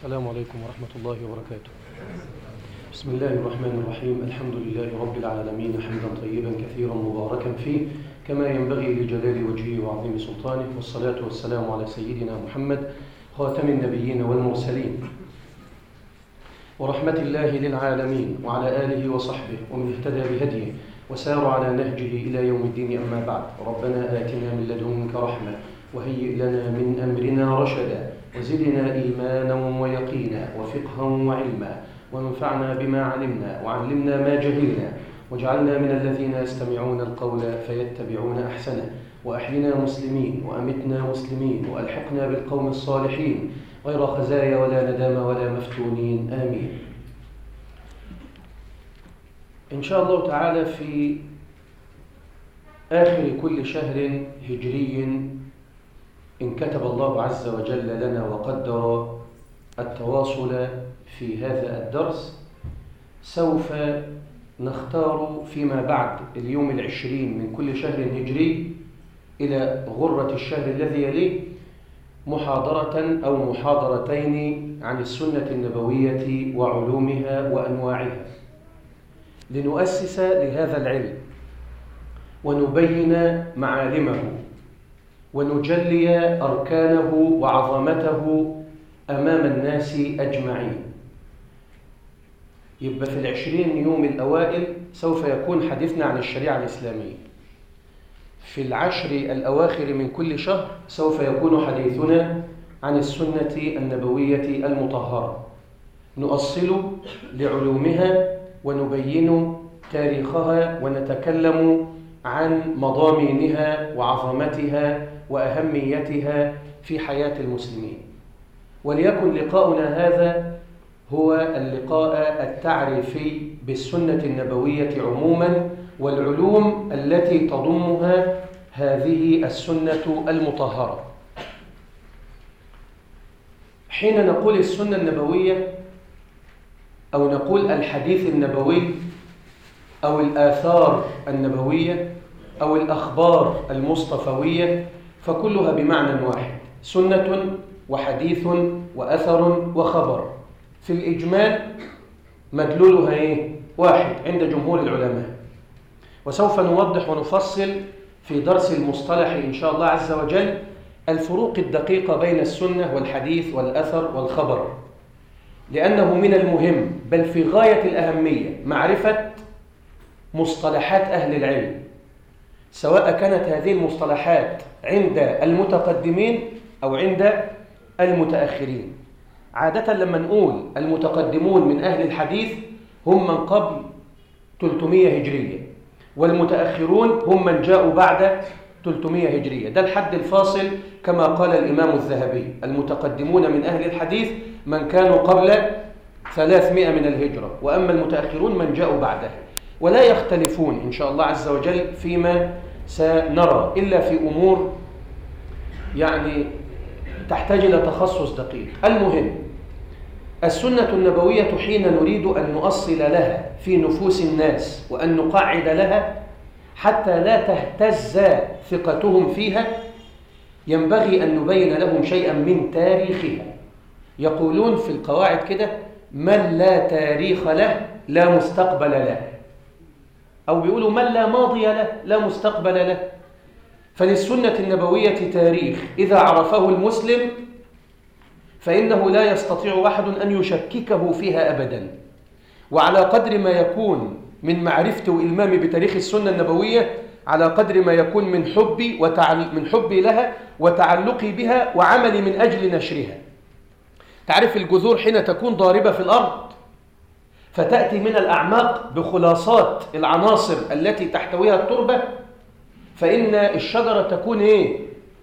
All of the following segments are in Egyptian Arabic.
السلام عليكم ورحمة الله وبركاته بسم الله الرحمن الرحيم الحمد لله رب العالمين حمدا طيبا كثيرا مباركا فيه كما ينبغي لجلال وجهه وعظيم سلطانه والصلاة والسلام على سيدنا محمد خاتم النبيين والمرسلين ورحمة الله للعالمين وعلى آله وصحبه ومن اهتدى بهديه وسار على نهجه إلى يوم الدين أما بعد ربنا آتنا من لدنك رحمة وهيئ لنا من أمرنا رشدا وزدنا إيمانا ويقينا وفقها وعلما وانفعنا بما علمنا وعلمنا ما جهلنا واجعلنا من الذين يستمعون القول فيتبعون أحسنه وأحينا مسلمين وأمتنا مسلمين وألحقنا بالقوم الصالحين غير خزايا ولا ندامة ولا مفتونين آمين إن شاء الله تعالى في آخر كل شهر هجري إن كتب الله عز وجل لنا وقدر التواصل في هذا الدرس سوف نختار فيما بعد اليوم العشرين من كل شهر هجري إلى غرة الشهر الذي يليه محاضرة أو محاضرتين عن السنة النبوية وعلومها وأنواعها لنؤسس لهذا العلم ونبين معالمه ونجلي أركانه وعظمته أمام الناس أجمعين يبقى في العشرين يوم الأوائل سوف يكون حديثنا عن الشريعة الإسلامية في العشر الأواخر من كل شهر سوف يكون حديثنا عن السنة النبوية المطهرة نؤصل لعلومها ونبين تاريخها ونتكلم عن مضامينها وعظمتها وأهميتها في حياة المسلمين وليكن لقاؤنا هذا هو اللقاء التعريفي بالسنة النبوية عموما والعلوم التي تضمها هذه السنة المطهرة حين نقول السنة النبوية أو نقول الحديث النبوي أو الآثار النبوية أو الأخبار المصطفوية فكلها بمعنى واحد سنة وحديث وأثر وخبر في الإجمال مدلولها إيه؟ واحد عند جمهور العلماء وسوف نوضح ونفصل في درس المصطلح إن شاء الله عز وجل الفروق الدقيقة بين السنة والحديث والأثر والخبر لأنه من المهم بل في غاية الأهمية معرفة مصطلحات أهل العلم سواء كانت هذه المصطلحات عند المتقدمين أو عند المتأخرين عادة لما نقول المتقدمون من أهل الحديث هم من قبل 300 هجرية والمتأخرون هم من جاءوا بعد 300 هجرية ده الحد الفاصل كما قال الإمام الذهبي المتقدمون من أهل الحديث من كانوا قبل 300 من الهجرة وأما المتأخرون من جاءوا بعدها ولا يختلفون إن شاء الله عز وجل فيما سنرى إلا في أمور يعني تحتاج إلى تخصص دقيق المهم السنة النبوية حين نريد أن نؤصل لها في نفوس الناس وأن نقعد لها حتى لا تهتز ثقتهم فيها ينبغي أن نبين لهم شيئا من تاريخها يقولون في القواعد كده من لا تاريخ له لا مستقبل له أو بيقولوا من لا ماضي له لا مستقبل له فللسنة النبوية تاريخ إذا عرفه المسلم فإنه لا يستطيع أحد أن يشككه فيها أبدا وعلى قدر ما يكون من معرفتي وإلمامي بتاريخ السنة النبوية على قدر ما يكون من حبي وتعل... من حبي لها وتعلقي بها وعملي من أجل نشرها تعرف الجذور حين تكون ضاربة في الأرض فتأتي من الأعماق بخلاصات العناصر التي تحتويها التربة فإن الشجرة تكون إيه؟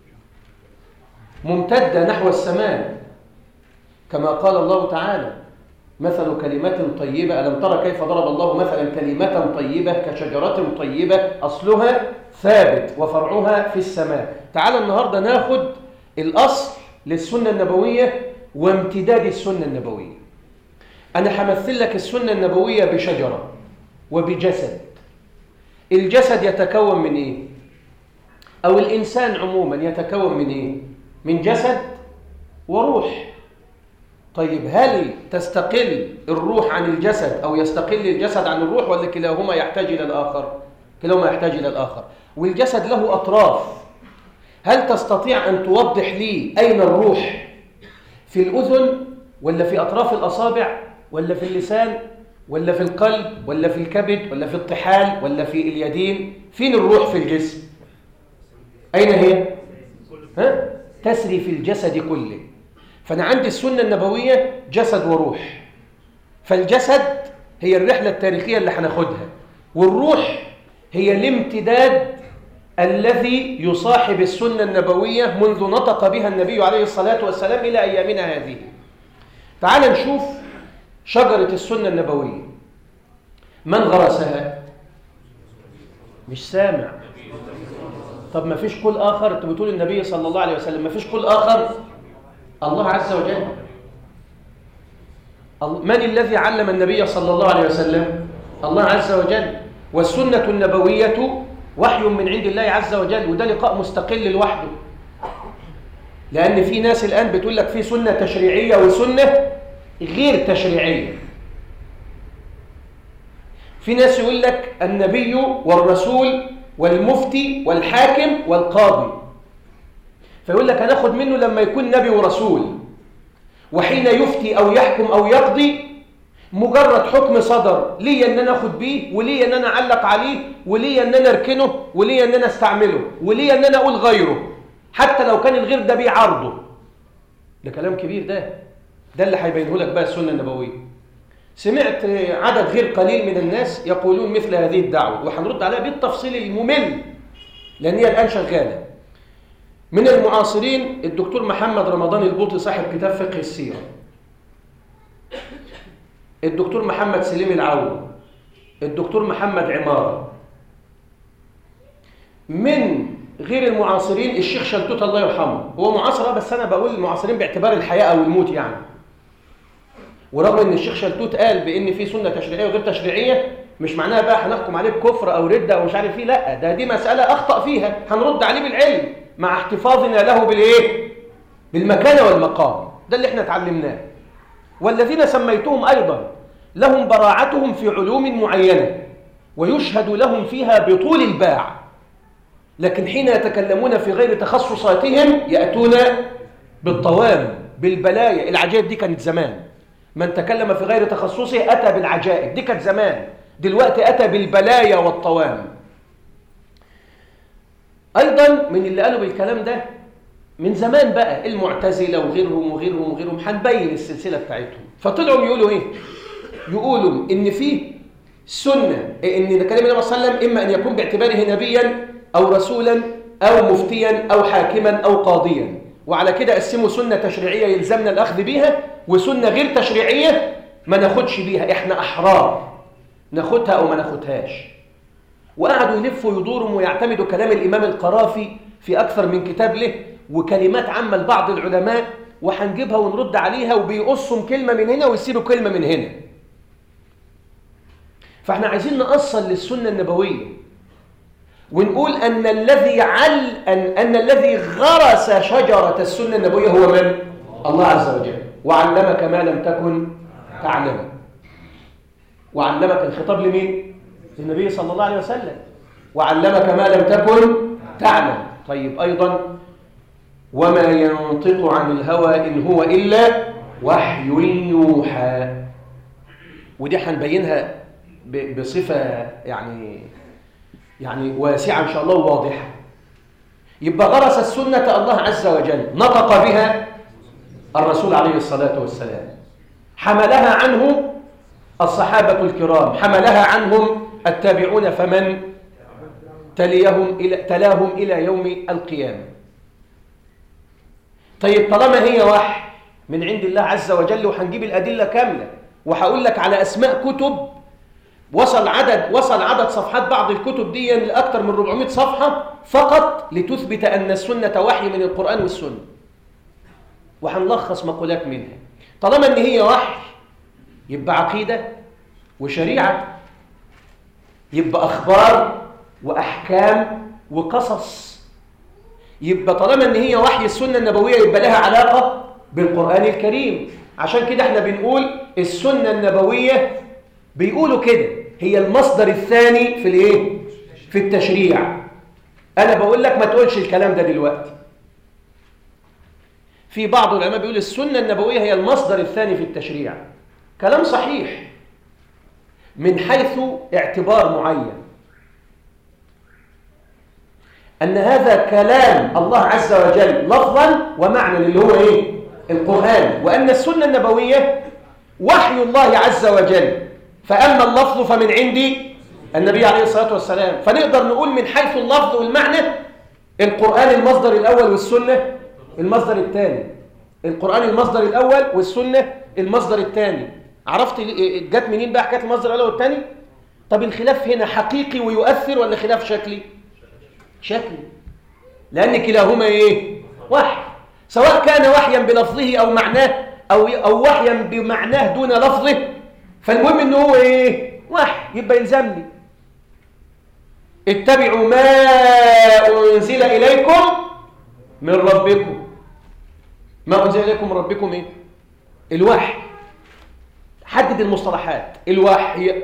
ممتدة نحو السماء كما قال الله تعالى مثل كلمة طيبة ألم ترى كيف ضرب الله مثلا كلمة طيبة كشجرة طيبة أصلها ثابت وفرعها في السماء تعال النهاردة ناخد الأصل للسنة النبوية وامتداد السنة النبوية أنا همثل لك السنة النبوية بشجرة وبجسد الجسد يتكون من إيه؟ أو الإنسان عموما يتكون من إيه؟ من جسد وروح طيب هل تستقل الروح عن الجسد أو يستقل الجسد عن الروح ولا كلاهما يحتاج إلى الآخر كلاهما يحتاج إلى الآخر والجسد له أطراف هل تستطيع أن توضح لي أين الروح في الأذن ولا في أطراف الأصابع ولا في اللسان ولا في القلب ولا في الكبد ولا في الطحال ولا في اليدين فين الروح في الجسم أين هي ها؟ تسري في الجسد كله فأنا عندي السنة النبوية جسد وروح فالجسد هي الرحلة التاريخية اللي هناخدها والروح هي الامتداد الذي يصاحب السنة النبوية منذ نطق بها النبي عليه الصلاة والسلام إلى أيامنا هذه تعال نشوف شجرة السنة النبوية من غرسها؟ مش سامع طب ما فيش قول آخر أنت بتقول النبي صلى الله عليه وسلم ما فيش قول آخر الله عز وجل من الذي علم النبي صلى الله عليه وسلم الله عز وجل والسنة النبوية وحي من عند الله عز وجل وده لقاء مستقل لوحده لأن في ناس الآن بتقول لك في سنة تشريعية وسنة غير تشريعية في ناس يقول لك النبي والرسول والمفتي والحاكم والقاضي فيقول لك هناخد منه لما يكون نبي ورسول وحين يفتي أو يحكم أو يقضي مجرد حكم صدر لي ان انا اخد بيه ولي ان انا اعلق عليه ولي ان انا اركنه ولي ان انا استعمله ولي ان انا اقول غيره حتى لو كان الغير ده بيعارضه ده كلام كبير ده ده اللي هيبينه لك بقى السنه النبويه سمعت عدد غير قليل من الناس يقولون مثل هذه الدعوه وهنرد عليها بالتفصيل الممل لان هي الان شغاله من المعاصرين الدكتور محمد رمضان البوطي صاحب كتاب فقه السيره الدكتور محمد سليم العون الدكتور محمد عمارة من غير المعاصرين الشيخ شلتوت الله يرحمه هو معاصر بس أنا بقول المعاصرين باعتبار الحياة أو الموت يعني ورغم ان الشيخ شلتوت قال بان في سنه تشريعيه وغير تشريعيه مش معناها بقى هنحكم عليه بكفر او رده او مش عارف ايه لا ده دي مساله اخطا فيها هنرد عليه بالعلم مع احتفاظنا له بالايه بالمكانه والمقام ده اللي احنا اتعلمناه والذين سميتهم أيضا لهم براعتهم في علوم معينة ويشهد لهم فيها بطول الباع لكن حين يتكلمون في غير تخصصاتهم يأتون بالطوام بالبلايا العجائب دي كانت زمان من تكلم في غير تخصصه أتى بالعجائب دي كانت زمان دلوقتي أتى بالبلايا والطوام أيضا من اللي قالوا بالكلام ده من زمان بقى المعتزلة وغيرهم وغيرهم وغيرهم هنبين السلسلة بتاعتهم فطلعوا يقولوا ايه يقولوا ان في سنة ان كلام النبي صلى الله عليه وسلم اما ان يكون باعتباره نبيا او رسولا او مفتيا او حاكما او قاضيا وعلى كده قسموا سنة تشريعية يلزمنا الاخذ بيها وسنة غير تشريعية ما ناخدش بيها احنا احرار ناخدها او ما ناخدهاش وقعدوا يلفوا يدوروا ويعتمدوا كلام الامام القرافي في اكثر من كتاب له وكلمات عامة لبعض العلماء وهنجيبها ونرد عليها وبيقصوا كلمة من هنا ويسيبوا كلمة من هنا فاحنا عايزين نأصل للسنة النبوية ونقول أن الذي عل أن, أن الذي غرس شجرة السنة النبوية هو من؟ الله عز وجل وعلمك ما لم تكن تعلم وعلمك الخطاب لمين؟ للنبي صلى الله عليه وسلم وعلمك ما لم تكن تعلم طيب أيضا وما ينطق عن الهوى إن هو إلا وحي يوحى ودي هنبينها بصفة يعني يعني واسعة إن شاء الله وواضحة يبقى غرس السنة الله عز وجل نطق بها الرسول عليه الصلاة والسلام حملها عنه الصحابة الكرام حملها عنهم التابعون فمن تليهم إلى تلاهم إلى يوم القيامة طيب طالما هي وحي من عند الله عز وجل وهنجيب الأدلة كاملة وهقول لك على أسماء كتب وصل عدد وصل عدد صفحات بعض الكتب دي لأكثر من 400 صفحة فقط لتثبت أن السنة وحي من القرآن والسنة وهنلخص مقولات منها طالما أن هي وحي يبقى عقيدة وشريعة يبقى أخبار وأحكام وقصص يبقى طالما أن هي وحي السنة النبوية يبقى لها علاقة بالقرآن الكريم عشان كده احنا بنقول السنة النبوية بيقولوا كده هي المصدر الثاني في الايه في التشريع انا بقول لك ما تقولش الكلام ده دلوقتي في بعض العلماء بيقول السنة النبوية هي المصدر الثاني في التشريع كلام صحيح من حيث اعتبار معين أن هذا كلام الله عز وجل لفظا ومعنى اللي هو إيه؟ القرآن وأن السنة النبوية وحي الله عز وجل فأما اللفظ فمن عندي النبي عليه الصلاة والسلام فنقدر نقول من حيث اللفظ والمعنى القرآن المصدر الأول والسنة المصدر الثاني القرآن المصدر الأول والسنة المصدر الثاني عرفت جت منين بقى حكاية المصدر الأول والثاني طب الخلاف هنا حقيقي ويؤثر ولا خلاف شكلي شكلي لأن كلاهما إيه وحي سواء كان وحيا بلفظه أو معناه أو, أو وحيا بمعناه دون لفظه فالمهم إنه هو إيه وحي يبقى يلزمني اتبعوا ما أنزل إليكم من ربكم ما أنزل إليكم من ربكم إيه الوحي حدد المصطلحات الوحي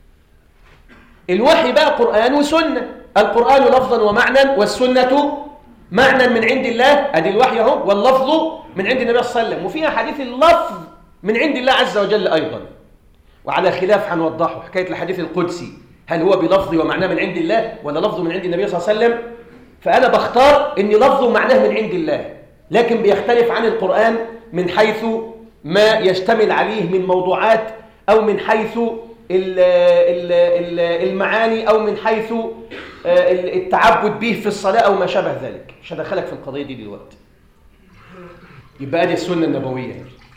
الوحي بقى قرآن وسنة القرآن لفظا ومعنى والسنة معنى من عند الله ادي الوحي اهو واللفظ من عند النبي صلى الله عليه وسلم وفيها حديث اللفظ من عند الله عز وجل ايضا وعلى خلاف هنوضحه حكايه الحديث القدسي هل هو بلفظ ومعناه من عند الله ولا لفظه من عند النبي صلى الله عليه وسلم فانا بختار ان لفظه ومعناه من عند الله لكن بيختلف عن القران من حيث ما يشتمل عليه من موضوعات او من حيث المعاني او من حيث التعبد به في الصلاة أو ما شابه ذلك مش هدخلك في القضية دي دلوقتي يبقى دي السنة النبوية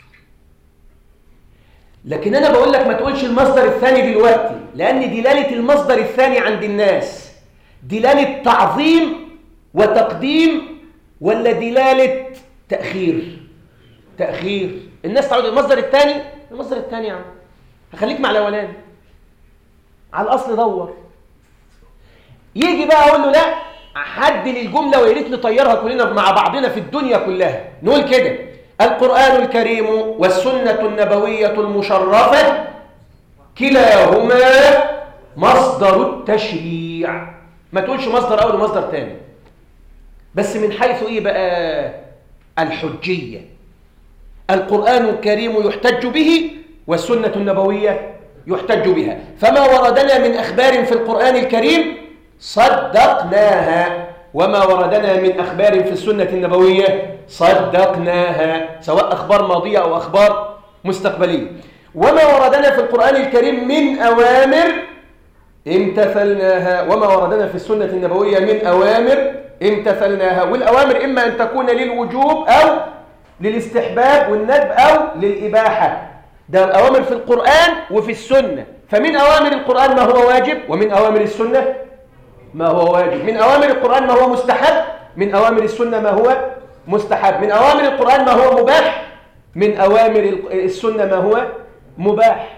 لكن أنا بقول لك ما تقولش المصدر الثاني دلوقتي لأن دلالة المصدر الثاني عند الناس دلالة تعظيم وتقديم ولا دلالة تأخير تأخير الناس تعود المصدر الثاني المصدر الثاني يا عم هخليك مع الأولاني على الأصل دور يجي بقى اقول له لا حدد الجمله ويا ريت نطيرها كلنا مع بعضنا في الدنيا كلها نقول كده القران الكريم والسنه النبويه المشرفه كلاهما مصدر التشريع ما تقولش مصدر اول ومصدر ثاني بس من حيث ايه بقى الحجيه القران الكريم يحتج به والسنه النبويه يحتج بها فما وردنا من اخبار في القران الكريم صدقناها وما وردنا من أخبار في السنة النبوية صدقناها سواء أخبار ماضية أو أخبار مستقبلية وما وردنا في القرآن الكريم من أوامر امتثلناها وما وردنا في السنة النبوية من أوامر امتثلناها والأوامر إما أن تكون للوجوب أو للاستحباب والندب أو للإباحة ده الأوامر في القرآن وفي السنة فمن أوامر القرآن ما هو واجب ومن أوامر السنة ما هو واجب من أوامر القرآن ما هو مستحب من أوامر السنة ما هو مستحب من أوامر القرآن ما هو مباح من أوامر السنة ما هو مباح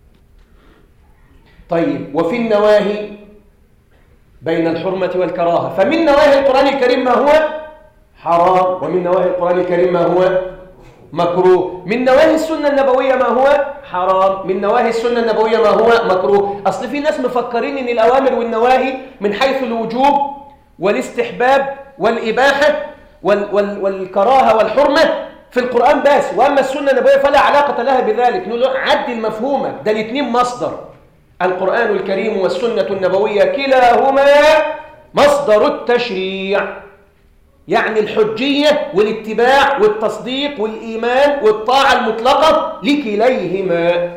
طيب وفي النواهي بين الحرمة والكراهة فمن نواهي القرآن الكريم ما هو حرام ومن نواهي القرآن الكريم ما هو مكروه من نواهي السنة النبوية ما هو حرام من نواهي السنة النبوية ما هو مكروه أصل في ناس مفكرين أن الأوامر والنواهي من حيث الوجوب والاستحباب والإباحة وال وال والكراهة والحرمة في القرآن بس وأما السنة النبوية فلا علاقة لها بذلك نقول عدل مفهومك ده الاثنين مصدر القرآن الكريم والسنة النبوية كلاهما مصدر التشريع يعني الحجية والاتباع والتصديق والإيمان والطاعة المطلقة لكليهما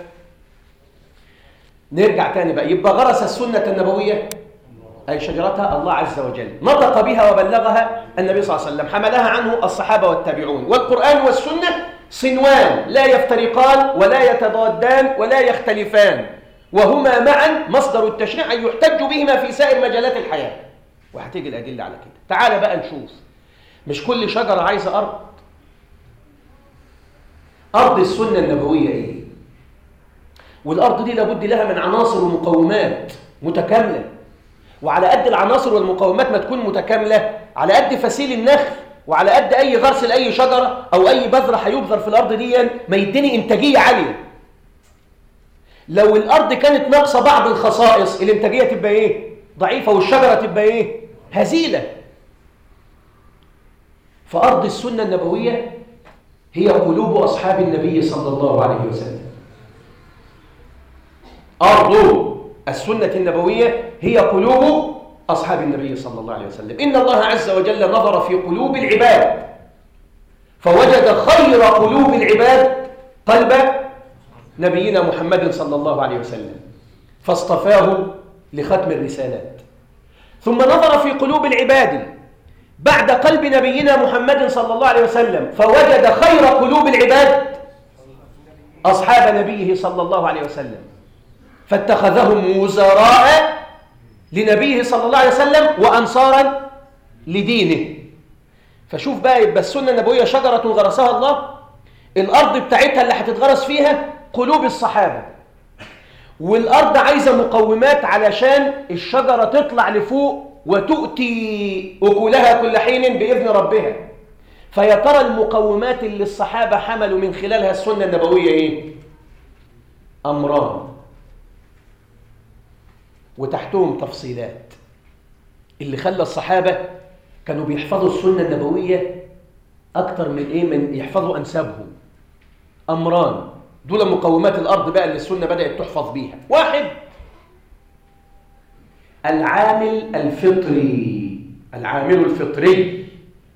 نرجع تاني بقى يبقى غرس السنة النبوية أي شجرتها الله عز وجل نطق بها وبلغها النبي صلى الله عليه وسلم حملها عنه الصحابة والتابعون والقرآن والسنة صنوان لا يفترقان ولا يتضادان ولا يختلفان وهما معا مصدر التشريع أن يحتج بهما في سائر مجالات الحياة وهتيجي الأدلة على كده تعال بقى نشوف مش كل شجرة عايزة أرض أرض السنة النبوية إيه؟ والأرض دي لابد لها من عناصر ومقومات متكاملة وعلى قد العناصر والمقومات ما تكون متكاملة على قد فسيل النخل وعلى قد اي غرس لاي شجره او اي بذره هيبذر في الارض دي ما يديني انتاجيه عاليه لو الارض كانت ناقصه بعض الخصائص الانتاجيه تبقى ايه ضعيفه والشجره تبقى ايه هزيله فارض السنه النبويه هي قلوب اصحاب النبي صلى الله عليه وسلم ارض السنه النبويه هي قلوب اصحاب النبي صلى الله عليه وسلم ان الله عز وجل نظر في قلوب العباد فوجد خير قلوب العباد قلب نبينا محمد صلى الله عليه وسلم فاصطفاه لختم الرسالات ثم نظر في قلوب العباد بعد قلب نبينا محمد صلى الله عليه وسلم فوجد خير قلوب العباد أصحاب نبيه صلى الله عليه وسلم فاتخذهم وزراء لنبيه صلى الله عليه وسلم وأنصارا لدينه فشوف بقى يبقى السنة النبوية شجرة غرسها الله الأرض بتاعتها اللي هتتغرس فيها قلوب الصحابة والأرض عايزة مقومات علشان الشجرة تطلع لفوق وتؤتي أكلها كل حين بإذن ربها فيا ترى المقومات اللي الصحابة حملوا من خلالها السنة النبوية إيه؟ أمران وتحتهم تفصيلات اللي خلى الصحابة كانوا بيحفظوا السنة النبوية أكتر من إيه؟ من يحفظوا أنسابهم أمران دول مقومات الأرض بقى اللي السنة بدأت تحفظ بيها واحد العامل الفطري العامل الفطري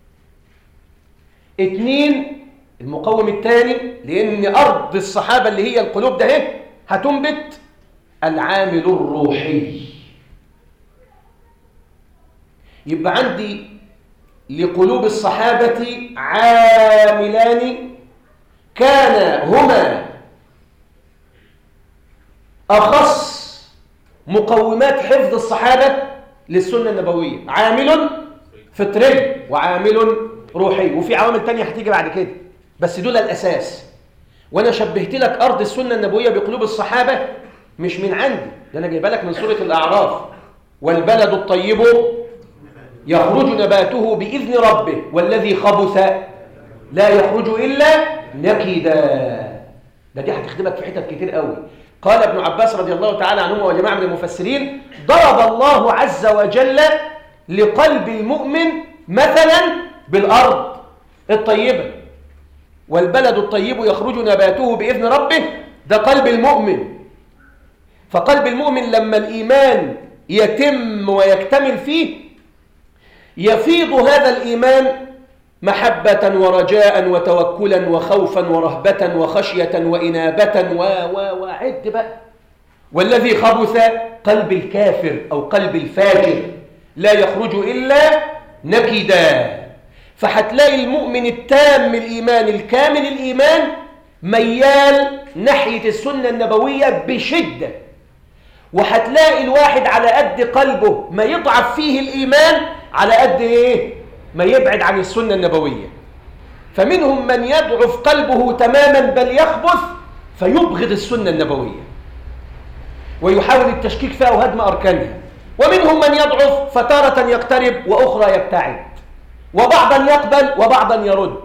اتنين المقوم الثاني لأن أرض الصحابة اللي هي القلوب ده هتنبت العامل الروحي يبقى عندي لقلوب الصحابة عاملان كان هما أخص مقومات حفظ الصحابة للسنة النبوية عامل فطري وعامل روحي وفي عوامل تانية هتيجي بعد كده بس دول الأساس وأنا شبهت لك أرض السنة النبوية بقلوب الصحابة مش من عندي ده أنا جايبها لك من سورة الأعراف والبلد الطيب يخرج نباته بإذن ربه والذي خبث لا يخرج إلا نكدا ده دي هتخدمك في حتت كتير قوي قال ابن عباس رضي الله تعالى عنهما وجماعة من المفسرين ضرب الله عز وجل لقلب المؤمن مثلا بالأرض الطيبة والبلد الطيب يخرج نباته بإذن ربه ده قلب المؤمن فقلب المؤمن لما الإيمان يتم ويكتمل فيه يفيض هذا الإيمان محبة ورجاء وتوكلا وخوفا ورهبة وخشية وإنابة و و وعد بقى والذي خبث قلب الكافر أو قلب الفاجر لا يخرج إلا نكدا فهتلاقي المؤمن التام الإيمان الكامل الإيمان ميال ناحية السنة النبوية بشدة وهتلاقي الواحد على قد قلبه ما يضعف فيه الإيمان على قد إيه ما يبعد عن السنة النبوية فمنهم من يضعف قلبه تماما بل يخبث فيبغض السنة النبوية ويحاول التشكيك فيها وهدم أركانها ومنهم من يضعف فتارة يقترب وأخرى يبتعد وبعضا يقبل وبعضا يرد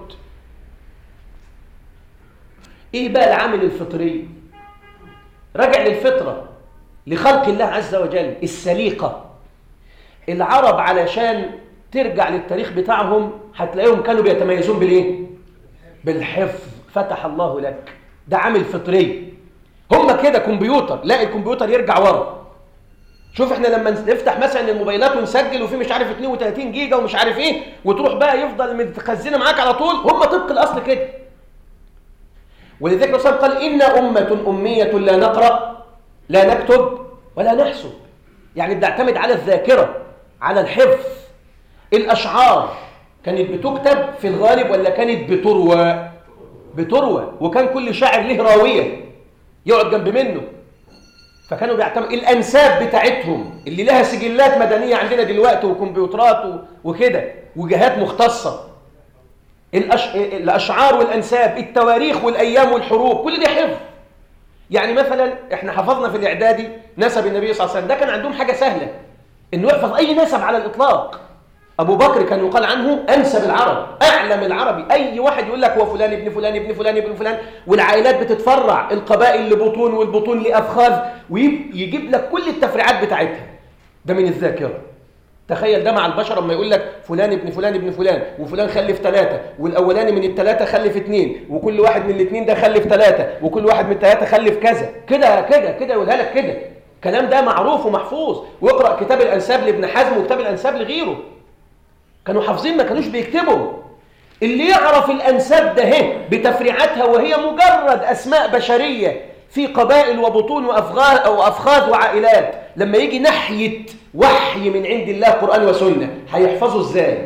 إيه بقى العامل الفطري رجع للفطرة لخلق الله عز وجل السليقة العرب علشان ترجع للتاريخ بتاعهم هتلاقيهم كانوا بيتميزون بالايه بالحفظ فتح الله لك ده عامل فطري هم كده كمبيوتر لا الكمبيوتر يرجع ورا شوف احنا لما نفتح مثلا الموبايلات ونسجل وفي مش عارف 32 جيجا ومش عارف ايه وتروح بقى يفضل متخزنه معاك على طول هم طبق الاصل كده ولذلك الرسول قال ان امه اميه لا نقرا لا نكتب ولا نحسب يعني بنعتمد على الذاكره على الحفظ الأشعار كانت بتكتب في الغالب ولا كانت بتروى بتروى وكان كل شاعر له راوية يقعد جنب منه فكانوا بيعتمد الأنساب بتاعتهم اللي لها سجلات مدنية عندنا دلوقتي وكمبيوترات وكده وجهات مختصة الأش... الأشعار والأنساب التواريخ والأيام والحروب كل دي حفظ يعني مثلا احنا حفظنا في الإعدادي نسب النبي صلى الله عليه وسلم ده كان عندهم حاجة سهلة انه يحفظ أي نسب على الإطلاق أبو بكر كان يقال عنه أنسب العرب أعلم العربي أي واحد يقول لك هو فلان ابن فلان ابن فلان ابن فلان والعائلات بتتفرع القبائل لبطون والبطون لأفخاذ ويجيب لك كل التفريعات بتاعتها ده من الذاكرة تخيل ده مع البشر لما يقول لك فلان ابن فلان ابن فلان وفلان خلف ثلاثة والأولاني من الثلاثة خلف اثنين وكل واحد من الاثنين ده خلف ثلاثة وكل واحد من الثلاثة خلف كذا كده كده كده يقولها لك كده الكلام ده معروف ومحفوظ واقرأ كتاب الأنساب لابن حزم وكتاب الأنساب لغيره كانوا حافظين ما كانوش بيكتبوا اللي يعرف الأنساب ده هي بتفريعاتها وهي مجرد أسماء بشرية في قبائل وبطون وأفغاذ أو أفخاذ وعائلات لما يجي ناحية وحي من عند الله قرآن وسنة هيحفظوا ازاي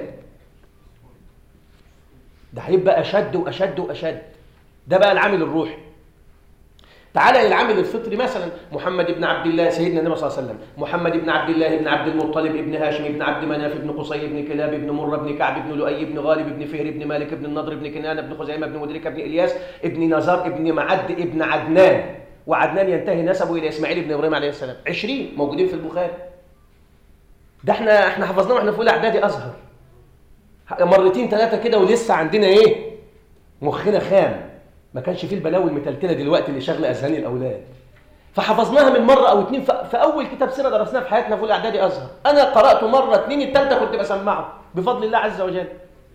ده هيبقى أشد وأشد وأشد ده بقى العامل الروحي تعالى إلى العامل الفطري مثلا محمد بن عبد الله سيدنا النبي صلى الله عليه وسلم محمد بن عبد الله بن عبد المطلب بن هاشم بن عبد مناف بن قصي بن كلاب بن مرة بن كعب بن لؤي بن غالب بن فهر بن مالك بن النضر بن كنانة بن خزيمة بن مدركة بن إلياس بن نزار بن معد بن عدنان وعدنان ينتهي نسبه إلى إسماعيل بن إبراهيم عليه السلام 20 موجودين في البخاري ده احنا احنا حفظناه واحنا في اولى اعدادي ازهر مرتين ثلاثه كده ولسه عندنا ايه مخنا خام ما كانش فيه البلاوي المتلتله دلوقتي اللي شغله اذهان الاولاد فحفظناها من مره او اتنين في اول كتاب سيره درسناه في حياتنا في اولى اعدادي ازهر انا قراته مره اتنين الثالثه كنت بسمعه بفضل الله عز وجل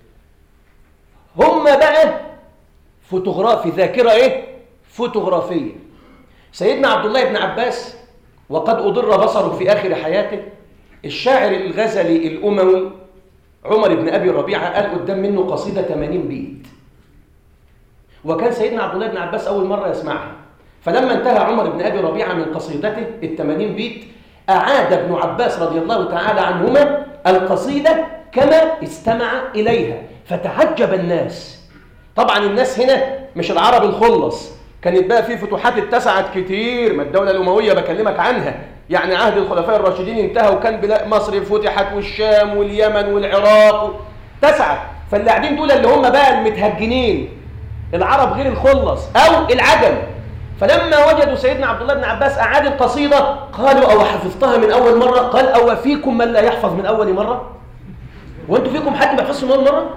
هم بقى فوتوغرافي ذاكره ايه فوتوغرافيه سيدنا عبد الله بن عباس وقد اضر بصره في اخر حياته الشاعر الغزلي الأموي عمر بن أبي ربيعة قال قدام منه قصيدة 80 بيت وكان سيدنا عبد الله بن عباس أول مرة يسمعها فلما انتهى عمر بن أبي ربيعة من قصيدته ال 80 بيت أعاد ابن عباس رضي الله تعالى عنهما القصيدة كما استمع إليها فتعجب الناس طبعا الناس هنا مش العرب الخلص كانت بقى في فتوحات اتسعت كتير ما الدولة الأموية بكلمك عنها يعني عهد الخلفاء الراشدين انتهى وكان بلاد مصر فتحت والشام واليمن والعراق اتسعت فاللي قاعدين دول اللي هم بقى المتهجنين العرب غير الخلص او العجم فلما وجدوا سيدنا عبد الله بن عباس اعاد القصيده قالوا او حفظتها من اول مره قال او فيكم من لا يحفظ من اول مره وانتوا فيكم حد ما يحفظش من اول مره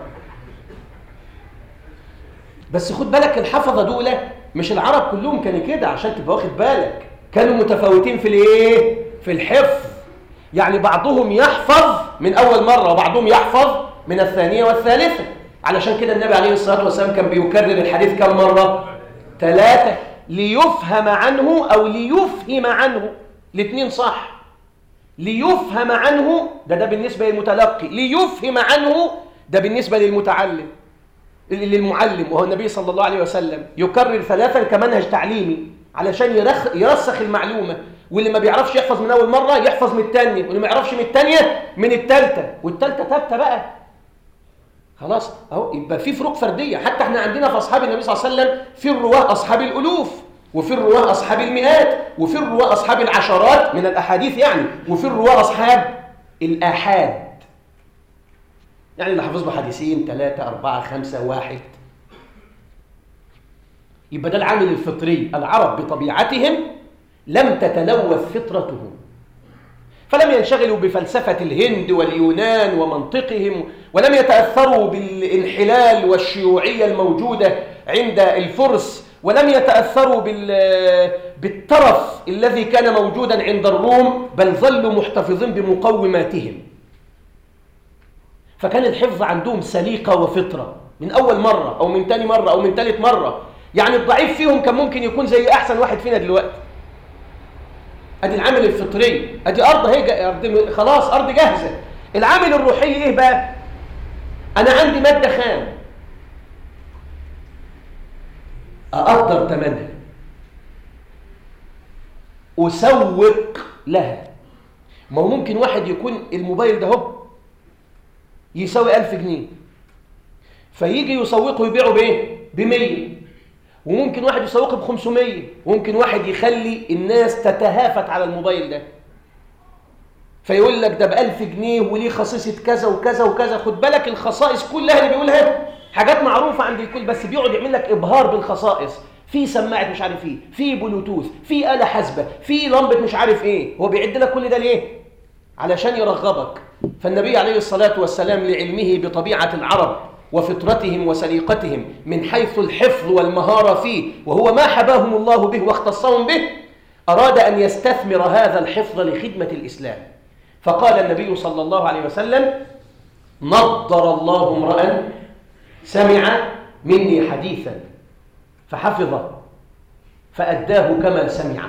بس خد بالك الحفظه دول مش العرب كلهم كانوا كده عشان تبقى واخد بالك كانوا متفاوتين في الايه في الحفظ يعني بعضهم يحفظ من اول مره وبعضهم يحفظ من الثانيه والثالثه علشان كده النبي عليه الصلاه والسلام كان بيكرر الحديث كم مره ثلاثه ليفهم عنه او ليفهم عنه الاثنين صح ليفهم عنه ده ده بالنسبه للمتلقي ليفهم عنه ده بالنسبه للمتعلم للمعلم وهو النبي صلى الله عليه وسلم يكرر ثلاثا كمنهج تعليمي علشان يرخ يرسخ المعلومة واللي ما بيعرفش يحفظ من أول مرة يحفظ من الثانية واللي ما يعرفش من الثانية من الثالثة والثالثة ثابتة بقى خلاص اهو يبقى في فروق فردية حتى احنا عندنا في أصحاب النبي صلى الله عليه وسلم في الرواه أصحاب الألوف وفي الرواه أصحاب المئات وفي الرواه أصحاب العشرات من الأحاديث يعني وفي الرواه أصحاب الآحاد يعني اللي حافظ له حديثين ثلاثة أربعة خمسة واحد يبقى ده العامل الفطري العرب بطبيعتهم لم تتلوث فطرتهم فلم ينشغلوا بفلسفة الهند واليونان ومنطقهم ولم يتأثروا بالانحلال والشيوعية الموجودة عند الفرس ولم يتأثروا بالترف الذي كان موجودا عند الروم بل ظلوا محتفظين بمقوماتهم فكان الحفظ عندهم سليقة وفطرة من أول مرة أو من تاني مرة أو من تالت مرة يعني الضعيف فيهم كان ممكن يكون زي أحسن واحد فينا دلوقتي أدي العامل الفطري أدي أرض هي أرض خلاص أرض جاهزة العامل الروحي إيه بقى أنا عندي مادة خام أقدر ثمنها أسوق لها ما هو ممكن واحد يكون الموبايل ده هو يساوي ألف جنيه فيجي يسوقه يبيعه بإيه؟ بمية وممكن واحد يسوقه بخمسمية وممكن واحد يخلي الناس تتهافت على الموبايل ده فيقول لك ده بألف جنيه وليه خصيصة كذا وكذا وكذا خد بالك الخصائص كلها اللي بيقولها حاجات معروفة عند الكل بس بيقعد يعمل لك إبهار بالخصائص في سماعة مش عارف ايه في بلوتوث في آلة حاسبة في لمبة مش عارف ايه هو بيعد لك كل ده ليه علشان يرغبك فالنبي عليه الصلاة والسلام لعلمه بطبيعة العرب وفطرتهم وسليقتهم من حيث الحفظ والمهارة فيه وهو ما حباهم الله به واختصهم به أراد أن يستثمر هذا الحفظ لخدمة الإسلام فقال النبي صلى الله عليه وسلم نضر الله امرأ سمع مني حديثا فحفظه فأداه كما سمع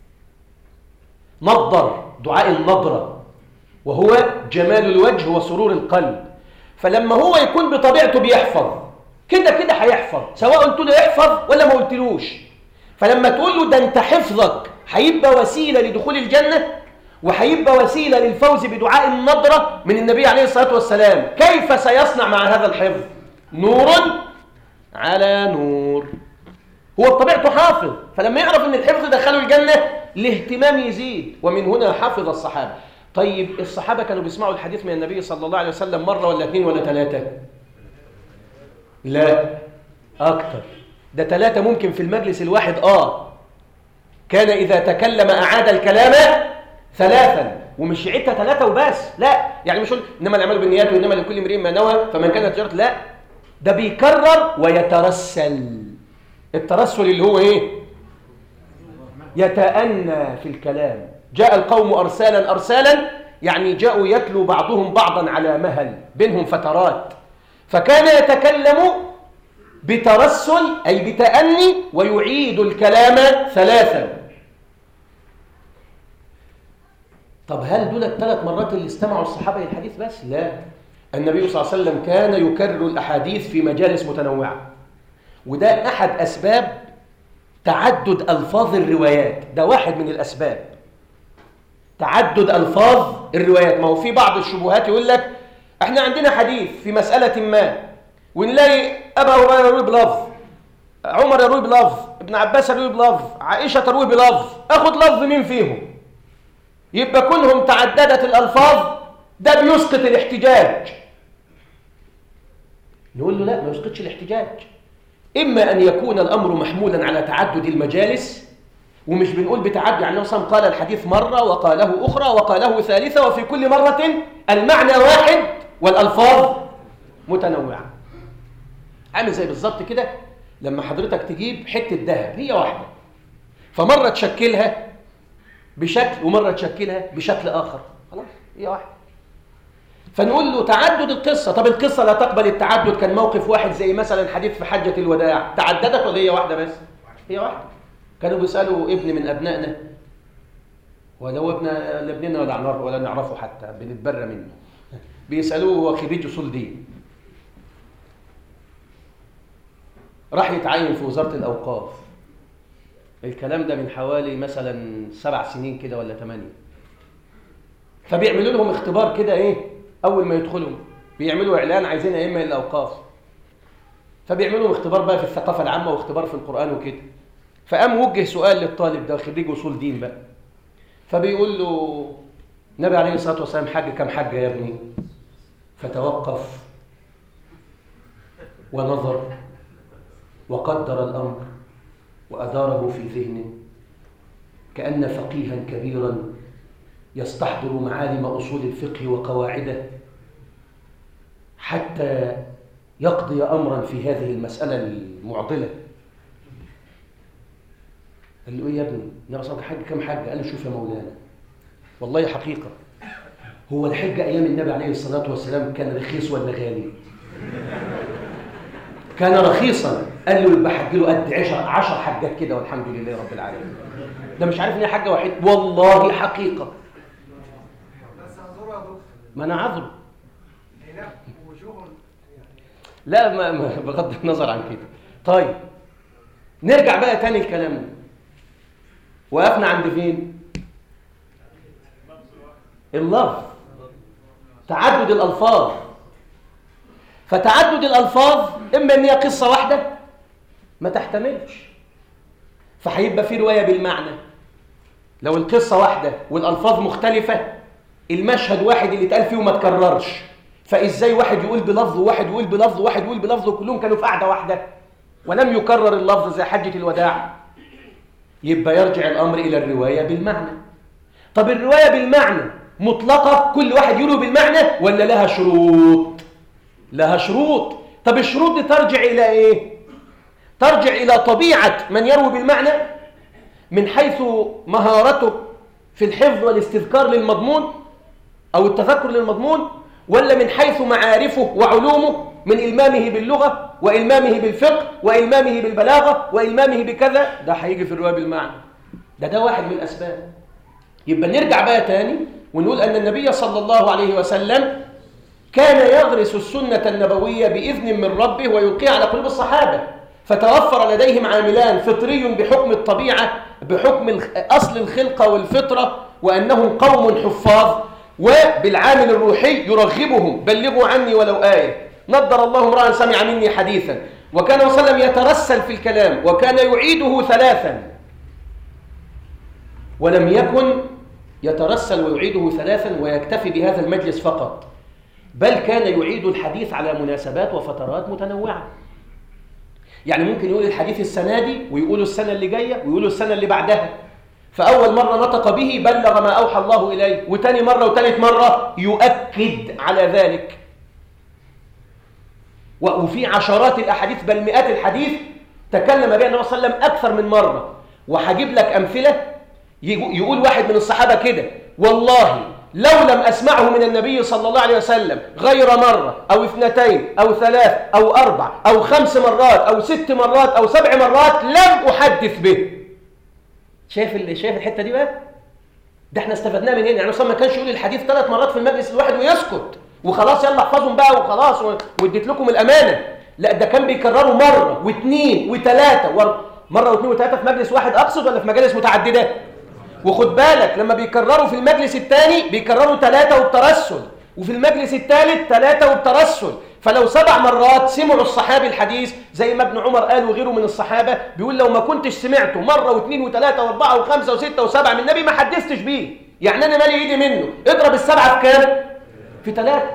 نضر دعاء النضرة وهو جمال الوجه وسرور القلب فلما هو يكون بطبيعته بيحفظ كده كده هيحفظ سواء قلت له يحفظ ولا ما قلتلوش فلما تقول له ده انت حفظك هيبقى وسيلة لدخول الجنة وهيبقى وسيلة للفوز بدعاء النضرة من النبي عليه الصلاة والسلام كيف سيصنع مع هذا الحفظ نور على نور هو بطبيعته حافظ فلما يعرف ان الحفظ دخله الجنة الاهتمام يزيد ومن هنا حفظ الصحابة طيب الصحابة كانوا بيسمعوا الحديث من النبي صلى الله عليه وسلم مرة ولا اثنين ولا ثلاثة لا أكتر ده ثلاثة ممكن في المجلس الواحد آه كان إذا تكلم أعاد الكلام ثلاثا ومش يعيدها ثلاثة وبس لا يعني مش يقول إنما الأعمال بالنيات وإنما لكل امرئ ما نوى فمن كانت تجارته لا ده بيكرر ويترسل الترسل اللي هو إيه يتأنى في الكلام جاء القوم أرسالا أرسالا يعني جاءوا يتلو بعضهم بعضا على مهل بينهم فترات فكان يتكلم بترسل أي بتأني ويعيد الكلام ثلاثا طب هل دول الثلاث مرات اللي استمعوا الصحابة للحديث بس؟ لا النبي صلى الله عليه وسلم كان يكرر الأحاديث في مجالس متنوعة وده أحد أسباب تعدد ألفاظ الروايات ده واحد من الأسباب تعدد ألفاظ الروايات ما هو في بعض الشبهات يقول لك احنا عندنا حديث في مسألة ما ونلاقي أبا هريرة يروي بلفظ عمر يروي بلفظ ابن عباس يروي بلفظ عائشة تروي بلفظ أخد لفظ مين فيهم يبقى كلهم تعددت الألفاظ ده بيسقط الاحتجاج نقول له لا ما يسقطش الاحتجاج إما أن يكون الأمر محمولا على تعدد المجالس ومش بنقول بتعدد يعني مثلا قال الحديث مرة وقاله أخرى وقاله ثالثة وفي كل مرة المعنى واحد والألفاظ متنوعة عامل زي بالظبط كده لما حضرتك تجيب حتة ذهب هي واحدة فمرة تشكلها بشكل ومرة تشكلها بشكل آخر خلاص هي واحدة فنقول له تعدد القصة طب القصة لا تقبل التعدد كان موقف واحد زي مثلا حديث في حجة الوداع تعددت ولا هي واحدة بس هي واحدة كانوا بيسألوا ابن من أبنائنا ولو ابن لابننا ولا نعرفه ولا نعرفه حتى بنتبرى منه بيسألوه هو خريج أصول دين راح يتعين في وزارة الأوقاف الكلام ده من حوالي مثلا سبع سنين كده ولا ثمانية فبيعملوا لهم اختبار كده ايه اول ما يدخلوا بيعملوا اعلان عايزين ائمه الاوقاف فبيعملوا لهم اختبار بقى في الثقافه العامه واختبار في القران وكده فقام وجه سؤال للطالب ده خريج اصول دين بقى فبيقول له النبي عليه الصلاه والسلام حج كم حجه يا ابني فتوقف ونظر وقدر الامر واداره في ذهنه كان فقيها كبيرا يستحضر معالم أصول الفقه وقواعده حتى يقضي أمرا في هذه المسألة المعضلة قال له إيه يا ابني النبي صلى الله عليه وسلم حج كم حاجة قال له شوف يا مولانا والله حقيقة هو الحج أيام النبي عليه الصلاة والسلام كان رخيص ولا غالي كان رخيصا قال له يبقى حج له قد عشر عشر حجات كده والحمد لله رب العالمين ده مش عارف ان هي حاجه واحده والله حقيقه ما انا عذره لا ما ما بغض النظر عن كده طيب نرجع بقى تاني لكلامنا وقفنا عند فين اللفظ تعدد الالفاظ فتعدد الالفاظ اما ان هي قصه واحده ما تحتملش فهيبقى في روايه بالمعنى لو القصه واحده والالفاظ مختلفه المشهد واحد اللي اتقال فيه وما تكررش فازاي واحد يقول بلفظ وواحد يقول بلفظ وواحد يقول بلفظ وكلهم كانوا في قعده واحده ولم يكرر اللفظ زي حجه الوداع يبقى يرجع الامر الى الروايه بالمعنى طب الروايه بالمعنى مطلقة كل واحد يروي بالمعنى ولا لها شروط لها شروط طب الشروط دي ترجع إلى إيه ترجع إلى طبيعة من يروي بالمعنى من حيث مهارته في الحفظ والاستذكار للمضمون أو التذكر للمضمون ولا من حيث معارفه وعلومه من إلمامه باللغة وإلمامه بالفقه وإلمامه بالبلاغة وإلمامه بكذا ده هيجي في الرواية بالمعنى ده ده واحد من الأسباب يبقى نرجع بقى تاني ونقول أن النبي صلى الله عليه وسلم كان يغرس السنة النبوية بإذن من ربه ويلقيها على قلوب الصحابة فتوفر لديهم عاملان فطري بحكم الطبيعة بحكم أصل الخلقة والفطرة وأنهم قوم حفاظ وبالعامل الروحي يرغبهم بلغوا عني ولو آية نضر الله امرأ سمع مني حديثا وكان صلى الله عليه وسلم يترسل في الكلام وكان يعيده ثلاثا ولم يكن يترسل ويعيده ثلاثا ويكتفي بهذا المجلس فقط بل كان يعيد الحديث على مناسبات وفترات متنوعة يعني ممكن يقول الحديث السنة دي ويقوله السنة اللي جاية ويقوله السنة اللي بعدها فأول مرة نطق به بلغ ما أوحى الله إليه وتاني مرة وتالت مرة يؤكد على ذلك وفي عشرات الأحاديث بل مئات الحديث تكلم بها النبي صلى الله عليه وسلم أكثر من مرة وهجيب لك أمثلة يقول واحد من الصحابة كده والله لو لم أسمعه من النبي صلى الله عليه وسلم غير مرة أو اثنتين أو ثلاث أو أربع أو خمس مرات أو ست مرات أو سبع مرات لم أحدث به شايف شايف الحتة دي بقى؟ ده احنا استفدناه من هنا يعني مثلا ما كانش يقول الحديث ثلاث مرات في المجلس الواحد ويسكت وخلاص يلا احفظهم بقى وخلاص واديت لكم الأمانة لا ده كان بيكرروا مرة واثنين وثلاثة مرة واثنين وثلاثة في مجلس واحد أقصد ولا في مجالس متعددة؟ وخد بالك لما بيكرروا في المجلس الثاني بيكرروا ثلاثة وبترسل وفي المجلس الثالث ثلاثة وبترسل فلو سبع مرات سمعوا الصحابي الحديث زي ما ابن عمر قال وغيره من الصحابة بيقول لو ما كنتش سمعته مرة واثنين وثلاثة واربعة وخمسة وستة وسبعة من النبي ما حدثتش بيه يعني أنا مالي إيدي منه اضرب السبعة في كام؟ في ثلاثة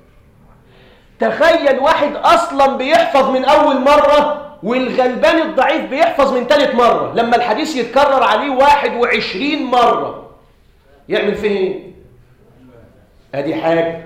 تخيل واحد أصلا بيحفظ من أول مرة والغلبان الضعيف بيحفظ من ثالث مرة لما الحديث يتكرر عليه واحد وعشرين مرة يعمل فيه ايه؟ ادي حاجة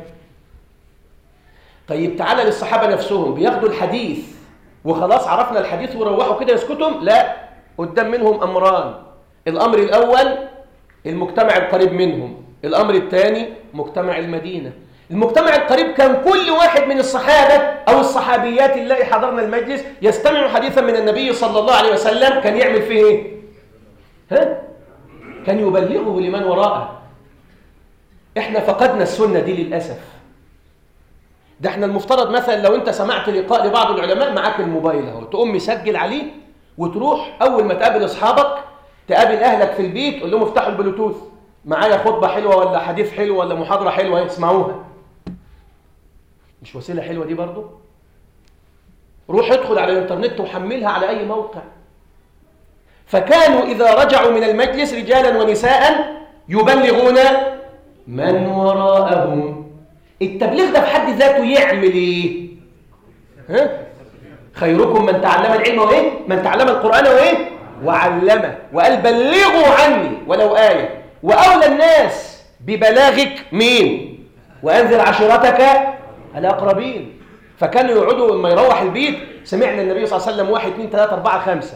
طيب تعالى للصحابة نفسهم بياخدوا الحديث وخلاص عرفنا الحديث وروحوا كده يسكتهم لا قدام منهم أمران الأمر الأول المجتمع القريب منهم الأمر الثاني مجتمع المدينة المجتمع القريب كان كل واحد من الصحابة أو الصحابيات اللي حضرنا المجلس يستمع حديثا من النبي صلى الله عليه وسلم كان يعمل فيه ايه؟ ها؟ كان يبلغه لمن وراءه احنا فقدنا السنة دي للأسف ده احنا المفترض مثلا لو انت سمعت لقاء لبعض العلماء معاك الموبايل اهو تقوم مسجل عليه وتروح اول ما تقابل اصحابك تقابل اهلك في البيت تقول لهم افتحوا البلوتوث معايا خطبه حلوه ولا حديث حلو ولا محاضره حلوه اسمعوها مش وسيله حلوه دي برضو روح ادخل على الانترنت وحملها على اي موقع فكانوا اذا رجعوا من المجلس رجالا ونساء يبلغون من وراءهم التبليغ ده في حد ذاته يعمل ايه ها خيركم من تعلم العلم وايه من تعلم القران وايه وعلمه وقال بلغوا عني ولو ايه واولى الناس ببلاغك مين وانذر عشيرتك الاقربين فكانوا يقعدوا لما يروح البيت سمعنا النبي صلى الله عليه وسلم واحد اثنين ثلاثة أربعة خمسة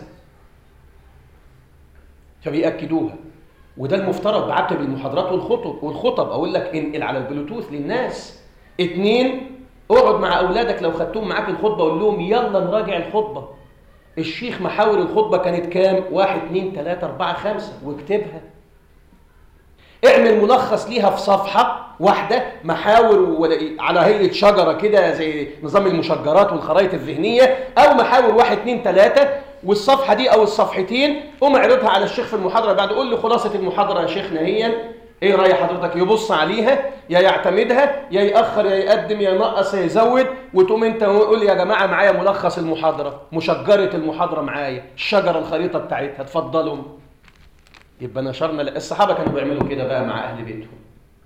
فبيأكدوها وده المفترض بعقب المحاضرات والخطب والخطب اقول لك انقل على البلوتوث للناس اتنين اقعد مع اولادك لو خدتهم معاك الخطبه قول لهم يلا نراجع الخطبه الشيخ محاور الخطبه كانت كام واحد اتنين تلاته اربعه خمسه واكتبها اعمل ملخص ليها في صفحه واحده محاور على هيئه شجره كده زي نظام المشجرات والخرائط الذهنيه او محاور واحد اتنين تلاته والصفحة دي أو الصفحتين قوم اعرضها على الشيخ في المحاضرة بعد قول له خلاصة المحاضرة يا شيخنا هي ايه رأي حضرتك يبص عليها يا يعتمدها يا يأخر يا يقدم يا ينقص يا يزود وتقوم انت وقول يا جماعة معايا ملخص المحاضرة مشجرة المحاضرة معايا الشجرة الخريطة بتاعتها اتفضلوا يبقى نشرنا الصحابة كانوا بيعملوا كده بقى مع أهل بيتهم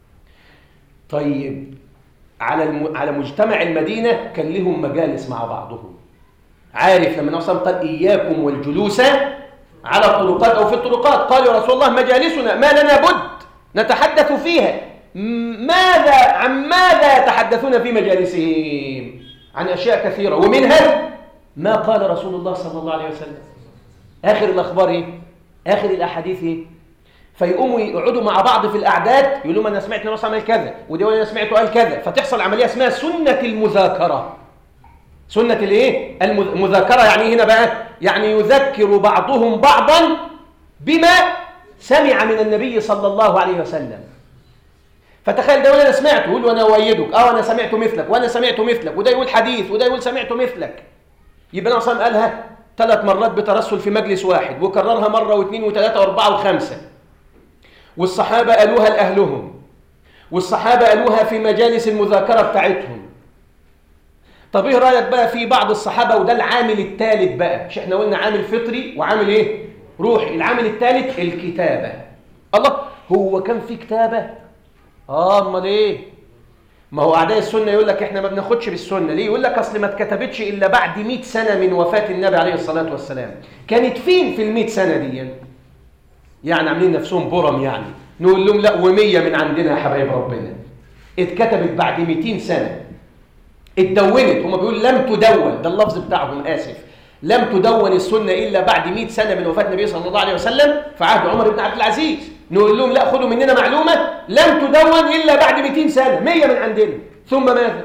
طيب على الم... على مجتمع المدينة كان لهم مجالس مع بعضهم عارف لما النبي صلى قال إياكم والجلوس على الطرقات أو في الطرقات قال يا رسول الله مجالسنا ما لنا بد نتحدث فيها ماذا عن ماذا يتحدثون في مجالسهم عن أشياء كثيرة ومنها ما قال رسول الله صلى الله عليه وسلم آخر الأخبار إيه؟ آخر الأحاديث إيه؟ فيقوموا يقعدوا مع بعض في الأعداد يقولوا أنا سمعت ناس عمل كذا ودي أنا سمعته قال كذا فتحصل عملية اسمها سنة المذاكرة سنة الإيه؟ المذاكرة يعني إيه هنا بقى يعني يذكر بعضهم بعضا بما سمع من النبي صلى الله عليه وسلم فتخيل ده انا سمعته يقول وانا اؤيدك اه انا سمعت مثلك وانا سمعت مثلك وده يقول حديث وده يقول سمعت مثلك يبقى انا اصلا قالها ثلاث مرات بترسل في مجلس واحد وكررها مره واثنين وثلاثه واربعه وخمسه والصحابه قالوها لاهلهم والصحابه قالوها في مجالس المذاكره بتاعتهم طب ايه رايك بقى في بعض الصحابه وده العامل الثالث بقى مش احنا قلنا عامل فطري وعامل ايه روحي العامل الثالث الكتابه الله هو كان في كتابه اه امال ايه ما هو اعداء السنه يقول لك احنا ما بناخدش بالسنه ليه يقول لك اصل ما اتكتبتش الا بعد 100 سنه من وفاه النبي عليه الصلاه والسلام كانت فين في ال 100 سنه دي يعني عاملين نفسهم برم يعني نقول لهم لا و100 من عندنا يا حبايب ربنا اتكتبت بعد 200 سنه اتدونت هم بيقولوا لم تدون ده اللفظ بتاعهم اسف لم تدون السنه الا بعد 100 سنه من وفاه النبي صلى الله عليه وسلم في عهد عمر بن عبد العزيز نقول لهم لا خدوا مننا معلومة لم تدون إلا بعد 200 سنة 100 من عندنا ثم ماذا؟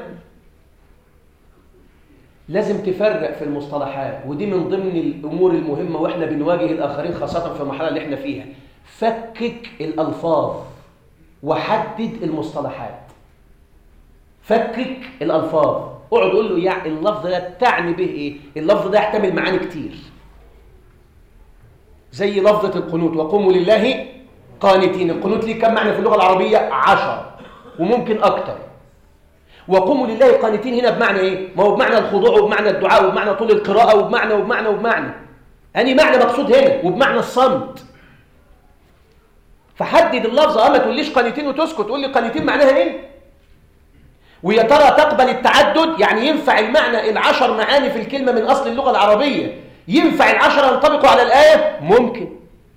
لازم تفرق في المصطلحات ودي من ضمن الأمور المهمة وإحنا بنواجه الآخرين خاصة في المرحلة اللي إحنا فيها فكك الألفاظ وحدد المصطلحات فكك الألفاظ اقعد قول له يعني اللفظ ده تعني به إيه؟ اللفظ ده يحتمل معاني كتير زي لفظة القنوت وقوموا لله قانتين القنوت ليه كم معنى في اللغة العربية عشر وممكن أكتر وقوموا لله قانتين هنا بمعنى إيه؟ ما هو بمعنى الخضوع وبمعنى الدعاء وبمعنى طول القراءة وبمعنى وبمعنى وبمعنى أني معنى مقصود هنا وبمعنى الصمت فحدد اللفظ اه ما تقوليش قانتين وتسكت تقول لي قانتين معناها ايه ويا ترى تقبل التعدد يعني ينفع المعنى العشر معاني في الكلمة من أصل اللغة العربية ينفع العشرة ينطبقوا على الآية ممكن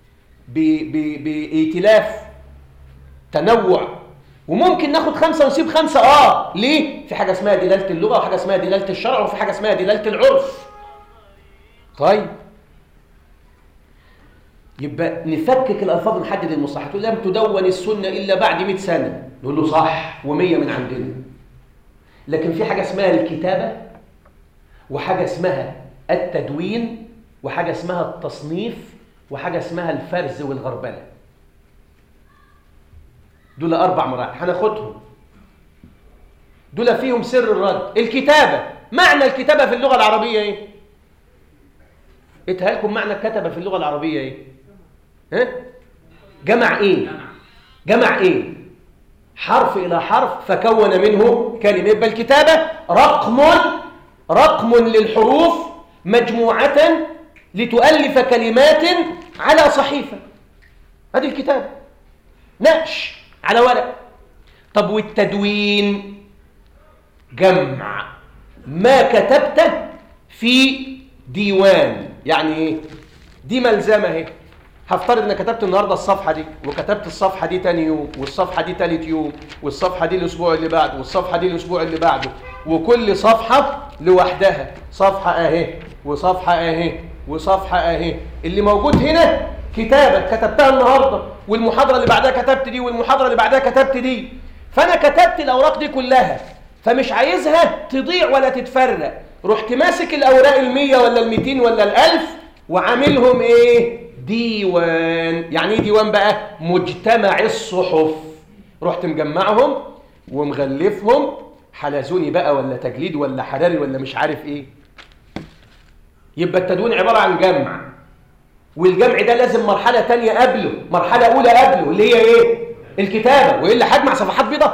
بائتلاف تنوع وممكن ناخد خمسة ونسيب خمسة آه ليه؟ في حاجة اسمها دلالة اللغة وحاجة اسمها دلالة الشرع وفي حاجة اسمها دلالة العرف طيب يبقى نفكك الألفاظ ونحدد المصطلحات لم تدون السنة إلا بعد 100 سنة نقول له صح و100 من عندنا لكن في حاجة اسمها الكتابة وحاجة اسمها التدوين وحاجة اسمها التصنيف وحاجة اسمها الفرز والغربلة دول أربع مراحل هناخدهم دول فيهم سر الرد الكتابة معنى الكتابة في اللغة العربية ايه اتهالكم معنى الكتبة في اللغة العربية ايه ها جمع ايه جمع ايه حرف الى حرف فكون منه كلمة يبقى الكتابة رقم رقم للحروف مجموعة لتؤلف كلمات على صحيفة هذه الكتابة نقش على ورق طب والتدوين جمع ما كتبته في ديوان يعني ايه دي ملزمه اهي هفترض ان كتبت النهارده الصفحه دي وكتبت الصفحه دي تاني يوم والصفحه دي تالت يوم والصفحه دي الاسبوع اللي بعده والصفحه دي الاسبوع اللي بعده وكل صفحه لوحدها صفحه اهي وصفحه اهي وصفحه اهي اللي موجود هنا كتابه كتبتها النهارده والمحاضره اللي بعدها كتبت دي والمحاضره اللي بعدها كتبت دي فانا كتبت الاوراق دي كلها فمش عايزها تضيع ولا تتفرق رحت ماسك الاوراق ال100 ولا ال200 ولا ال1000 وعاملهم ايه ديوان يعني ايه ديوان بقى مجتمع الصحف رحت مجمعهم ومغلفهم حلزوني بقى ولا تجليد ولا حراري ولا مش عارف ايه يبقى التدوين عبارة عن جمع والجمع ده لازم مرحلة تانية قبله مرحلة أولى قبله اللي هي ايه الكتابة وإلا هجمع صفحات بيضة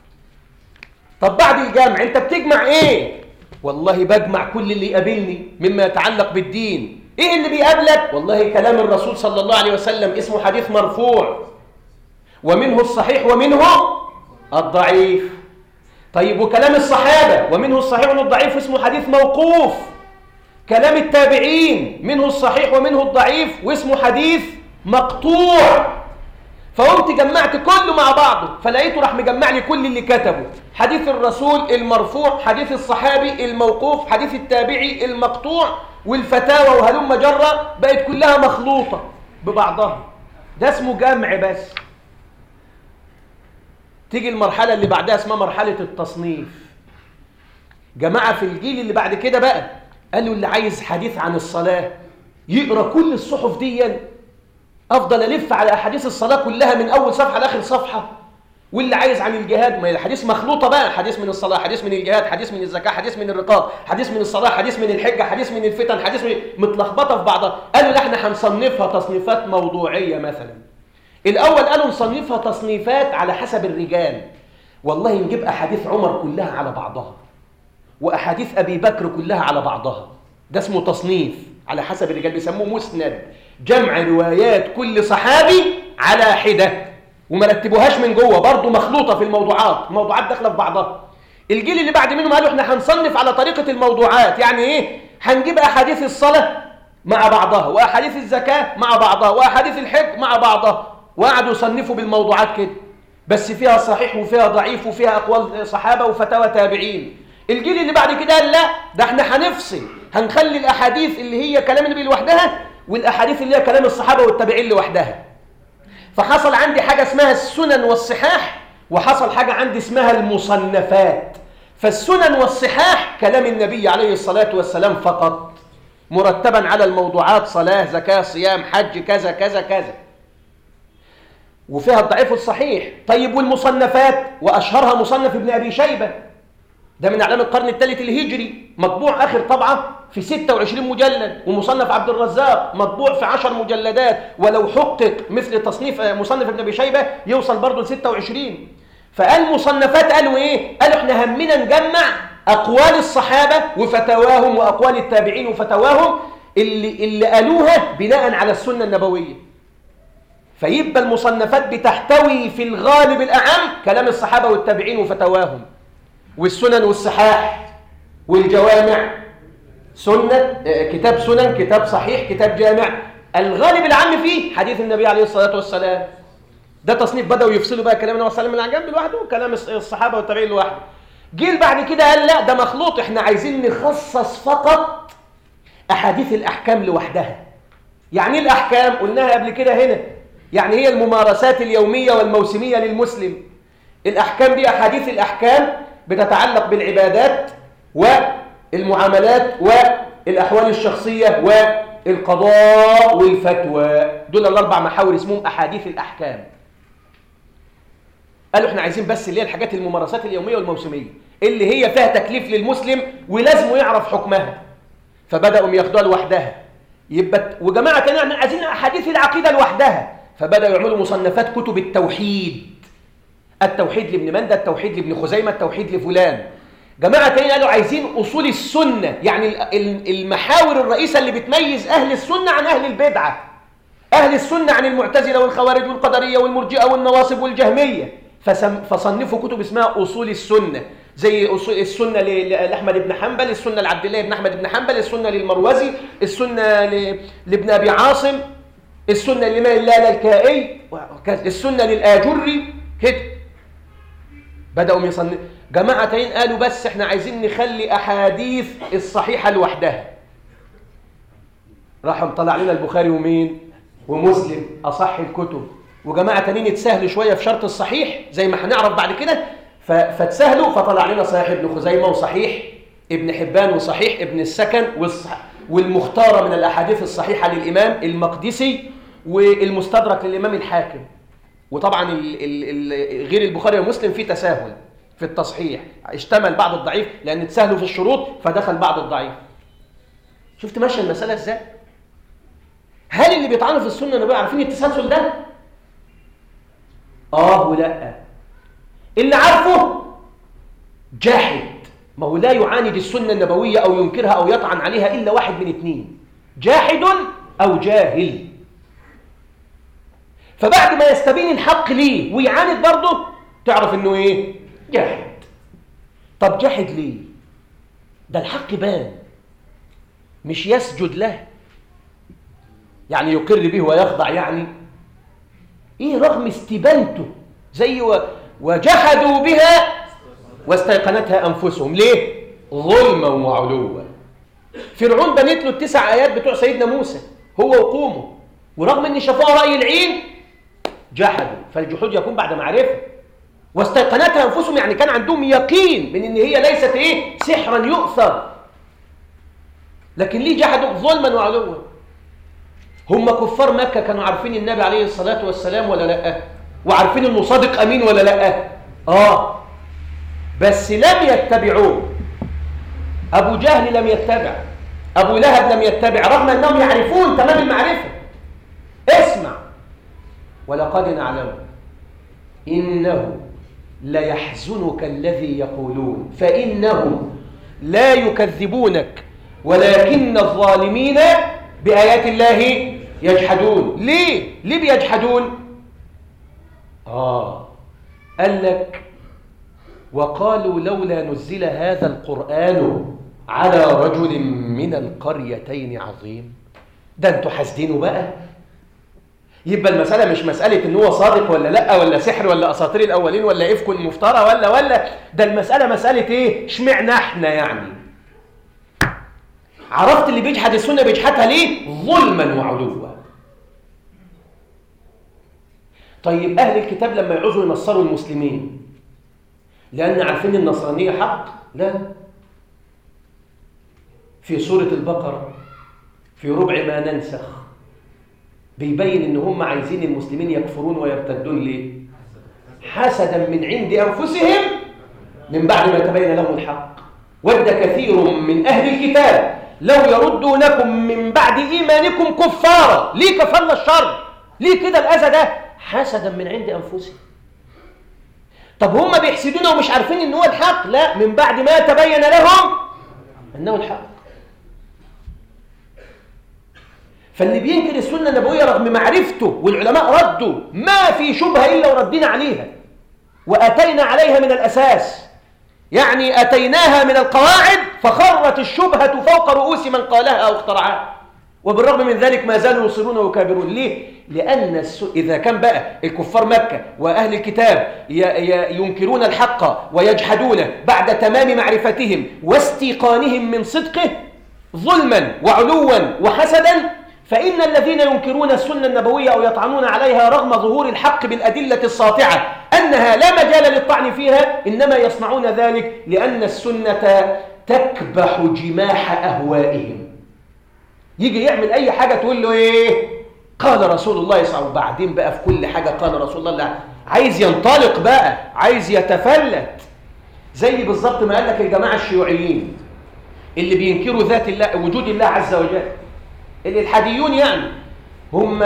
طب بعد الجمع انت بتجمع ايه والله بجمع كل اللي يقابلني مما يتعلق بالدين ايه اللي بيقابلك والله كلام الرسول صلى الله عليه وسلم اسمه حديث مرفوع ومنه الصحيح ومنه الضعيف طيب وكلام الصحابة ومنه الصحيح ومنه الضعيف اسمه حديث موقوف كلام التابعين منه الصحيح ومنه الضعيف واسمه حديث مقطوع فقمت جمعت كله مع بعضه فلقيته راح مجمع لي كل اللي كتبه حديث الرسول المرفوع حديث الصحابي الموقوف حديث التابعي المقطوع والفتاوى وهلم جرة بقت كلها مخلوطة ببعضها ده اسمه جمع بس تيجي المرحلة اللي بعدها اسمها مرحلة التصنيف جماعة في الجيل اللي بعد كده بقى قالوا اللي عايز حديث عن الصلاة يقرأ كل الصحف دي افضل الف على احاديث الصلاه كلها من اول صفحه لاخر صفحه واللي عايز عن الجهاد ما الحديث مخلوطه بقى حديث من الصلاه حديث من الجهاد حديث من الزكاه حديث من الرقاب حديث من الصلاه حديث من الحجه حديث من الفتن حديث من متلخبطه في بعضها قالوا لا احنا هنصنفها تصنيفات موضوعيه مثلا الاول قالوا نصنفها تصنيفات على حسب الرجال والله نجيب احاديث عمر كلها على بعضها واحاديث ابي بكر كلها على بعضها ده اسمه تصنيف على حسب الرجال بيسموه مسند جمع روايات كل صحابي على حدة وما رتبوهاش من جوه برضه مخلوطة في الموضوعات موضوعات داخله في بعضها الجيل اللي بعد منهم قالوا احنا هنصنف على طريقة الموضوعات يعني ايه هنجيب احاديث الصلاة مع بعضها واحاديث الزكاة مع بعضها واحاديث الحج مع بعضها وقعدوا يصنفوا بالموضوعات كده بس فيها صحيح وفيها ضعيف وفيها اقوال صحابة وفتاوى تابعين الجيل اللي بعد كده قال لا ده احنا هنفصل هنخلي الاحاديث اللي هي كلام النبي لوحدها والاحاديث اللي هي كلام الصحابه والتابعين لوحدها فحصل عندي حاجه اسمها السنن والصحاح وحصل حاجه عندي اسمها المصنفات فالسنن والصحاح كلام النبي عليه الصلاه والسلام فقط مرتبا على الموضوعات صلاه زكاه صيام حج كذا كذا كذا وفيها الضعيف والصحيح طيب والمصنفات واشهرها مصنف ابن ابي شيبه ده من اعلام القرن الثالث الهجري مطبوع اخر طبعه في 26 مجلد ومصنف عبد الرزاق مطبوع في 10 مجلدات ولو حقق مثل تصنيف مصنف ابن ابي شيبه يوصل برضه ل 26 فقال مصنفات قالوا ايه قالوا احنا همنا نجمع اقوال الصحابه وفتاواهم واقوال التابعين وفتاواهم اللي اللي قالوها بناء على السنه النبويه فيبقى المصنفات بتحتوي في الغالب الاعم كلام الصحابه والتابعين وفتاواهم والسنن والصحاح والجوامع سنة كتاب سنن كتاب صحيح كتاب جامع الغالب العام فيه حديث النبي عليه الصلاة والسلام ده تصنيف بدأوا يفصلوا بقى كلام النبي صلى الله عليه وسلم من الجنب لوحده وكلام الصحابة والتابعين لوحده جيل بعد كده قال لا ده مخلوط احنا عايزين نخصص فقط أحاديث الأحكام لوحدها يعني ايه الأحكام قلناها قبل كده هنا يعني هي الممارسات اليومية والموسمية للمسلم الأحكام دي أحاديث الأحكام بتتعلق بالعبادات والمعاملات والأحوال الشخصية والقضاء والفتوى دول الأربع محاور اسمهم أحاديث الأحكام قالوا احنا عايزين بس اللي هي الحاجات الممارسات اليومية والموسمية اللي هي فيها تكليف للمسلم ولازم يعرف حكمها فبدأوا ياخدوها لوحدها يبقى وجماعة تانية يعني عايزين أحاديث العقيدة لوحدها فبدأوا يعملوا مصنفات كتب التوحيد التوحيد لابن مندى التوحيد لابن خزيمة التوحيد لفلان جماعة تاني قالوا عايزين أصول السنة يعني المحاور الرئيسة اللي بتميز أهل السنة عن أهل البدعة أهل السنة عن المعتزلة والخوارج والقدرية والمرجئة والنواصب والجهمية فصنفوا كتب اسمها أصول السنة زي أصول السنة لأحمد بن حنبل السنة لعبد الله بن أحمد بن حنبل السنة للمروزي السنة لابن أبي عاصم السنة لما الله الكائي السنة للآجري كده بدأوا يصنفوا جماعتين قالوا بس احنا عايزين نخلي أحاديث الصحيحة لوحدها راحوا مطلع لنا البخاري ومين ومسلم أصح الكتب وجماعة تانيين اتسهلوا شوية في شرط الصحيح زي ما هنعرف بعد كده فاتسهلوا فطلع لنا صحيح ابن خزيمة وصحيح ابن حبان وصحيح ابن السكن والمختارة من الأحاديث الصحيحة للإمام المقدسي والمستدرك للإمام الحاكم وطبعا ال ال ال غير البخاري ومسلم فيه تساهل في التصحيح اشتمل بعض الضعيف لأن اتساهلوا في الشروط فدخل بعض الضعيف شفت ماشيه المسألة ازاي؟ هل اللي بيطعنوا في السنة النبوية عارفين التسلسل ده؟ آه ولا اللي عارفه جاحد ما هو لا يعاند السنة النبوية أو ينكرها أو يطعن عليها إلا واحد من اتنين جاحد أو جاهل فبعد ما يستبين الحق ليه ويعاند برضه تعرف انه ايه جاحد طب جاحد ليه ده الحق بان مش يسجد له يعني يقر به ويخضع يعني ايه رغم استبانته زي و... وجحدوا بها واستيقنتها انفسهم ليه ظلما وعلوا فرعون بنت له التسع ايات بتوع سيدنا موسى هو وقومه ورغم ان شافوها راي العين جحدوا فالجحود يكون بعد معرفه واستيقنتها انفسهم يعني كان عندهم يقين من ان هي ليست ايه سحرا يؤثر لكن ليه جحدوا ظلما وعلوا هم كفار مكه كانوا عارفين النبي عليه الصلاه والسلام ولا لا وعارفين انه صادق امين ولا لا اه بس لم يتبعوه ابو جهل لم يتبع ابو لهب لم يتبع رغم انهم يعرفون تمام المعرفه اسمع ولقد نعلم انه ليحزنك الذي يقولون فانهم لا يكذبونك ولكن الظالمين بايات الله يجحدون ليه ليه بيجحدون اه قال لك وقالوا لولا نزل هذا القرآن على رجل من القريتين عظيم ده انتوا حاسدينه بقى يبقى المسألة مش مسألة ان هو صادق ولا لا ولا سحر ولا اساطير الاولين ولا افك مفترى ولا ولا ده المسألة مسألة ايه اشمعنا احنا يعني عرفت اللي بيجحد السنة بيجحدها ليه ظلما وعلوا طيب اهل الكتاب لما يعوزوا ينصروا المسلمين لأن عارفين النصرانية حق لا في سورة البقرة في ربع ما ننسخ بيبين ان هم عايزين المسلمين يكفرون ويرتدون ليه حسدا من عند أنفسهم من بعد ما تبين لهم الحق ود كثير من أهل الكتاب لو يردونكم من بعد إيمانكم كفارا ليه كفرنا الشر ليه كده الأذى ده حسدا من عند أنفسهم طب هم بيحسدونا ومش عارفين ان هو الحق لا من بعد ما تبين لهم انه الحق فاللي بينكر السنه النبويه رغم معرفته والعلماء ردوا ما في شبهه الا وردينا عليها واتينا عليها من الاساس يعني اتيناها من القواعد فخرت الشبهه فوق رؤوس من قالها او اخترعها وبالرغم من ذلك ما زالوا يصرون ويكابرون ليه؟ لأن الس... إذا كان بقى الكفار مكة وأهل الكتاب ي... ي... ينكرون الحق ويجحدونه بعد تمام معرفتهم واستيقانهم من صدقه ظلما وعلوا وحسدا فإن الذين ينكرون السنة النبوية أو يطعنون عليها رغم ظهور الحق بالأدلة الساطعة أنها لا مجال للطعن فيها إنما يصنعون ذلك لأن السنة تكبح جماح أهوائهم يجي يعمل أي حاجة تقول له إيه قال رسول الله صلى الله عليه وسلم وبعدين بقى في كل حاجة قال رسول الله عايز ينطلق بقى عايز يتفلت زي بالظبط ما قال لك الجماعة الشيوعيين اللي بينكروا ذات الله وجود الله عز وجل الإلحاديون يعني هم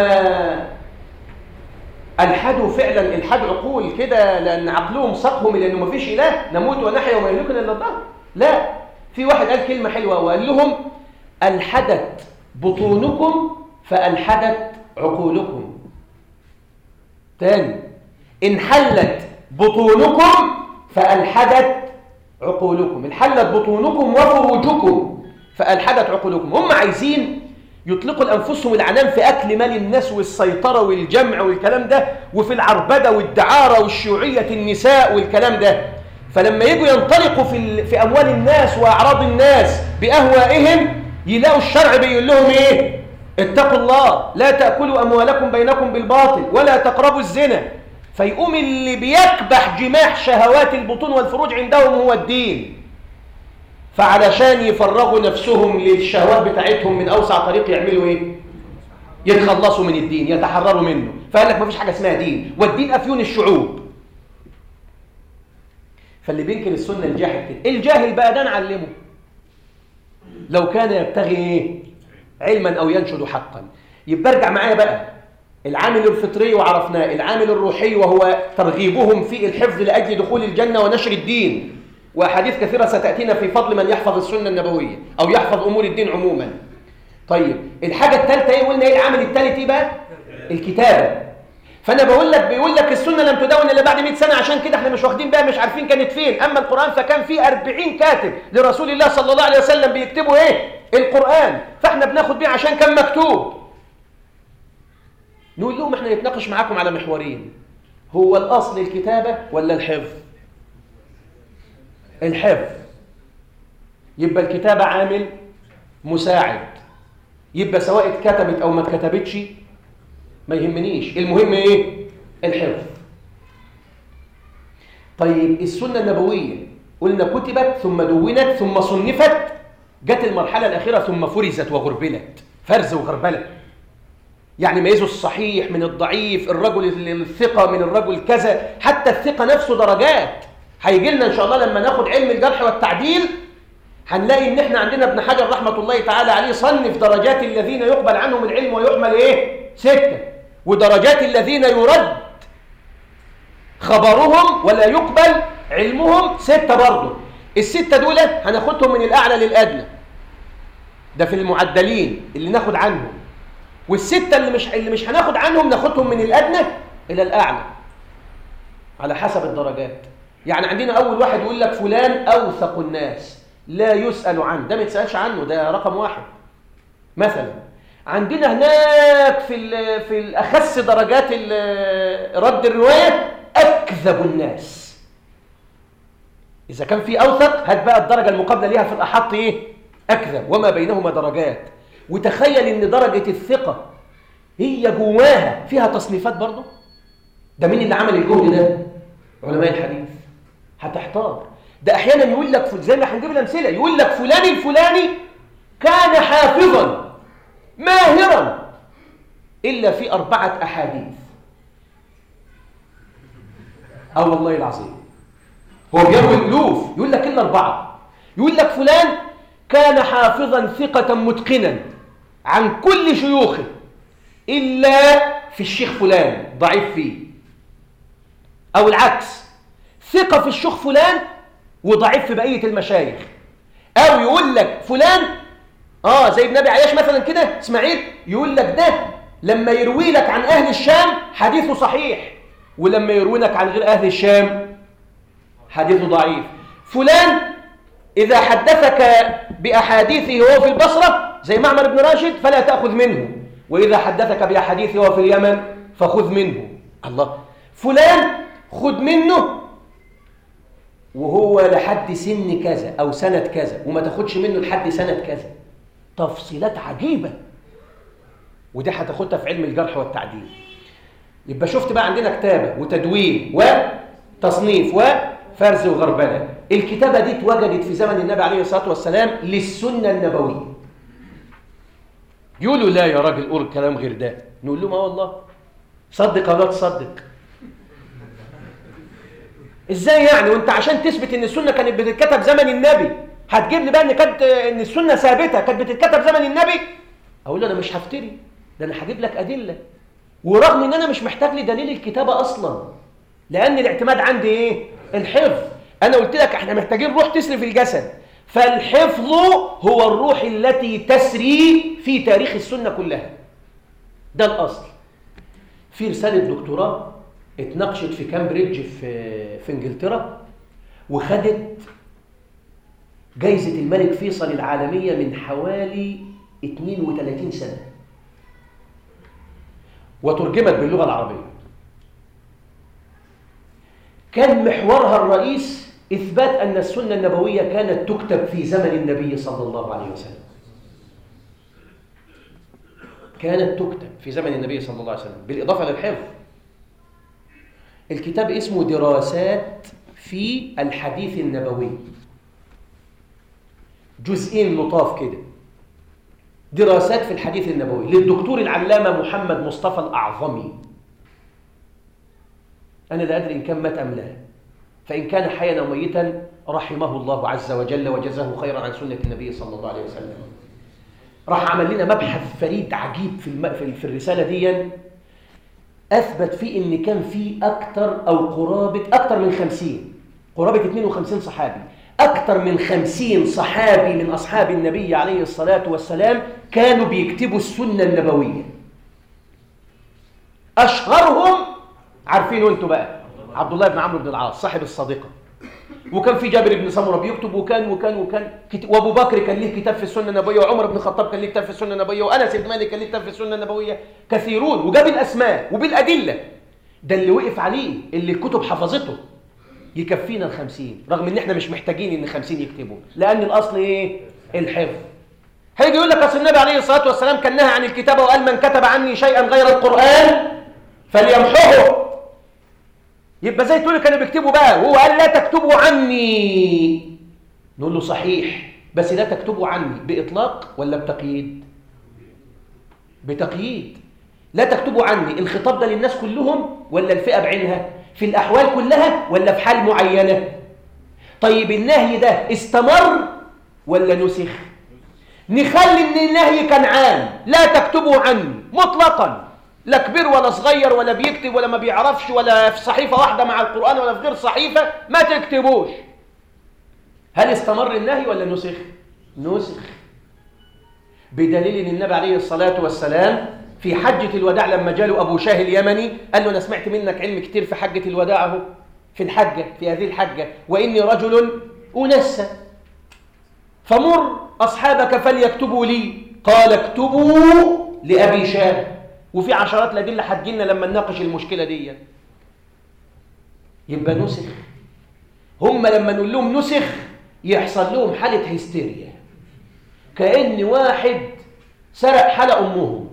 ألحدوا فعلا إلحاد عقول كده لأن عقلهم سقهم لأنه ما فيش إله نموت ونحيا وما يهلكنا إلا الله لا في واحد قال كلمة حلوة وقال لهم ألحدت بطونكم فألحدت عقولكم تاني انحلت بطونكم فألحدت عقولكم انحلت بطونكم وفروجكم فألحدت عقولكم هم عايزين يطلقوا لأنفسهم العنان في أكل مال الناس والسيطرة والجمع والكلام ده وفي العربدة والدعارة والشيوعية النساء والكلام ده فلما يجوا ينطلقوا في, في أموال الناس وأعراض الناس بأهوائهم يلاقوا الشرع بيقول لهم إيه اتقوا الله لا تأكلوا أموالكم بينكم بالباطل ولا تقربوا الزنا فيقوم اللي بيكبح جماح شهوات البطون والفروج عندهم هو الدين فعلشان يفرغوا نفسهم للشهوات بتاعتهم من أوسع طريق يعملوا إيه؟ يتخلصوا من الدين يتحرروا منه فقال لك ما فيش حاجة اسمها دين والدين أفيون الشعوب فاللي بينكر السنة الجاهل كده الجاهل بقى ده نعلمه لو كان يبتغي إيه؟ علما أو ينشد حقا يبقى ارجع معايا بقى العامل الفطري وعرفناه العامل الروحي وهو ترغيبهم في الحفظ لأجل دخول الجنة ونشر الدين وأحاديث كثيرة ستأتينا في فضل من يحفظ السنة النبوية أو يحفظ أمور الدين عموما طيب الحاجة الثالثة إيه قلنا إيه العامل الثالث إيه بقى الكتابة فأنا بقول لك بيقول لك السنة لم تدون إلا بعد 100 سنة عشان كده إحنا مش واخدين بقى مش عارفين كانت فين أما القرآن فكان فيه 40 كاتب لرسول الله صلى الله عليه وسلم بيكتبوا إيه القرآن فإحنا بناخد بيه عشان كان مكتوب نقول لهم احنا نتناقش معاكم على محورين هو الأصل الكتابة ولا الحفظ الحفظ يبقى الكتابة عامل مساعد يبقى سواء اتكتبت أو ما اتكتبتش ما يهمنيش المهم ايه الحفظ طيب السنة النبوية قلنا كتبت ثم دونت ثم صنفت جت المرحلة الأخيرة ثم فرزت وغربلت فرز وغربلة يعني ميزوا الصحيح من الضعيف الرجل الثقة من الرجل كذا حتى الثقة نفسه درجات هيجي لنا إن شاء الله لما ناخد علم الجرح والتعديل هنلاقي إن إحنا عندنا ابن حجر رحمة الله تعالى عليه صنف درجات الذين يقبل عنهم العلم ويحمل إيه؟ ستة ودرجات الذين يرد خبرهم ولا يقبل علمهم ستة برضه الستة دول هناخدهم من الأعلى للأدنى ده في المعدلين اللي ناخد عنهم والستة اللي مش اللي مش هناخد عنهم ناخدهم من الأدنى إلى الأعلى على حسب الدرجات يعني عندنا أول واحد يقول لك فلان أوثق الناس لا يسأل عنه ده ما يتسألش عنه ده رقم واحد مثلا عندنا هناك في في الأخس درجات رد الرواية أكذب الناس إذا كان في أوثق هات بقى الدرجة المقابلة ليها في الأحط إيه؟ أكذب وما بينهما درجات وتخيل إن درجة الثقة هي جواها فيها تصنيفات برضه ده مين اللي عمل الجهد ده؟ علماء الحديث هتحتار ده أحيانا يقول لك زي ما هنجيب الأمثلة يقول لك فلان الفلاني كان حافظا ماهرا إلا في أربعة أحاديث اه والله العظيم هو بيروي الالوف يقول لك الا اربعه يقول لك فلان كان حافظا ثقه متقنا عن كل شيوخه الا في الشيخ فلان ضعيف فيه او العكس ثقه في الشيخ فلان وضعيف في بقيه المشايخ او يقول لك فلان اه زي ابن ابي عياش مثلا كده اسماعيل يقول لك ده لما يروي لك عن اهل الشام حديثه صحيح ولما يروونك عن غير أهل الشام حديثه ضعيف فلان إذا حدثك بأحاديثه وهو في البصرة زي معمر بن راشد فلا تأخذ منه وإذا حدثك بأحاديثه وهو في اليمن فخذ منه الله فلان خذ منه وهو لحد سن كذا أو سنة كذا وما تاخدش منه لحد سنة كذا تفصيلات عجيبة ودي هتاخدها في علم الجرح والتعديل يبقى شفت بقى عندنا كتابة وتدوين وتصنيف وفرز وغربلة الكتابة دي اتوجدت في زمن النبي عليه الصلاة والسلام للسنة النبوية يقولوا لا يا راجل قول كلام غير ده نقول لهم اه والله صدق ولا تصدق ازاي يعني وانت عشان تثبت ان السنة كانت بتتكتب زمن النبي هتجيب لي بقى ان كانت ان السنة ثابتة كانت بتتكتب زمن النبي اقول له انا مش هفتري ده انا هجيب لك ادله ورغم ان انا مش محتاج لدليل الكتابه اصلا لان الاعتماد عندي ايه الحفظ انا قلت لك احنا محتاجين روح تسري في الجسد فالحفظ هو الروح التي تسري في تاريخ السنه كلها ده الاصل في رساله دكتوراه اتناقشت في كامبريدج في في انجلترا وخدت جايزه الملك فيصل العالميه من حوالي 32 سنه وترجمت باللغة العربية كان محورها الرئيس إثبات أن السنة النبوية كانت تكتب في زمن النبي صلى الله عليه وسلم كانت تكتب في زمن النبي صلى الله عليه وسلم بالإضافة للحفظ الكتاب اسمه دراسات في الحديث النبوي جزئين لطاف كده دراسات في الحديث النبوي للدكتور العلامة محمد مصطفى الأعظمي أنا لا أدري إن كان مات أم لا فإن كان حيا أو ميتا رحمه الله عز وجل وجزاه خيرا عن سنة النبي صلى الله عليه وسلم راح عمل لنا مبحث فريد عجيب في, الم... في الرسالة دي أثبت فيه إن كان في أكثر أو قرابة أكثر من خمسين قرابة 52 صحابي أكثر من خمسين صحابي من أصحاب النبي عليه الصلاة والسلام كانوا بيكتبوا السنة النبوية أشهرهم عارفين أنتوا بقى عبد الله بن عمرو بن العاص صاحب الصديقة وكان في جابر بن سمره بيكتب وكان وكان وكان وابو بكر كان ليه كتاب في السنه النبويه وعمر بن الخطاب كان ليه كتاب في السنه النبويه وانس بن مالك كان ليه كتاب في السنه النبويه كثيرون وجاب الاسماء وبالادله ده اللي وقف عليه اللي الكتب حفظته يكفينا الخمسين رغم ان احنا مش محتاجين ان خمسين يكتبوا لان الاصل ايه الحفظ هيجي يقول لك اصل النبي عليه الصلاه والسلام كان نهى عن الكتابه وقال من كتب عني شيئا غير القران فليمحوه يبقى زي تقول كانوا بيكتبوا بقى وهو قال لا تكتبوا عني نقول له صحيح بس لا تكتبوا عني باطلاق ولا بتقييد بتقييد لا تكتبوا عني الخطاب ده للناس كلهم ولا الفئه بعينها في الاحوال كلها ولا في حال معينه طيب النهي ده استمر ولا نسخ نخلي ان النهي كان عام لا تكتبوا عني مطلقا لا كبير ولا صغير ولا بيكتب ولا ما بيعرفش ولا في صحيفة واحدة مع القرآن ولا في غير صحيفة ما تكتبوش هل استمر النهي ولا نسخ نسخ بدليل ان النبي عليه الصلاة والسلام في حجة الوداع لما جاله أبو شاه اليمني قال له أنا سمعت منك علم كتير في حجة الوداع اهو في الحجة في هذه الحجة وإني رجل أنسى فمر أصحابك فليكتبوا لي قال اكتبوا لأبي شاه وفي عشرات الأدلة هتجيلنا لما نناقش المشكلة دي يبقى نسخ هم لما نقول لهم نسخ يحصل لهم حالة هستيريا كأن واحد سرق حلق أمهم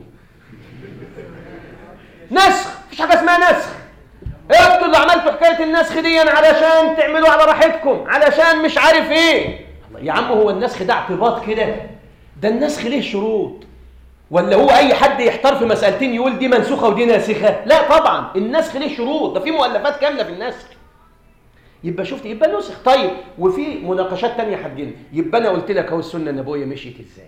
نسخ مفيش حاجة اسمها نسخ انتوا اللي عملتوا حكاية النسخ دي علشان تعملوا على راحتكم علشان مش عارف ايه يا عم هو النسخ ده اعتباط كده ده النسخ ليه شروط ولا هو اي حد يحتار في مسألتين يقول دي منسوخة ودي ناسخة لا طبعا النسخ ليه شروط ده في مؤلفات كاملة في النسخ يبقى شفت يبقى نسخ طيب وفي مناقشات تانية هتجينا يبقى انا قلت لك اهو السنة النبوية مشيت ازاي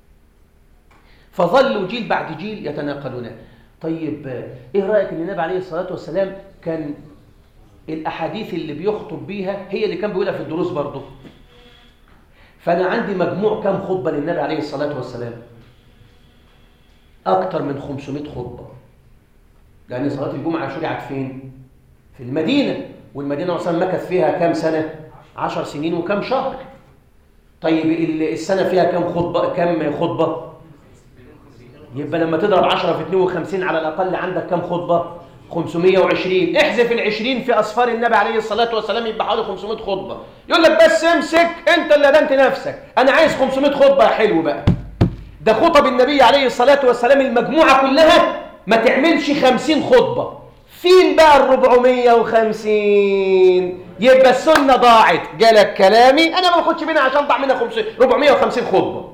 فظلوا جيل بعد جيل يتناقلون طيب ايه رايك ان النبي عليه الصلاه والسلام كان الاحاديث اللي بيخطب بيها هي اللي كان بيقولها في الدروس برضه فانا عندي مجموع كام خطبه للنبي عليه الصلاه والسلام اكتر من 500 خطبه لان صلاه الجمعه شرعت فين في المدينه والمدينه اصلا مكث فيها كام سنه 10 سنين وكام شهر طيب السنه فيها كام خطبه كام خطبه يبقى لما تضرب 10 في 52 على الأقل عندك كم خطبة 520 احذف ال 20 في أصفار النبي عليه الصلاة والسلام يبقى حوالي 500 خطبة يقول لك بس امسك انت اللي دنت نفسك انا عايز 500 خطبة حلو بقى ده خطب النبي عليه الصلاة والسلام المجموعة كلها ما تعملش 50 خطبة فين بقى ال 450 يبقى السنة ضاعت جالك كلامي انا ما باخدش منها عشان ضاع منها 500 450 خطبة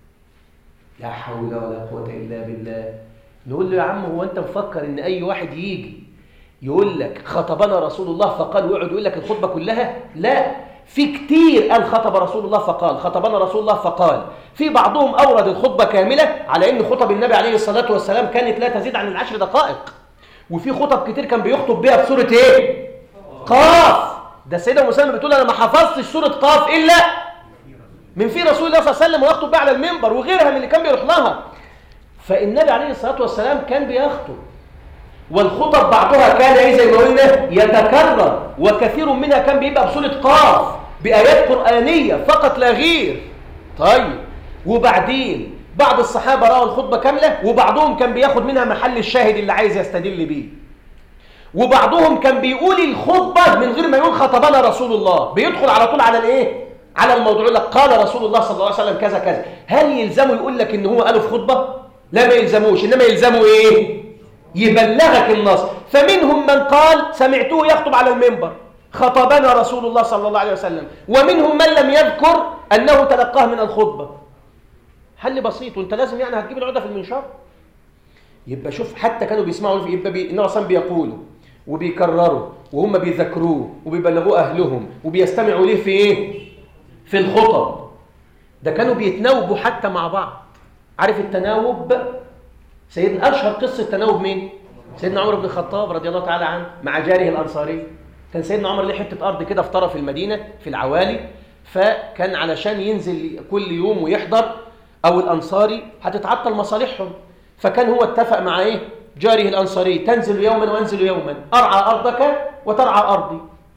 لا حول ولا قوة إلا بالله نقول له يا عم هو أنت مفكر إن أي واحد يجي يقول لك خطبنا رسول الله فقال ويقعد يقول لك الخطبة كلها لا في كتير قال خطب رسول الله فقال خطبنا رسول الله فقال في بعضهم أورد الخطبة كاملة على إن خطب النبي عليه الصلاة والسلام كانت لا تزيد عن العشر دقائق وفي خطب كتير كان بيخطب بيها بسورة إيه؟ قاف ده السيدة مسلمة بتقول أنا ما حفظتش سورة قاف إلا من في رسول الله صلى الله عليه وسلم ويخطب بها على المنبر وغيرها من اللي كان بيروح لها فالنبي عليه الصلاة والسلام كان بيخطب والخطب بعضها كان ايه زي ما قلنا يتكرر وكثير منها كان بيبقى بسورة قاف بآيات قرآنية فقط لا غير طيب وبعدين بعض الصحابة رأوا الخطبة كاملة وبعضهم كان بياخد منها محل الشاهد اللي عايز يستدل بيه وبعضهم كان بيقول الخطبة من غير ما يقول خطبنا رسول الله بيدخل على طول على الايه على الموضوع لك قال رسول الله صلى الله عليه وسلم كذا كذا هل يلزمه يقول لك ان هو قاله في خطبه لا ما يلزموش انما يلزمه ايه يبلغك النص فمنهم من قال سمعته يخطب على المنبر خطبنا رسول الله صلى الله عليه وسلم ومنهم من لم يذكر انه تلقاه من الخطبه حل بسيط وانت لازم يعني هتجيب العقده في المنشار يبقى شوف حتى كانوا بيسمعوا يبقى بي... النبي صلى بيقولوا وبيكرروا وهم بيذكروه وبيبلغوه اهلهم وبيستمعوا ليه في ايه في الخطب ده كانوا بيتناوبوا حتى مع بعض عارف التناوب سيدنا أشهر قصة تناوب مين؟ سيدنا عمر بن الخطاب رضي الله تعالى عنه مع جاره الأنصاري كان سيدنا عمر ليه حتة أرض كده في طرف المدينة في العوالي فكان علشان ينزل كل يوم ويحضر أو الأنصاري هتتعطل مصالحهم فكان هو اتفق مع إيه؟ جاره الأنصاري تنزل يوما وأنزل يوما أرعى أرضك وترعى أرضي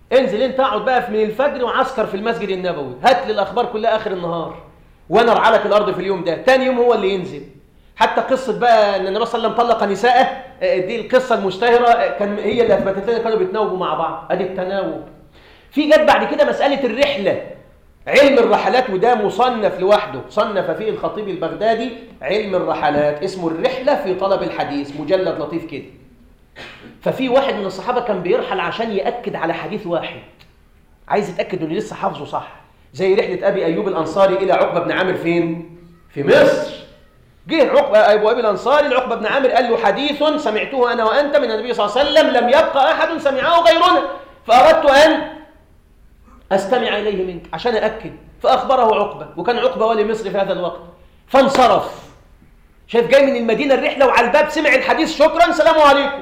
انزل انت اقعد بقى من الفجر وعسكر في المسجد النبوي هات لي الاخبار كلها اخر النهار وانا ارعى لك الارض في اليوم ده تاني يوم هو اللي ينزل حتى قصه بقى ان النبي صلى الله عليه وسلم طلق نساءه دي القصه المشتهره كان هي اللي اثبتت لنا كانوا بيتناوبوا مع بعض ادي التناوب في جت بعد كده مساله الرحله علم الرحلات وده مصنف لوحده صنف فيه الخطيب البغدادي علم الرحلات اسمه الرحله في طلب الحديث مجلد لطيف كده ففي واحد من الصحابه كان بيرحل عشان ياكد على حديث واحد عايز يتاكد انه لسه حافظه صح زي رحله ابي ايوب الانصاري الى عقبه بن عامر فين في مصر جه عقبه ابو ابي الانصاري لعقبه بن عامر قال له حديث سمعته انا وانت من النبي صلى الله عليه وسلم لم يبقى احد سمعه غيرنا فاردت ان استمع اليه منك عشان ااكد فاخبره عقبه وكان عقبه ولي مصر في هذا الوقت فانصرف شايف جاي من المدينه الرحله وعلى الباب سمع الحديث شكرا سلام عليكم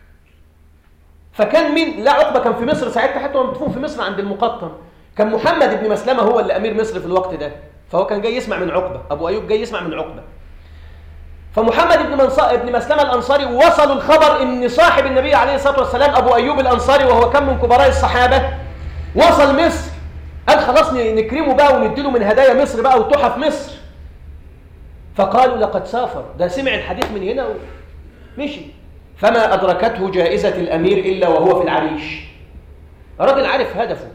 فكان مين لا عقبه كان في مصر ساعتها حتى هو مدفون في مصر عند المقطم كان محمد بن مسلمه هو اللي امير مصر في الوقت ده فهو كان جاي يسمع من عقبه ابو ايوب جاي يسمع من عقبه فمحمد بن منص... ابن مسلمه الانصاري وصلوا الخبر ان صاحب النبي عليه الصلاه والسلام ابو ايوب الانصاري وهو كان من كبراء الصحابه وصل مصر قال خلاص نكرمه بقى ونديله من هدايا مصر بقى وتحف مصر فقالوا لقد سافر ده سمع الحديث من هنا ومشي فما أدركته جائزة الأمير إلا وهو في العريش راجل عارف هدفه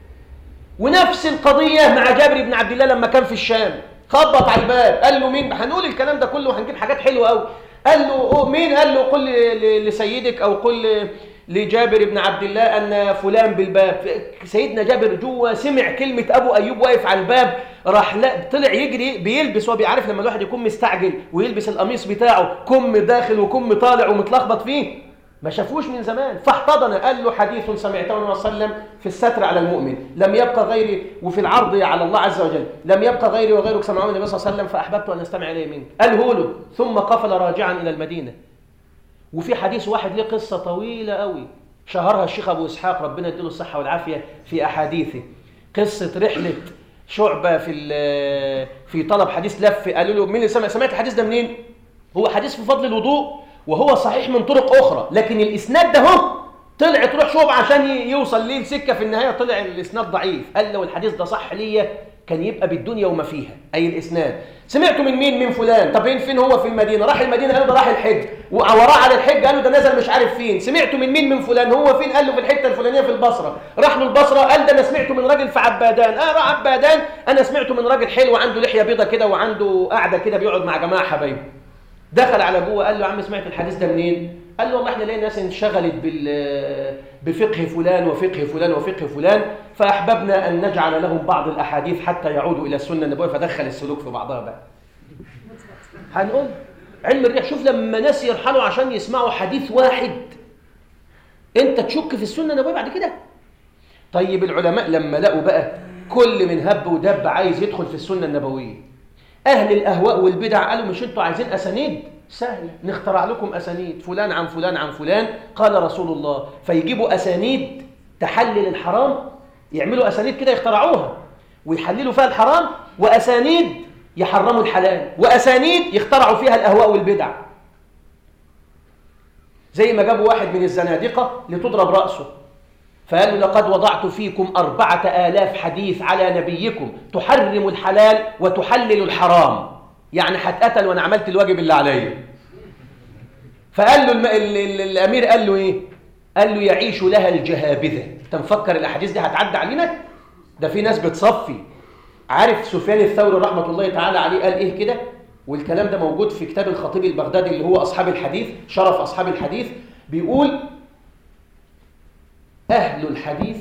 ونفس القضية مع جابر بن عبد الله لما كان في الشام خبط على الباب قال له مين هنقول الكلام ده كله وهنجيب حاجات حلوة قوي قال له مين قال له قل لسيدك أو قل لجابر بن عبد الله أن فلان بالباب سيدنا جابر جوه سمع كلمة أبو أيوب واقف على الباب راح لا طلع يجري بيلبس هو بيعرف لما الواحد يكون مستعجل ويلبس القميص بتاعه كم داخل وكم طالع ومتلخبط فيه ما شافوش من زمان فاحتضن قال له حديث سمعته النبي صلى الله عليه وسلم في الستر على المؤمن لم يبقى غيري وفي العرض على الله عز وجل لم يبقى غيري وغيرك سمعوا النبي صلى الله عليه وسلم فاحببت ان استمع اليه منك قاله له ثم قفل راجعا الى المدينه وفي حديث واحد ليه قصه طويله قوي شهرها الشيخ ابو اسحاق ربنا يديله الصحه والعافيه في احاديثه قصه رحله شعبه في في طلب حديث لف قالوا له مين اللي سمع سمعت الحديث ده منين هو حديث في فضل الوضوء وهو صحيح من طرق اخرى لكن الاسناد ده هو طلع تروح شعبه عشان يوصل ليه السكه في النهايه طلع الاسناد ضعيف قال لو الحديث ده صح ليا كان يبقى بالدنيا وما فيها اي الاسناد سمعته من مين من فلان طب فين فين هو في المدينه راح المدينه قالوا ده راح الحج وراه على الحج قالوا ده نزل مش عارف فين سمعته من مين من فلان هو فين قال له في الحته الفلانيه في البصره راح له البصره قال ده انا سمعته من راجل في عبادان اه راح عبادان انا سمعته من راجل حلو عنده لحيه بيضه كده وعنده قاعده كده بيقعد مع جماعه حبايبه دخل على جوه قال له يا عم سمعت الحديث ده منين قال له والله احنا لقينا ناس انشغلت بال بفقه فلان وفقه فلان وفقه فلان فاحببنا ان نجعل لهم بعض الاحاديث حتى يعودوا الى السنه النبويه فدخل السلوك في بعضها بقى هنقول علم الريح شوف لما ناس يرحلوا عشان يسمعوا حديث واحد انت تشك في السنه النبويه بعد كده طيب العلماء لما لقوا بقى كل من هب ودب عايز يدخل في السنه النبويه اهل الاهواء والبدع قالوا مش انتوا عايزين اسانيد سهل نخترع لكم اسانيد فلان عن فلان عن فلان قال رسول الله فيجيبوا اسانيد تحلل الحرام يعملوا اسانيد كده يخترعوها ويحللوا فيها الحرام واسانيد يحرموا الحلال واسانيد يخترعوا فيها الاهواء والبدع زي ما جابوا واحد من الزنادقه لتضرب راسه فقال له لقد وضعت فيكم أربعة آلاف حديث على نبيكم تحرم الحلال وتحلل الحرام يعني هتقتل وأنا عملت الواجب اللي عليا فقال له الم... ال... ال... الأمير قال له إيه قال له يعيش لها الجهابذة أنت مفكر الأحاديث دي هتعدي علينا ده في ناس بتصفي عارف سفيان الثوري رحمة الله تعالى عليه قال إيه كده والكلام ده موجود في كتاب الخطيب البغدادي اللي هو أصحاب الحديث شرف أصحاب الحديث بيقول أهل الحديث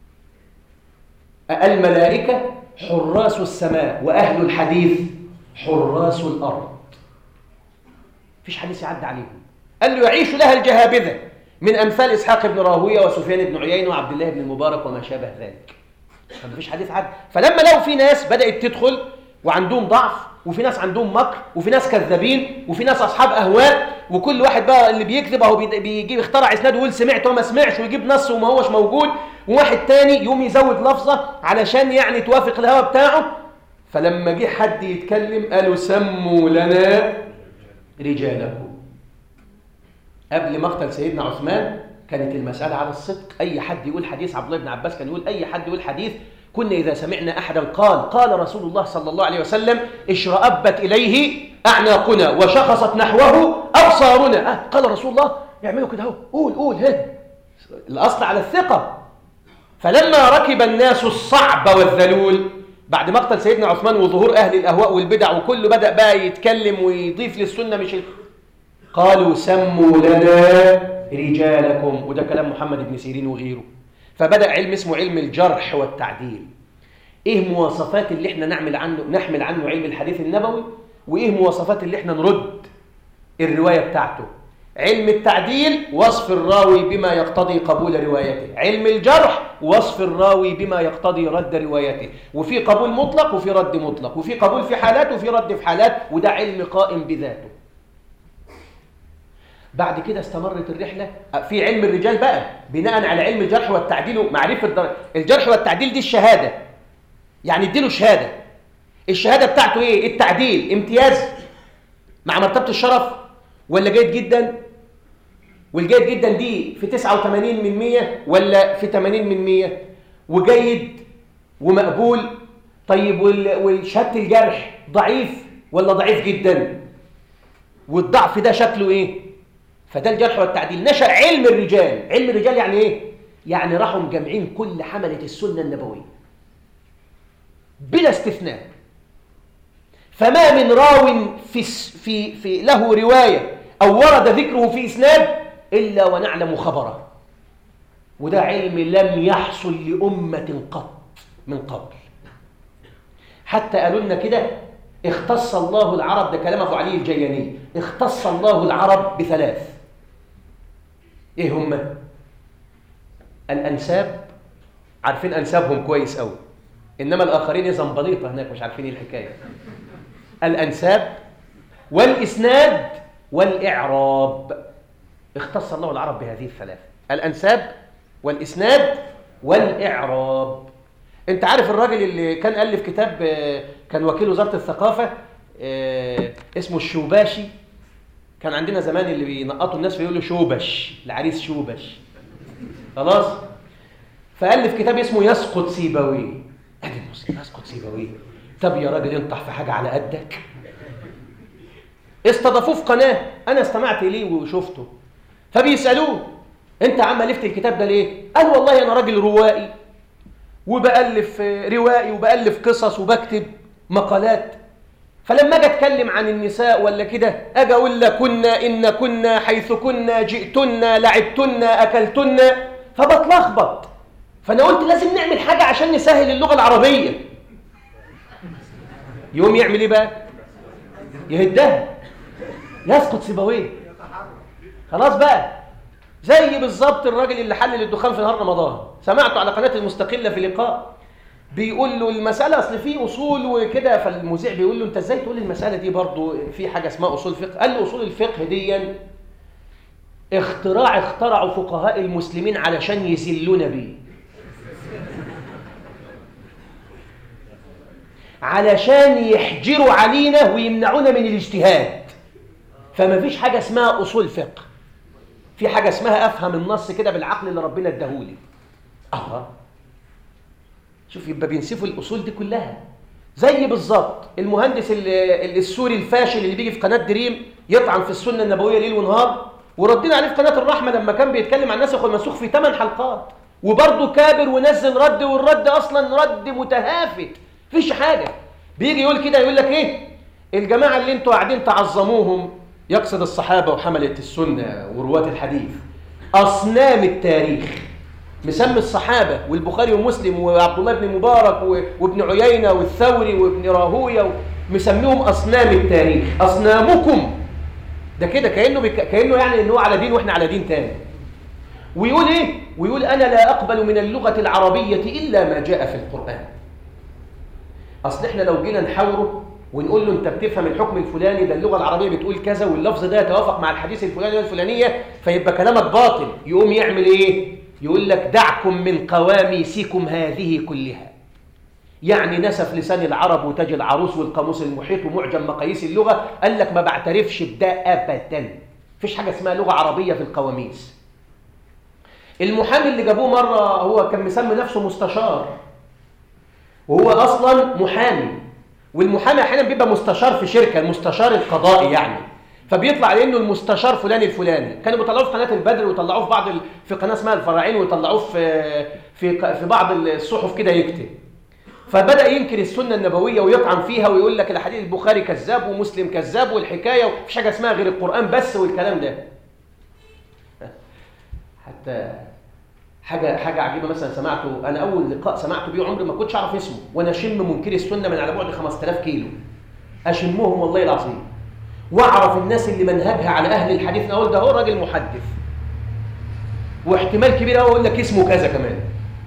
الملائكة حراس السماء وأهل الحديث حراس الأرض فيش حديث يعد عليهم قال له يعيش لها الجهابذة من أمثال إسحاق بن راهوية وسفيان بن عيين وعبد الله بن المبارك وما شابه ذلك فمفيش حديث عد فلما لقوا في ناس بدأت تدخل وعندهم ضعف وفي ناس عندهم مكر وفي ناس كذابين وفي ناس اصحاب اهواء وكل واحد بقى اللي بيكذب اهو بيجيب يخترع اسناد ويقول سمعت وما سمعش ويجيب نص وما هوش موجود وواحد تاني يقوم يزود لفظه علشان يعني توافق الهوى بتاعه فلما جه حد يتكلم قالوا سموا لنا رجالكم قبل مقتل سيدنا عثمان كانت المسألة على الصدق أي حد يقول حديث عبد الله بن عباس كان يقول أي حد يقول حديث كنا إذا سمعنا أحدا قال قال رسول الله صلى الله عليه وسلم اشرأبت إليه أعناقنا وشخصت نحوه أبصارنا آه قال رسول الله يعملوا كده هو قول قول ها الأصل على الثقة فلما ركب الناس الصعب والذلول بعد مقتل سيدنا عثمان وظهور أهل الأهواء والبدع وكله بدأ بقى يتكلم ويضيف للسنة مش قالوا سموا لنا رجالكم وده كلام محمد بن سيرين وغيره فبدأ علم اسمه علم الجرح والتعديل ايه مواصفات اللي احنا نعمل عنه نحمل عنه علم الحديث النبوي وايه مواصفات اللي احنا نرد الرواية بتاعته علم التعديل وصف الراوي بما يقتضي قبول روايته علم الجرح وصف الراوي بما يقتضي رد روايته وفي قبول مطلق وفي رد مطلق وفي قبول في حالات وفي رد في حالات وده علم قائم بذاته بعد كده استمرت الرحلة في علم الرجال بقى بناء على علم الجرح والتعديل ومعرفة در... الجرح والتعديل دي الشهادة يعني اديله شهادة الشهادة بتاعته ايه التعديل امتياز مع مرتبة الشرف ولا جيد جدا والجيد جدا دي في 89 من 100 ولا في 80 من 100 وجيد ومقبول طيب وشهادة الجرح ضعيف ولا ضعيف جدا والضعف ده شكله ايه فده الجرح والتعديل نشأ علم الرجال علم الرجال يعني ايه يعني راحوا مجمعين كل حملة السنة النبوية بلا استثناء فما من راو في في في له رواية أو ورد ذكره في إسناد إلا ونعلم خبره وده علم لم يحصل لأمة قط من قبل حتى قالوا لنا كده اختص الله العرب ده كلام أبو علي الجياني اختص الله العرب بثلاث ايه هم الانساب عارفين انسابهم كويس قوي انما الاخرين زنبليطه هناك مش عارفين ايه الحكايه الانساب والاسناد والاعراب اختص الله العرب بهذه الثلاثه الانساب والاسناد والاعراب انت عارف الراجل اللي كان الف كتاب كان وكيل وزاره الثقافه اسمه الشوباشي كان عندنا زمان اللي بينقطوا الناس فيقولوا شوبش العريس شوبش خلاص فألف كتاب اسمه يسقط سيبوي ادي المسلم يسقط سيبوي طب يا راجل انطح في حاجة على قدك استضافوه في قناة أنا استمعت إليه وشفته فبيسألوه أنت عم ألفت الكتاب ده ليه؟ قال والله أنا راجل روائي وبألف روائي وبألف قصص وبكتب مقالات فلما اجي اتكلم عن النساء ولا كده اجي اقول لكنا ان كنا حيث كنا جئتنا لعبتنا اكلتنا فبتلخبط فانا قلت لازم نعمل حاجه عشان نسهل اللغه العربيه يقوم يعمل ايه بقى يهدها يسقط سيبويه خلاص بقى زي بالظبط الراجل اللي حلل الدخان في نهار رمضان سمعته على قناه المستقله في لقاء بيقول له المسألة أصل في أصول وكده فالمذيع بيقول له أنت إزاي تقول المسألة دي برضو في حاجة اسمها أصول فقه قال له أصول الفقه دي اختراع اخترعوا فقهاء المسلمين علشان يذلونا بيه علشان يحجروا علينا ويمنعونا من الاجتهاد فما فيش حاجة اسمها أصول فقه في حاجة اسمها أفهم النص كده بالعقل اللي ربنا اداهولي أه شوف يبقى بينسفوا الأصول دي كلها زي بالظبط المهندس السوري الفاشل اللي بيجي في قناة دريم يطعن في السنة النبوية ليل ونهار وردينا عليه في قناة الرحمة لما كان بيتكلم عن الناسخ والمنسوخ في 8 حلقات وبرضه كابر ونزل رد والرد أصلا رد متهافت فيش حاجة بيجي يقول كده يقول لك إيه الجماعة اللي انتوا قاعدين تعظموهم يقصد الصحابة وحملة السنة ورواة الحديث أصنام التاريخ مسمي الصحابة والبخاري ومسلم وعبد الله بن مبارك وابن عيينة والثوري وابن راهوية مسميهم أصنام التاريخ أصنامكم ده كده كأنه بك... كأنه يعني إنه على دين وإحنا على دين تاني ويقول إيه؟ ويقول أنا لا أقبل من اللغة العربية إلا ما جاء في القرآن أصل إحنا لو جينا نحاوره ونقول له أنت بتفهم الحكم الفلاني ده اللغة العربية بتقول كذا واللفظ ده يتوافق مع الحديث الفلاني والفلانية فيبقى كلامك باطل يقوم يعمل إيه؟ يقول لك دعكم من قواميسكم هذه كلها يعني نسف لسان العرب وتاج العروس والقاموس المحيط ومعجم مقاييس اللغة قال لك ما بعترفش بده أبدا فيش حاجة اسمها لغة عربية في القواميس المحامي اللي جابوه مرة هو كان مسمي نفسه مستشار وهو أصلا محامي والمحامي أحيانا بيبقى مستشار في شركة المستشار القضائي يعني فبيطلع لانه المستشار فلان الفلاني كانوا بيطلعوه في قناه البدر ويطلعوه في بعض ال... في قناه اسمها الفراعين ويطلعوه في في في بعض الصحف كده يكتب فبدا ينكر السنه النبويه ويطعن فيها ويقول لك الحديث البخاري كذاب ومسلم كذاب والحكايه ومفيش حاجه اسمها غير القران بس والكلام ده حتى حاجه حاجه عجيبه مثلا سمعته انا اول لقاء سمعته بيه عمري ما كنتش اعرف اسمه وانا اشم منكر السنه من على بعد 5000 كيلو اشمهم والله العظيم واعرف الناس اللي منهجها على اهل الحديث اقول ده هو راجل محدث واحتمال كبير قوي اقول لك اسمه كذا كمان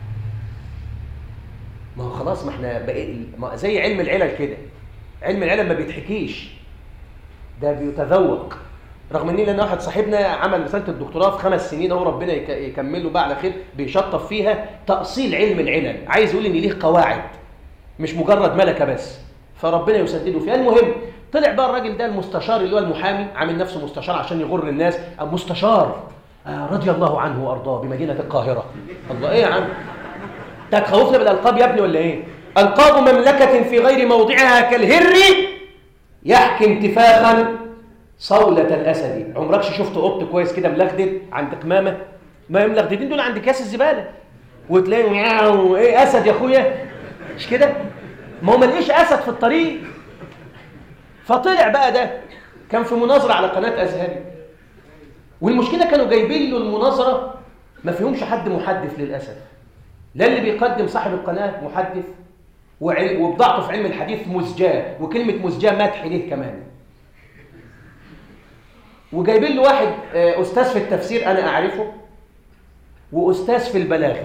ما هو خلاص ما احنا بقى ما زي علم العلل كده علم العلل ما بيتحكيش ده بيتذوق رغم ان لنا واحد صاحبنا عمل رساله الدكتوراه في خمس سنين اهو ربنا يكمله بقى على خير بيشطف فيها تاصيل علم العلل عايز يقول ان ليه قواعد مش مجرد ملكه بس فربنا يسدده فيها المهم طلع بقى الراجل ده المستشار اللي هو المحامي عامل نفسه مستشار عشان يغر الناس مستشار آه رضي الله عنه وارضاه بمدينه القاهره الله ايه يا عم انت هتخوفنا بالالقاب يا ابني ولا ايه القاب مملكه في غير موضعها كالهر يحكي انتفاخا صولة الأسد عمرك شفت قط كويس كده ملخدد عند قمامة ما ملخددين دول عند كاس الزبالة وتلاقي مياو ايه أسد يا أخويا مش كده ما هو ما لقيش أسد في الطريق فطلع بقى ده كان في مناظرة على قناة أزهري والمشكلة كانوا جايبين له المناظرة ما فيهمش حد محدث للأسف لا اللي بيقدم صاحب القناة محدث وبضعته في علم الحديث مزجاه وكلمة مزجاه مدح ليه كمان وجايبين له واحد أستاذ في التفسير أنا أعرفه وأستاذ في البلاغة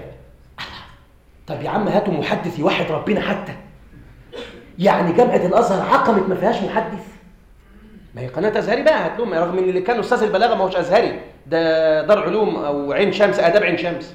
طب يا عم هاتوا محدث يوحد ربنا حتى يعني جامعة الأزهر عقمت ما فيهاش محدث ما هي قناة أزهري بقى هات لهم رغم إن اللي كان أستاذ البلاغة ما هوش أزهري ده دار علوم أو عين شمس آداب عين شمس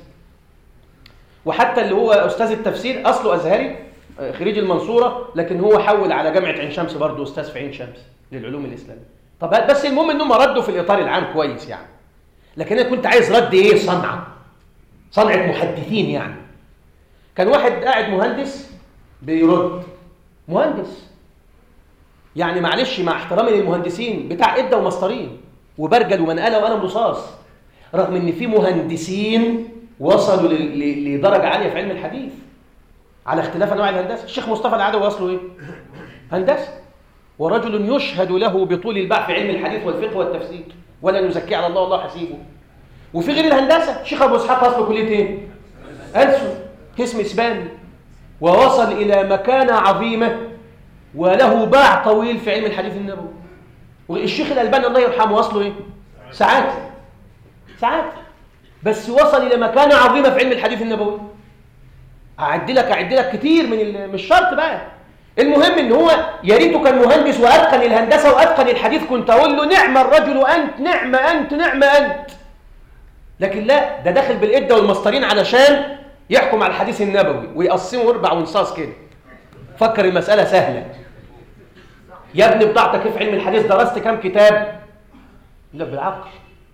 وحتى اللي هو أستاذ التفسير أصله أزهري خريج المنصورة لكن هو حول على جامعة عين شمس برضه أستاذ في عين شمس للعلوم الإسلامية طب بس المهم إنهم ردوا في الإطار العام كويس يعني لكن أنا كنت عايز رد إيه صنعة صنعة محدثين يعني كان واحد قاعد مهندس بيرد مهندس يعني معلش مع احترامي للمهندسين بتاع إدة ومسطرين وبرجل ومنقلة وقلم رصاص رغم ان في مهندسين وصلوا لدرجة عالية في علم الحديث على اختلاف انواع الهندسة الشيخ مصطفى العدوي وصله ايه هندسة ورجل يشهد له بطول الباع في علم الحديث والفقه والتفسير ولا نزكي على الله والله حسيبه وفي غير الهندسة الشيخ ابو اسحاق اصله كلية ايه ألسن قسم اسباني ووصل الى مكانة عظيمة وله باع طويل في علم الحديث النبوي والشيخ الألباني الله يرحمه وصله ايه ساعات ساعات بس وصل إلى مكانة عظيمة في علم الحديث النبوي أعد لك أعد لك كتير من مش شرط بقى المهم ان هو يا ريته كان مهندس واتقن الهندسه واتقن الحديث كنت اقول له نعم الرجل انت نعم انت نعم انت لكن لا ده داخل بالإدة والمسطرين علشان يحكم على الحديث النبوي ويقسمه اربع ونصاص كده فكر المسألة سهلة يا ابني بضاعتك كيف علم الحديث درست كام كتاب لا بالعقل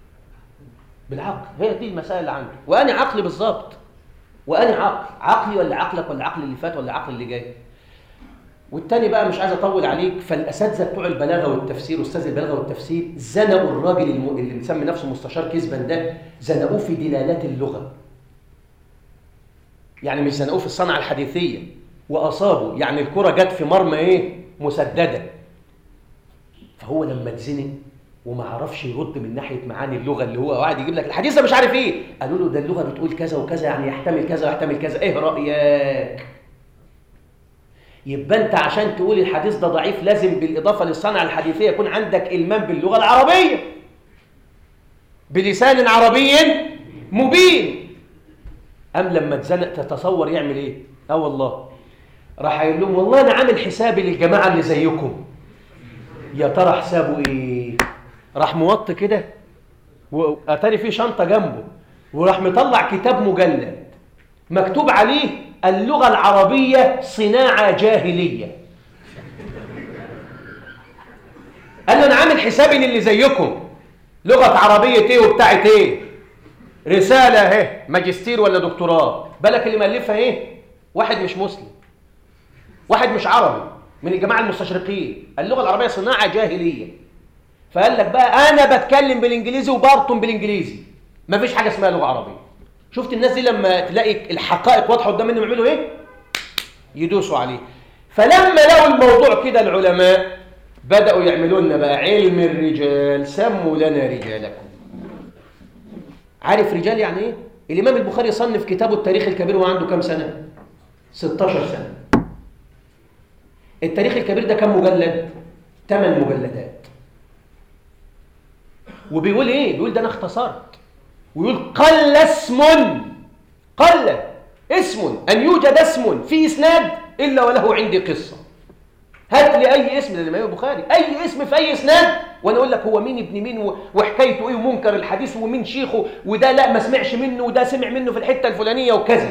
بالعقل هي دي المسألة اللي عنده وأنا عقلي بالظبط وأنا عقل عقلي ولا عقلك ولا عقل اللي فات ولا عقل اللي جاي والتاني بقى مش عايز اطول عليك فالاساتذه بتوع البلاغه والتفسير استاذ البلاغه والتفسير زنقوا الراجل الم... اللي مسمي نفسه مستشار كذبا ده زنقوه في دلالات اللغه يعني مش زنقوه في الصنعه الحديثيه واصابوا يعني الكره جت في مرمى ايه مسدده فهو لما اتزنق وما عرفش يرد من ناحيه معاني اللغه اللي هو قاعد يجيب لك الحديث ده مش عارف ايه قالوا له ده اللغه بتقول كذا وكذا يعني يحتمل كذا ويحتمل كذا ايه رايك يبقى انت عشان تقول الحديث ده ضعيف لازم بالاضافه للصنعه الحديثيه يكون عندك المام باللغه العربيه بلسان عربي مبين ام لما اتزنق تتصور يعمل ايه اه والله راح يقول لهم والله انا عامل حسابي للجماعه اللي زيكم يا ترى حسابه ايه راح موطي كده واتاري فيه شنطه جنبه وراح مطلع كتاب مجلد مكتوب عليه اللغة العربية صناعة جاهلية قال له أنا عامل حسابي إن اللي زيكم لغة عربية إيه وبتاعت إيه رسالة اهي ماجستير ولا دكتوراه بالك اللي مألفها ايه واحد مش مسلم واحد مش عربي من الجماعة المستشرقين اللغة العربية صناعة جاهلية فقال لك بقى أنا بتكلم بالإنجليزي وبرطم بالإنجليزي مفيش حاجة اسمها لغة عربية شفت الناس دي لما تلاقي الحقائق واضحة قدام منهم يعملوا إيه؟ يدوسوا عليه فلما لقوا الموضوع كده العلماء بدأوا يعملوا لنا بقى علم الرجال سموا لنا رجالكم عارف رجال يعني ايه؟ الإمام البخاري صنف كتابه التاريخ الكبير وهو عنده كام سنة؟ 16 سنة التاريخ الكبير ده كم مجلد؟ 8 مجلدات وبيقول ايه؟ بيقول ده انا اختصرت ويقول قل اسم قل اسم أن يوجد اسم في إسناد إلا وله عندي قصة هات لي أي اسم للإمام البخاري أي اسم في أي إسناد وأنا أقول لك هو مين ابن مين وحكايته إيه ومنكر الحديث ومين شيخه وده لا ما سمعش منه وده سمع منه في الحتة الفلانية وكذا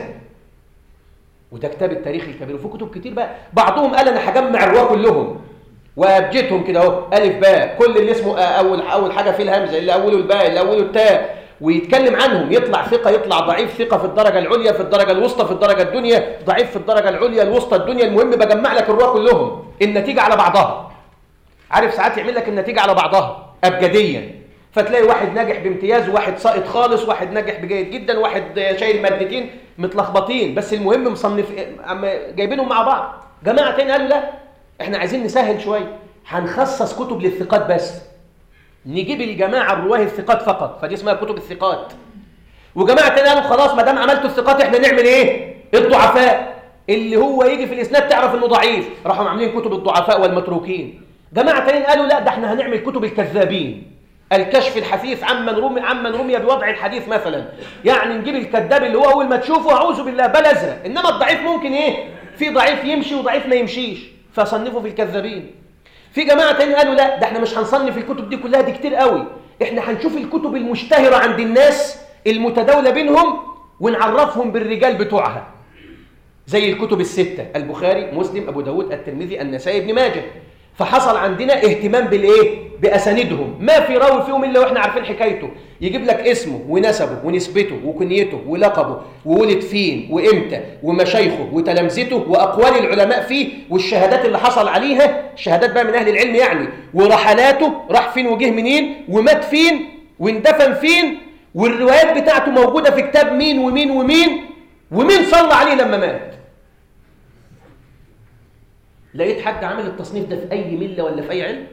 وده كتاب التاريخ الكبير وفي كتب كتير بقى بعضهم قال أنا هجمع الرواة كلهم وابجدهم كده اهو الف باء كل اللي اسمه اول اول حاجه فيه الهمزه اللي اوله الباء اللي اوله التاء ويتكلم عنهم يطلع ثقة يطلع ضعيف ثقة في الدرجة العليا في الدرجة الوسطى في الدرجة الدنيا ضعيف في الدرجة العليا الوسطى الدنيا المهم بجمع لك الرواة كلهم النتيجة على بعضها عارف ساعات يعمل لك النتيجة على بعضها أبجديا فتلاقي واحد ناجح بامتياز وواحد ساقط خالص واحد ناجح بجيد جدا واحد شايل مادتين متلخبطين بس المهم مصنف جايبينهم مع بعض جماعة تاني قالوا لا احنا عايزين نسهل شوية هنخصص كتب للثقات بس نجيب الجماعة الرواه الثقات فقط فدي اسمها كتب الثقات وجماعة تاني قالوا خلاص ما دام عملتوا الثقات احنا نعمل ايه الضعفاء اللي هو يجي في الاسناد تعرف انه ضعيف راحوا عاملين كتب الضعفاء والمتروكين جماعة تاني قالوا لا ده احنا هنعمل كتب الكذابين الكشف الحثيث عمن رمي عمن رمي بوضع الحديث مثلا يعني نجيب الكذاب اللي هو اول ما تشوفه اعوذ بالله بل ازرق انما الضعيف ممكن ايه في ضعيف يمشي وضعيف ما يمشيش فصنفوا في الكذابين في جماعة تاني قالوا لا ده احنا مش هنصنف الكتب دي كلها دي كتير قوي احنا هنشوف الكتب المشتهرة عند الناس المتداولة بينهم ونعرفهم بالرجال بتوعها زي الكتب الستة البخاري مسلم أبو داود الترمذي النسائي ابن ماجه فحصل عندنا اهتمام بالايه باسانيدهم ما في راوي فيهم الا واحنا عارفين حكايته يجيب لك اسمه ونسبه ونسبته وكنيته ولقبه وولد فين وامتى ومشايخه وتلامذته واقوال العلماء فيه والشهادات اللي حصل عليها شهادات بقى من اهل العلم يعني ورحلاته راح فين وجه منين ومات فين واندفن فين والروايات بتاعته موجوده في كتاب مين ومين ومين ومين صلى عليه لما مات لقيت حد عامل التصنيف ده في أي ملة ولا في أي علم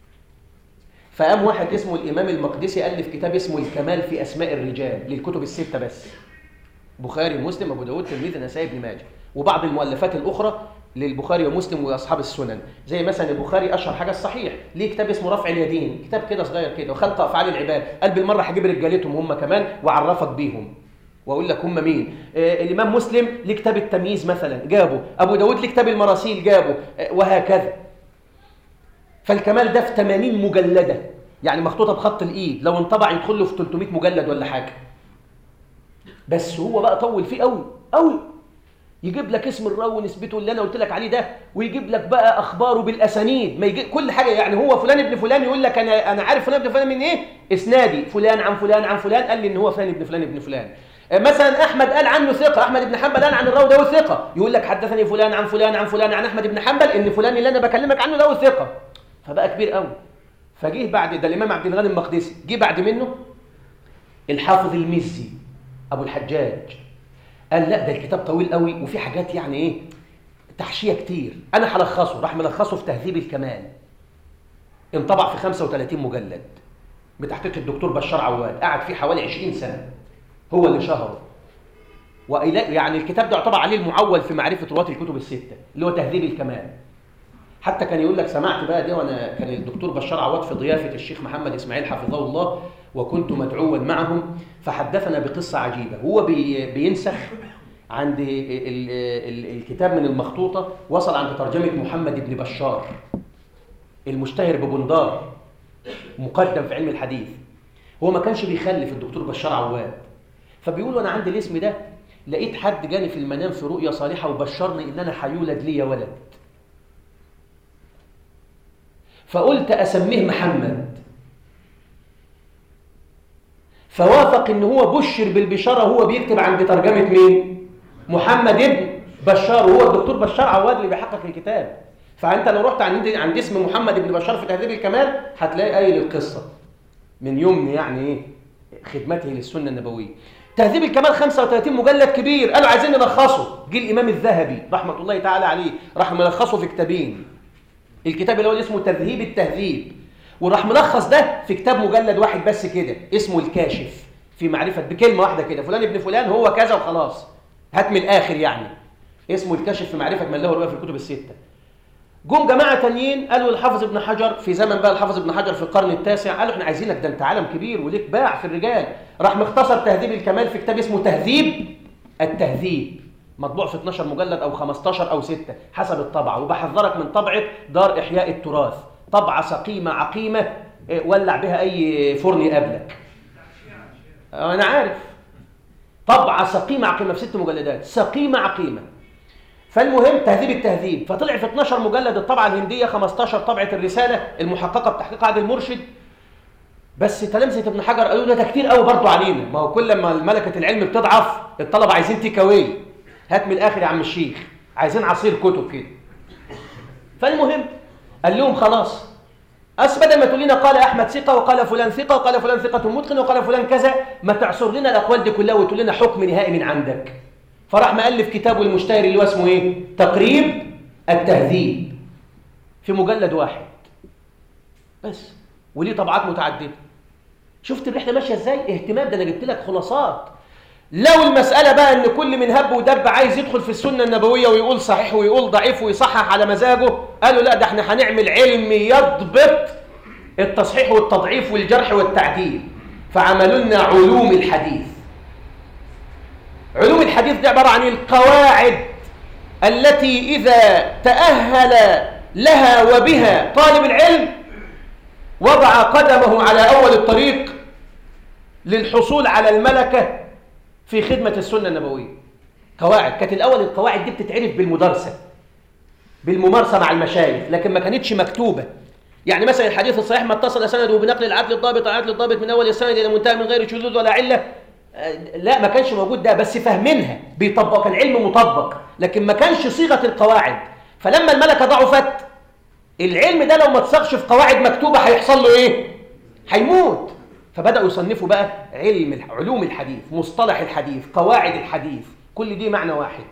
فقام واحد اسمه الإمام المقدسي ألف كتاب اسمه الكمال في أسماء الرجال للكتب الستة بس بخاري ومسلم أبو داود تلميذ النسائي بن ماجه وبعض المؤلفات الأخرى للبخاري ومسلم وأصحاب السنن زي مثلا البخاري أشهر حاجة الصحيح ليه كتاب اسمه رفع اليدين كتاب كده صغير كده وخلق أفعال العباد قال بالمرة هجيب رجالتهم هم كمان وعرفك بيهم واقول لك هم مين آه الامام مسلم ليه كتاب التمييز مثلا جابه ابو داود ليه كتاب المراسيل جابه آه وهكذا فالكمال ده في 80 مجلده يعني مخطوطه بخط الايد لو انطبع يدخل له في 300 مجلد ولا حاجه بس هو بقى طول فيه قوي قوي يجيب لك اسم الراوي نسبته اللي انا قلت لك عليه ده ويجيب لك بقى اخباره بالاسانيد ما يجي كل حاجه يعني هو فلان ابن فلان يقول لك انا انا عارف فلان ابن فلان من ايه اسنادي فلان عن فلان عن فلان قال لي ان هو فلان ابن فلان ابن فلان مثلا احمد قال عنه ثقه احمد بن حنبل قال عن الراوي ده ثقه يقول لك حدثني فلان عن فلان عن فلان عن احمد بن حنبل ان فلان اللي انا بكلمك عنه ده ثقه فبقى كبير قوي فجه بعد ده الامام عبد الغني المقدسي جه بعد منه الحافظ المزي ابو الحجاج قال لا ده الكتاب طويل قوي وفي حاجات يعني ايه تحشيه كتير انا هلخصه راح ملخصه في تهذيب الكمال انطبع في 35 مجلد بتحقيق الدكتور بشار عواد قعد فيه حوالي 20 سنه هو اللي شهره يعني الكتاب ده يعتبر عليه المعول في معرفة رواة الكتب الستة اللي هو تهذيب الكمال حتى كان يقول لك سمعت بقى دي وانا كان الدكتور بشار عواد في ضيافة الشيخ محمد اسماعيل حفظه الله وكنت مدعوا معهم فحدثنا بقصة عجيبة هو بي بينسخ عند ال ال الكتاب من المخطوطة وصل عند ترجمة محمد بن بشار المشتهر ببندار مقدم في علم الحديث هو ما كانش بيخلف الدكتور بشار عواد فبيقولوا انا عندي الاسم ده لقيت حد جاني في المنام في رؤيا صالحه وبشرني ان انا هيولد لي ولد فقلت اسميه محمد فوافق ان هو بشر بالبشاره وهو بيكتب عند ترجمه مين محمد ابن بشار وهو الدكتور بشار عواد اللي بيحقق الكتاب فانت لو رحت عند عند اسم محمد ابن بشار في تهذيب الكمال هتلاقي قايل القصه من يمن يعني ايه خدمته للسنه النبويه تهذيب الكمال 35 مجلد كبير قالوا عايزين نلخصه جه الامام الذهبي رحمه الله تعالى عليه راح ملخصه في كتابين الكتاب اللي هو اسمه تذهيب التهذيب وراح ملخص ده في كتاب مجلد واحد بس كده اسمه الكاشف في معرفه بكلمه واحده كده فلان ابن فلان هو كذا وخلاص هات من الاخر يعني اسمه الكاشف في معرفه من له رؤيه في الكتب السته جم جماعه تانيين قالوا الحافظ ابن حجر في زمن بقى الحافظ ابن حجر في القرن التاسع قالوا احنا عايزينك ده انت عالم كبير وليك باع في الرجال راح مختصر تهذيب الكمال في كتاب اسمه تهذيب التهذيب مطبوع في 12 مجلد او 15 او 6 حسب الطبعه وبحذرك من طبعه دار احياء التراث طبعه سقيمه عقيمه ولع بها اي فرن يقابلك انا عارف طبعه سقيمه عقيمه في ست مجلدات سقيمه عقيمه فالمهم تهذيب التهذيب فطلع في 12 مجلد الطبعه الهنديه 15 طبعه الرساله المحققه بتحقيق عادل المرشد بس تلامذه ابن حجر قالوا ده, ده كتير قوي برضه علينا ما هو كل ما ملكه العلم بتضعف الطلبه عايزين تيك اواي هات من الاخر يا عم الشيخ عايزين عصير كتب كده فالمهم قال لهم خلاص أس بدل ما تقول لنا قال أحمد ثقة وقال فلان ثقة وقال فلان ثقة متقن وقال فلان كذا ما تعصر لنا الأقوال دي كلها وتقول لنا حكم نهائي من عندك فراح مؤلف كتابه المشتهر اللي هو اسمه ايه تقريب التهذيب في مجلد واحد بس وليه طبعات متعدده شفت الرحله ماشيه ازاي اهتمام ده انا جبت لك خلاصات لو المساله بقى ان كل من هب ودب عايز يدخل في السنه النبويه ويقول صحيح ويقول ضعيف ويصحح على مزاجه قالوا لا ده احنا هنعمل علم يضبط التصحيح والتضعيف والجرح والتعديل فعملوا لنا علوم الحديث علوم الحديث دي عبارة عن القواعد التي إذا تأهل لها وبها طالب العلم وضع قدمه على أول الطريق للحصول على الملكة في خدمة السنة النبوية قواعد كانت الأول القواعد دي بتتعرف بالمدارسة بالممارسة مع المشايخ لكن ما كانتش مكتوبة يعني مثلا الحديث الصحيح ما اتصل سنده بنقل العدل الضابط العدل الضابط من أول السند إلى منتهى من غير شذوذ ولا علة لا ما كانش موجود ده بس فاهمينها بيطبق كان علم مطبق لكن ما كانش صيغه القواعد فلما الملكه ضعفت العلم ده لو ما اتصاغش في قواعد مكتوبه هيحصل له ايه هيموت فبداوا يصنفوا بقى علم علوم الحديث مصطلح الحديث قواعد الحديث كل دي معنى واحد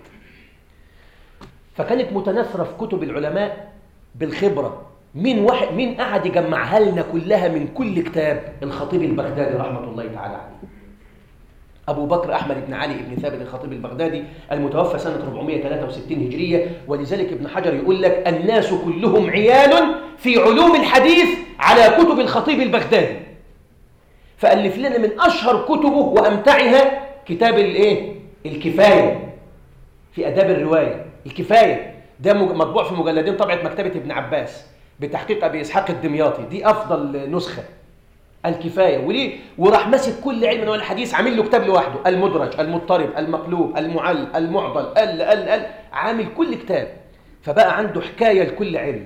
فكانت متناثره في كتب العلماء بالخبره مين واحد مين قعد يجمعها لنا كلها من كل كتاب الخطيب البغدادي رحمه الله تعالى عليه أبو بكر أحمد بن علي بن ثابت الخطيب البغدادي المتوفى سنة 463 هجرية ولذلك ابن حجر يقول لك الناس كلهم عيال في علوم الحديث على كتب الخطيب البغدادي فألف لنا من أشهر كتبه وأمتعها كتاب الإيه؟ الكفاية في أداب الرواية الكفاية ده مطبوع في مجلدين طبعة مكتبة ابن عباس بتحقيق أبي إسحاق الدمياطي دي أفضل نسخة الكفايه وليه وراح ماسك كل علم من الحديث عامل له كتاب لوحده المدرج المضطرب المقلوب المعل المعضل ال ال ال عامل كل كتاب فبقى عنده حكايه لكل علم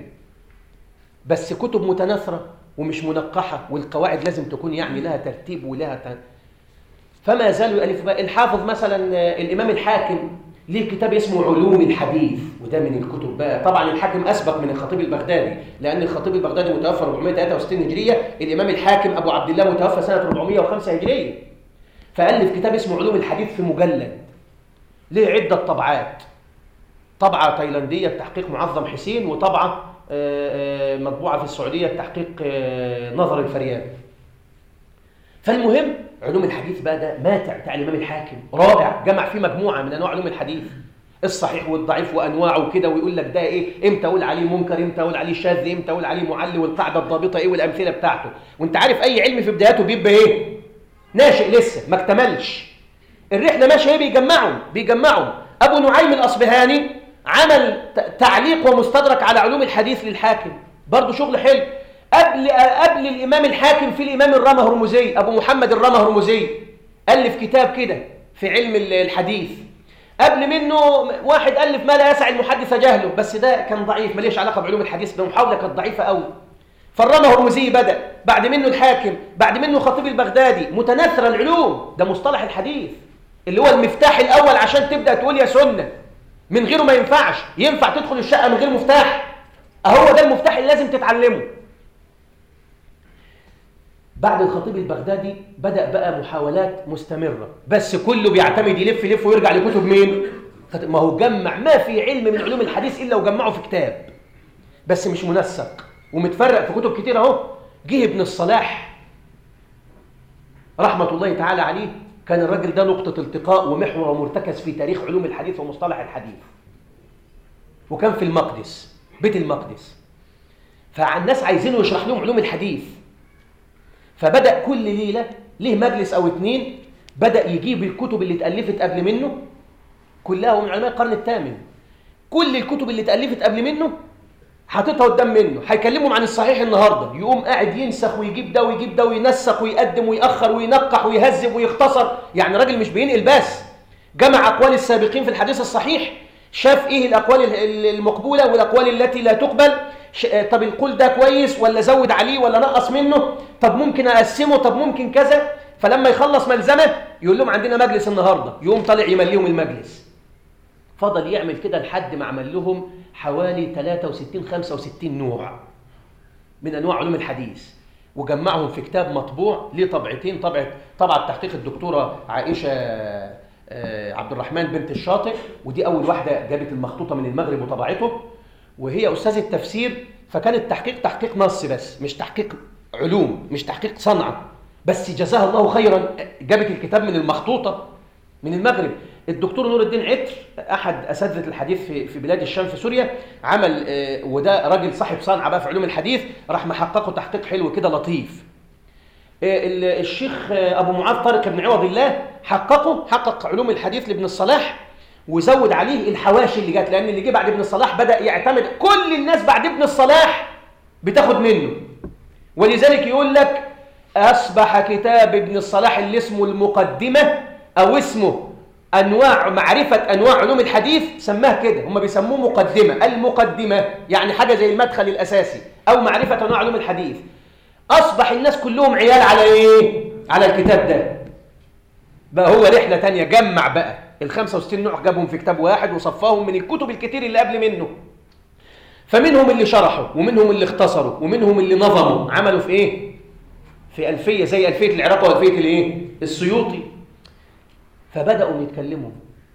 بس كتب متناثره ومش منقحه والقواعد لازم تكون يعني لها ترتيب ولها ت... فما زالوا يالف بقى الحافظ مثلا الامام الحاكم ليه كتاب اسمه علوم الحديث وده من الكتب بقى طبعا الحاكم اسبق من الخطيب البغدادي لان الخطيب البغدادي متوفى 463 هجريه الامام الحاكم ابو عبد الله متوفى سنه 405 هجريه فالف كتاب اسمه علوم الحديث في مجلد ليه عده طبعات طبعه تايلانديه بتحقيق معظم حسين وطبعه مطبوعه في السعوديه بتحقيق نظر الفرياب فالمهم علوم الحديث بقى ده ماتع بتاع الامام الحاكم رائع جمع فيه مجموعه من انواع علوم الحديث الصحيح والضعيف وانواعه كده ويقول لك ده ايه امتى اقول عليه منكر امتى اقول عليه شاذ امتى اقول عليه معلي والقاعده الضابطه ايه والامثله بتاعته وانت عارف اي علم في بداياته بيبقى ايه ناشئ لسه ما اكتملش الرحله ماشيه ايه بيجمعهم بيجمعهم ابو نعيم الاصبهاني عمل تعليق ومستدرك على علوم الحديث للحاكم برضه شغل حلو قبل قبل الامام الحاكم في الامام الرمى هرمزي ابو محمد الرمى هرمزي الف كتاب كده في علم الحديث قبل منه واحد الف ما لا يسع المحدث جهله بس ده كان ضعيف ماليش علاقه بعلوم الحديث ده محاوله كانت ضعيفه قوي فرمه الرمزي بدأ بعد منه الحاكم بعد منه خطيب البغدادي متناثر العلوم ده مصطلح الحديث اللي هو المفتاح الأول عشان تبدأ تقول يا سنة من غيره ما ينفعش ينفع تدخل الشقة من غير مفتاح أهو ده المفتاح اللي لازم تتعلمه بعد الخطيب البغدادي بدأ بقى محاولات مستمرة بس كله بيعتمد يلف يلف ويرجع لكتب مين؟ ما هو جمع ما في علم من علوم الحديث إلا وجمعه في كتاب بس مش منسق ومتفرق في كتب كتير اهو جه ابن الصلاح رحمة الله تعالى عليه كان الراجل ده نقطة التقاء ومحور ومرتكز في تاريخ علوم الحديث ومصطلح الحديث وكان في المقدس بيت المقدس فالناس عايزينه يشرح لهم علوم الحديث فبدأ كل ليلة ليه مجلس أو اتنين بدأ يجيب الكتب اللي اتألفت قبل منه كلها من علماء القرن الثامن كل الكتب اللي اتألفت قبل منه حاططها قدام منه هيكلمهم عن الصحيح النهارده يقوم قاعد ينسخ ويجيب ده ويجيب ده وينسق ويقدم ويأخر وينقح ويهذب ويختصر يعني راجل مش بينقل بس جمع أقوال السابقين في الحديث الصحيح شاف ايه الأقوال المقبولة والأقوال التي لا تقبل طب القول ده كويس ولا زود عليه ولا نقص منه طب ممكن أقسمه طب ممكن كذا فلما يخلص ملزمه يقول لهم عندنا مجلس النهارده يقوم طالع يمليهم المجلس فضل يعمل كده لحد ما عمل لهم حوالي 63 65 نوع من انواع علوم الحديث وجمعهم في كتاب مطبوع ليه طبعتين طبعه طبعه تحقيق الدكتوره عائشه عبد الرحمن بنت الشاطئ ودي اول واحده جابت المخطوطه من المغرب وطبعته وهي استاذه تفسير فكان التحقيق تحقيق نص بس مش تحقيق علوم مش تحقيق صنعه بس جزاها الله خيرا جابت الكتاب من المخطوطه من المغرب الدكتور نور الدين عطر احد اساتذه الحديث في في بلاد الشام في سوريا عمل وده راجل صاحب صنعه بقى في علوم الحديث راح محققه تحقيق حلو كده لطيف الشيخ ابو معاذ طارق بن عوض الله حققه حقق علوم الحديث لابن الصلاح وزود عليه الحواشي اللي جت لان اللي جه بعد ابن الصلاح بدا يعتمد كل الناس بعد ابن الصلاح بتاخد منه ولذلك يقول لك اصبح كتاب ابن الصلاح اللي اسمه المقدمه او اسمه انواع معرفه انواع علوم الحديث سماه كده هم بيسموه مقدمه المقدمه يعني حاجه زي المدخل الاساسي او معرفه انواع علوم الحديث اصبح الناس كلهم عيال على ايه على الكتاب ده بقى هو رحله تانية جمع بقى ال 65 نوع جابهم في كتاب واحد وصفاهم من الكتب الكتير اللي قبل منه فمنهم اللي شرحوا ومنهم اللي اختصروا ومنهم اللي نظموا عملوا في ايه في الفيه زي الفيه العراق والفيه الايه السيوطي فبداوا يتكلموا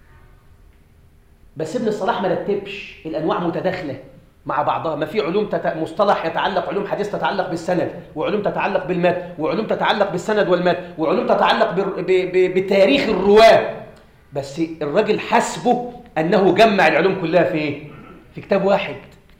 بس ابن الصلاح ما رتبش الانواع متداخله مع بعضها ما في علوم تت... مصطلح يتعلق علوم حديث تتعلق بالسند وعلوم تتعلق بالمتن وعلوم تتعلق بالسند والمتن وعلوم تتعلق ب... ب... ب... بتاريخ الرواه بس الراجل حسبه انه جمع العلوم كلها في ايه في كتاب واحد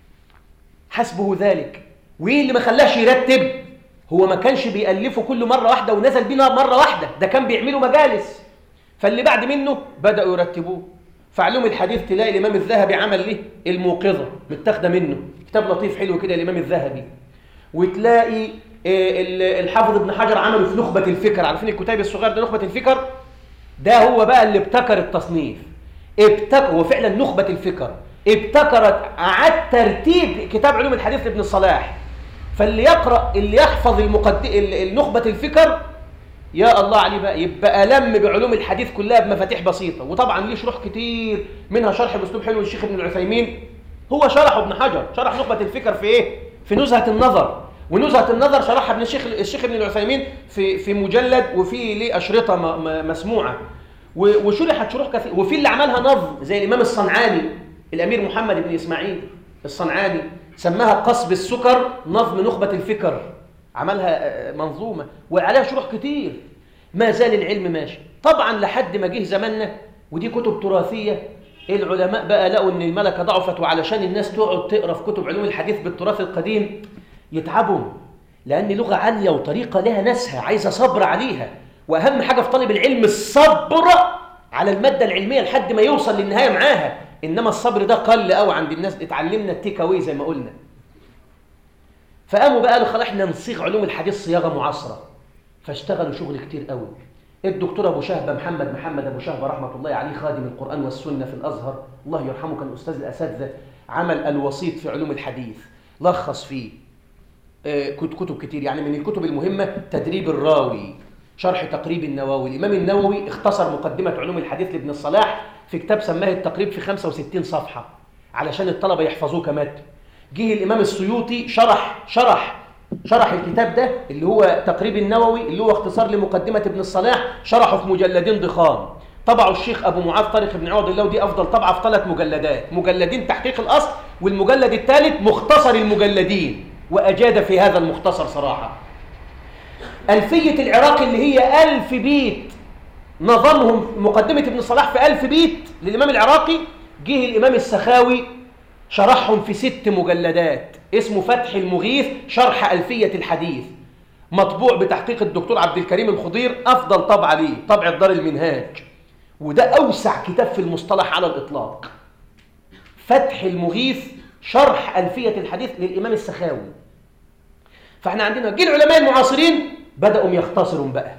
حسبه ذلك وايه اللي ما خلاش يرتب هو ما كانش بيألفه كل مرة واحدة ونزل بينا مرة واحدة ده كان بيعملوا مجالس فاللي بعد منه بدأوا يرتبوه فعلوم الحديث تلاقي الإمام الذهبي عمل ليه الموقظة متاخده منه كتاب لطيف حلو كده الإمام الذهبي وتلاقي الحافظ ابن حجر عمله في نخبة الفكر عارفين الكتاب الصغير ده نخبة الفكر ده هو بقى اللي ابتكر التصنيف ابتكر هو فعلا نخبة الفكر ابتكرت أعاد ترتيب كتاب علوم الحديث لابن الصلاح فاللي يقرأ اللي يحفظ المقد... النخبة الفكر يا الله عليه بقى يبقى ألم بعلوم الحديث كلها بمفاتيح بسيطة وطبعا ليه شروح كتير منها شرح بأسلوب حلو للشيخ ابن العثيمين هو شرحه ابن حجر شرح نخبة الفكر في ايه؟ في نزهة النظر ونزهة النظر شرحها ابن الشيخ الشيخ ابن العثيمين في في مجلد وفي ليه أشرطة م... م... مسموعة وشرحت شروح كثير وفي اللي عملها نظم زي الإمام الصنعاني الأمير محمد بن إسماعيل الصنعاني سماها قصب السكر نظم نخبة الفكر عملها منظومة وعليها شروح كتير ما زال العلم ماشي طبعا لحد ما جه زماننا ودي كتب تراثية العلماء بقى لقوا ان الملكة ضعفت وعلشان الناس تقعد تقرا في كتب علوم الحديث بالتراث القديم يتعبوا لأن لغة عالية وطريقة لها ناسها عايزة صبر عليها وأهم حاجة في طالب العلم الصبر على المادة العلمية لحد ما يوصل للنهاية معاها إنما الصبر ده قل قوي عند الناس اتعلمنا التيك أواي زي ما قلنا فقاموا بقى قالوا خلاص احنا نصيغ علوم الحديث صياغة معاصرة فاشتغلوا شغل كتير قوي الدكتور أبو شهبة محمد محمد أبو شهبة رحمة الله عليه خادم القرآن والسنة في الأزهر الله يرحمه كان أستاذ الأساتذة عمل الوسيط في علوم الحديث لخص فيه آه، كت- كتب كتير يعني من الكتب المهمة تدريب الراوي شرح تقريب النووي الإمام النووي اختصر مقدمة علوم الحديث لابن الصلاح في كتاب سماه التقريب في 65 صفحة علشان الطلبة يحفظوه كمتن جه الإمام السيوطي شرح شرح شرح الكتاب ده اللي هو تقريب النووي اللي هو اختصار لمقدمة ابن الصلاح شرحه في مجلدين ضخام طبعه الشيخ أبو معاذ طارق بن عوض الله ودي أفضل طبعة في ثلاث مجلدات مجلدين تحقيق الأصل والمجلد الثالث مختصر المجلدين وأجاد في هذا المختصر صراحة ألفية العراق اللي هي ألف بيت نظمهم مقدمة ابن صلاح في ألف بيت للإمام العراقي جه الإمام السخاوي شرحهم في ست مجلدات اسمه فتح المغيث شرح ألفية الحديث مطبوع بتحقيق الدكتور عبد الكريم الخضير أفضل طبعة ليه طبع دار المنهاج وده أوسع كتاب في المصطلح على الإطلاق فتح المغيث شرح ألفية الحديث للإمام السخاوي فاحنا عندنا جه العلماء المعاصرين بدأوا يختصروا بقى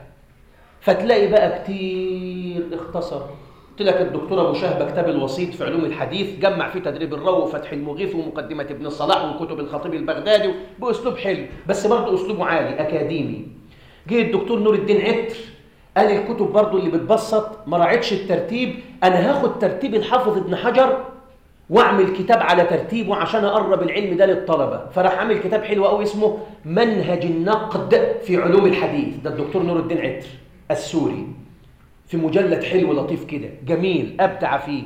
فتلاقي بقى كتير اختصر قلت لك الدكتور ابو شهبه كتاب الوسيط في علوم الحديث جمع فيه تدريب الرو وفتح المغيث ومقدمه ابن الصلاح وكتب الخطيب البغدادي باسلوب حلو بس برضه اسلوبه عالي اكاديمي جه الدكتور نور الدين عطر قال الكتب برضه اللي بتبسط ما راعتش الترتيب انا هاخد ترتيب الحافظ ابن حجر واعمل كتاب على ترتيبه عشان اقرب العلم ده للطلبه فراح عامل كتاب حلو قوي اسمه منهج النقد في علوم الحديث ده الدكتور نور الدين عطر السوري في مجلد حلو لطيف كده جميل ابدع فيه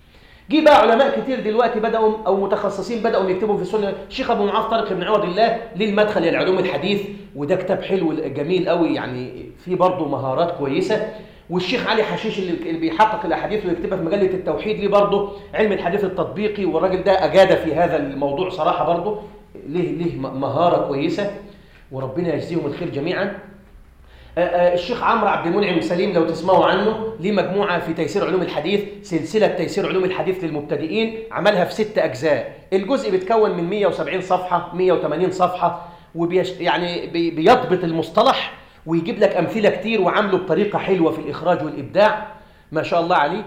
جه بقى علماء كتير دلوقتي بداوا او متخصصين بداوا يكتبوا في السنه الشيخ ابو معاذ طارق بن عوض الله للمدخل الى علوم الحديث وده كتاب حلو جميل قوي يعني فيه برضه مهارات كويسه والشيخ علي حشيش اللي اللي بيحقق الاحاديث ويكتبها في مجله التوحيد ليه برضه علم الحديث التطبيقي والراجل ده اجاد في هذا الموضوع صراحه برضه ليه ليه مهاره كويسه وربنا يجزيهم الخير جميعا آه، آه، الشيخ عمرو عبد المنعم سليم لو تسمعوا عنه ليه مجموعة في تيسير علوم الحديث سلسلة تيسير علوم الحديث للمبتدئين عملها في ست أجزاء الجزء بيتكون من 170 صفحة 180 صفحة وبيش يعني بي- بيضبط المصطلح ويجيب لك أمثلة كتير وعامله بطريقة حلوة في الإخراج والإبداع ما شاء الله عليه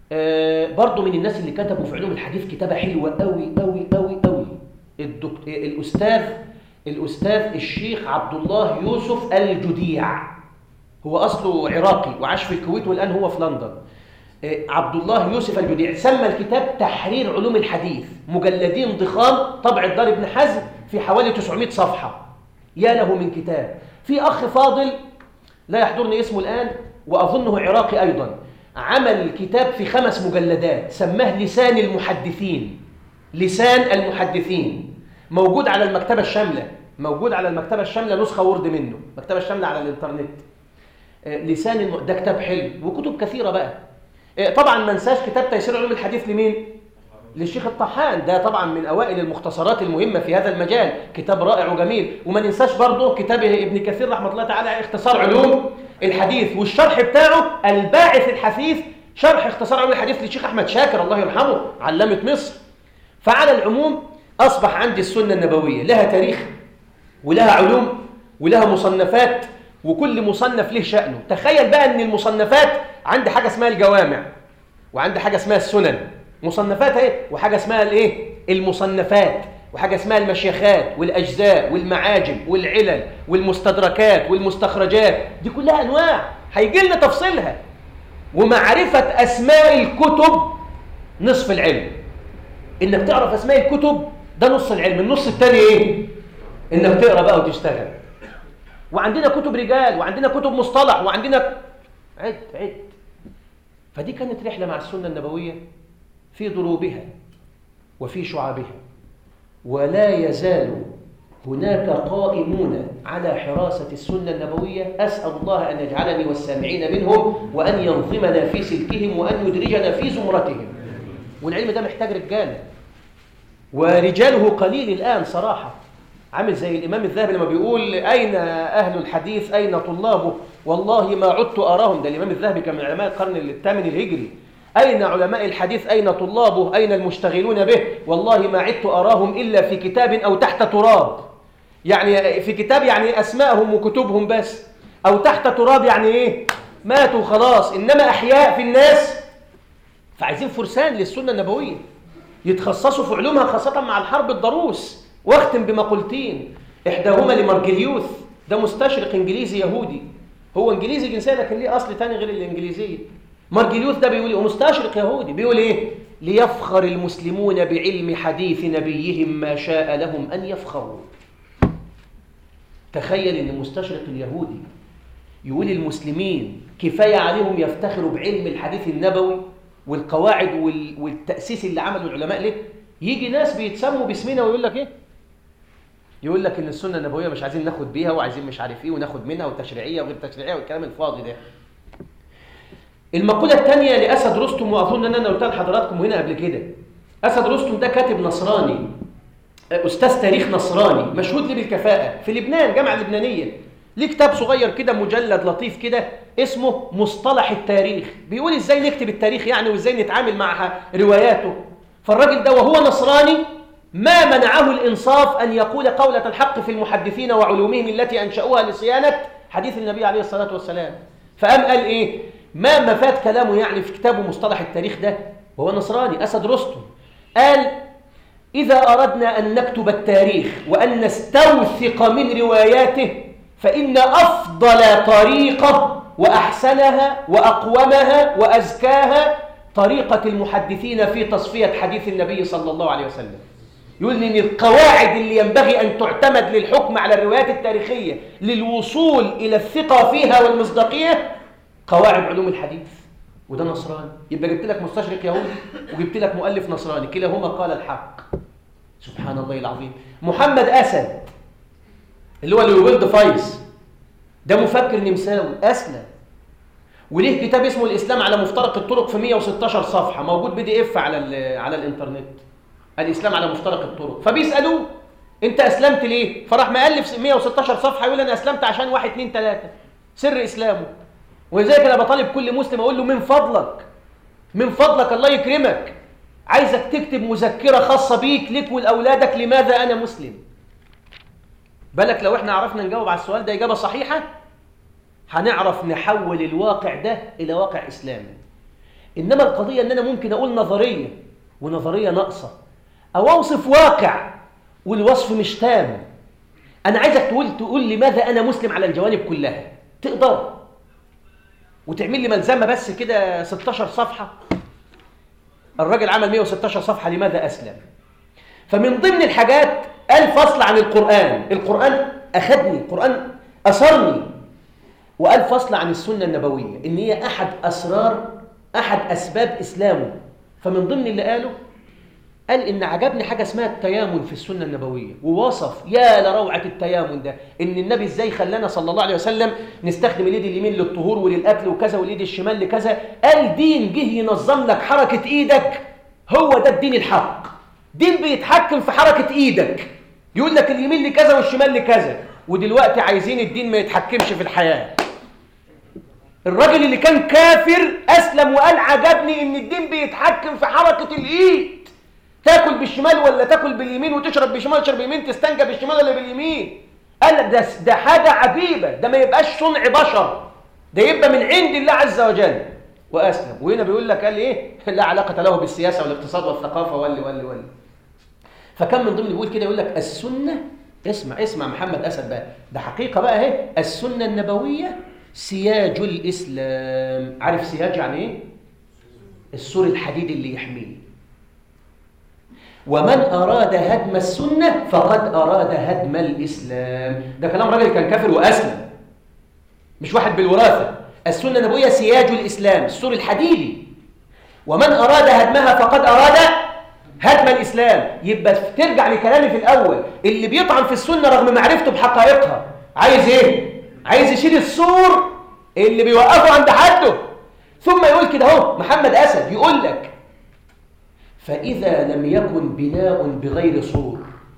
آه، برضه من الناس اللي كتبوا في علوم الحديث كتابة حلوة قوي قوي قوي قوي الدكتور الأستاذ الأستاذ الشيخ عبد الله يوسف الجديع هو أصله عراقي وعاش في الكويت والآن هو في لندن آه، عبد الله يوسف الجديع سمى الكتاب تحرير علوم الحديث مجلدين ضخام طبع الدار ابن حزم في حوالي 900 صفحة يا له من كتاب في أخ فاضل لا يحضرني اسمه الآن وأظنه عراقي أيضا عمل كتاب في خمس مجلدات سماه لسان المحدثين لسان المحدثين موجود على المكتبة الشاملة موجود على المكتبة الشاملة نسخة ورد منه المكتبة الشاملة على الإنترنت آه، لسان الم... ده كتاب حلو وكتب كثيرة بقى آه، طبعا ما ننساش كتاب تيسير علوم الحديث لمين؟ للشيخ الطحان ده طبعا من أوائل المختصرات المهمة في هذا المجال كتاب رائع وجميل وما ننساش برضه كتاب ابن كثير رحمة الله تعالى اختصار علوم الحديث والشرح بتاعه الباعث الحثيث شرح اختصار علوم الحديث للشيخ أحمد شاكر الله يرحمه علامة مصر فعلى العموم أصبح عندي السنة النبوية لها تاريخ ولها علوم ولها مصنفات وكل مصنف له شأنه تخيل بقى ان المصنفات عندي حاجة اسمها الجوامع وعندي حاجة اسمها السنن مصنفات اهي وحاجة اسمها الايه المصنفات وحاجة اسمها المشيخات والأجزاء والمعاجم والعلل والمستدركات والمستخرجات دي كلها أنواع هيجي لنا تفصيلها ومعرفة أسماء الكتب نصف العلم إنك تعرف أسماء الكتب ده نص العلم النص التاني إيه؟ إنك تقرأ بقى وتشتغل وعندنا كتب رجال وعندنا كتب مصطلح وعندنا عد عد فدي كانت رحلة مع السنة النبوية في ضروبها وفي شعابها ولا يزال هناك قائمون على حراسة السنة النبوية أسأل الله أن يجعلني والسامعين منهم وأن ينظمنا في سلكهم وأن يدرجنا في زمرتهم والعلم ده محتاج رجال ورجاله قليل الآن صراحة عامل زي الإمام الذهبي لما بيقول أين أهل الحديث أين طلابه والله ما عدت أراهم ده الإمام الذهبي كان من علماء القرن الثامن الهجري أين علماء الحديث أين طلابه أين المشتغلون به والله ما عدت أراهم إلا في كتاب أو تحت تراب يعني في كتاب يعني أسماءهم وكتبهم بس أو تحت تراب يعني إيه ماتوا خلاص إنما أحياء في الناس فعايزين فرسان للسنة النبوية يتخصصوا في علومها خاصة مع الحرب الضروس واختم بمقولتين إحداهما لمارجليوث ده مستشرق إنجليزي يهودي هو إنجليزي جنسيا لكن ليه أصل تاني غير الإنجليزية مارجليوث ده بيقول إيه مستشرق يهودي بيقول إيه ليفخر المسلمون بعلم حديث نبيهم ما شاء لهم أن يفخروا تخيل ان المستشرق اليهودي يقول المسلمين كفايه عليهم يفتخروا بعلم الحديث النبوي والقواعد والتاسيس اللي عمله العلماء له يجي ناس بيتسموا باسمنا ويقول لك ايه يقول لك ان السنه النبويه مش عايزين ناخد بيها وعايزين مش عارف ايه وناخد منها وتشريعيه وغير تشريعيه والكلام الفاضي ده المقوله الثانيه لاسد رستم واظن ان انا قلتها لحضراتكم هنا قبل كده اسد رستم ده كاتب نصراني أستاذ تاريخ نصراني مشهود لي بالكفاءة في لبنان جامعة لبنانية ليه كتاب صغير كده مجلد لطيف كده اسمه مصطلح التاريخ بيقول ازاي نكتب التاريخ يعني وازاي نتعامل مع رواياته فالراجل ده وهو نصراني ما منعه الإنصاف أن يقول قولة الحق في المحدثين وعلومهم التي أنشأوها لصيانة حديث النبي عليه الصلاة والسلام فقام قال إيه ما مفاد كلامه يعني في كتابه مصطلح التاريخ ده وهو نصراني أسد رستم قال إذا أردنا أن نكتب التاريخ وأن نستوثق من رواياته فإن أفضل طريقة وأحسنها وأقومها وأزكاها طريقة المحدثين في تصفية حديث النبي صلى الله عليه وسلم يقول إن القواعد اللي ينبغي أن تعتمد للحكم على الروايات التاريخية للوصول إلى الثقة فيها والمصداقية قواعد علوم الحديث وده نصراني يبقى جبت لك مستشرق يهودي وجبت لك مؤلف نصراني كلاهما قال الحق سبحان الله العظيم محمد أسد اللي هو ليوبيلد فايس ده مفكر نمساوي أسلم وليه كتاب اسمه الإسلام على مفترق الطرق في 116 صفحة موجود بي دي اف على على الإنترنت الإسلام على مفترق الطرق فبيسألوه أنت أسلمت ليه؟ فراح مألف 116 صفحة يقول أنا أسلمت عشان واحد اتنين تلاتة سر إسلامه ولذلك أنا بطالب كل مسلم أقول له من فضلك من فضلك الله يكرمك عايزك تكتب مذكرة خاصة بيك لك ولأولادك لماذا أنا مسلم بالك لو احنا عرفنا نجاوب على السؤال ده إجابة صحيحة هنعرف نحول الواقع ده إلى واقع إسلامي إنما القضية أن أنا ممكن أقول نظرية ونظرية ناقصة أو أوصف واقع والوصف مش تام أنا عايزك تقول تقول لماذا أنا مسلم على الجوانب كلها تقدر وتعمل لي ملزمة بس كده 16 صفحة الراجل عمل 116 صفحة لماذا أسلم فمن ضمن الحاجات قال فصل عن القرآن القرآن أخذني القرآن أثرني وقال فصل عن السنة النبوية إن هي أحد أسرار أحد أسباب إسلامه فمن ضمن اللي قاله قال إن عجبني حاجة اسمها التيامن في السنة النبوية ووصف يا لروعة التيامن ده إن النبي إزاي خلانا صلى الله عليه وسلم نستخدم اليد اليمين للطهور وللأكل وكذا واليد الشمال لكذا قال دين جه ينظم لك حركة إيدك هو ده الدين الحق دين بيتحكم في حركة إيدك يقول لك اليمين لكذا والشمال لكذا ودلوقتي عايزين الدين ما يتحكمش في الحياة الراجل اللي كان كافر أسلم وقال عجبني إن الدين بيتحكم في حركة الإيد تاكل بالشمال ولا تاكل باليمين وتشرب بالشمال تشرب باليمين تستنجى بالشمال ولا باليمين قال لك ده ده حاجه عجيبه ده ما يبقاش صنع بشر ده يبقى من عند الله عز وجل واسلم وهنا بيقول لك قال ايه لا علاقه له بالسياسه والاقتصاد والثقافه واللي واللي واللي فكان من ضمن بيقول كده يقول لك السنه اسمع اسمع محمد اسد بقى ده حقيقه بقى اهي السنه النبويه سياج الاسلام عارف سياج يعني ايه السور الحديد اللي يحميه ومن أراد هدم السنة فقد أراد هدم الإسلام ده كلام راجل كان كافر وأسلم مش واحد بالوراثة السنة النبوية سياج الإسلام السور الحديدي ومن أراد هدمها فقد أراد هدم الإسلام يبقى ترجع لكلامي في الأول اللي بيطعن في السنة رغم معرفته بحقائقها عايز إيه؟ عايز يشيل السور اللي بيوقفه عند حده ثم يقول كده اهو محمد أسد يقول لك فإذا لم يكن بناء بغير سور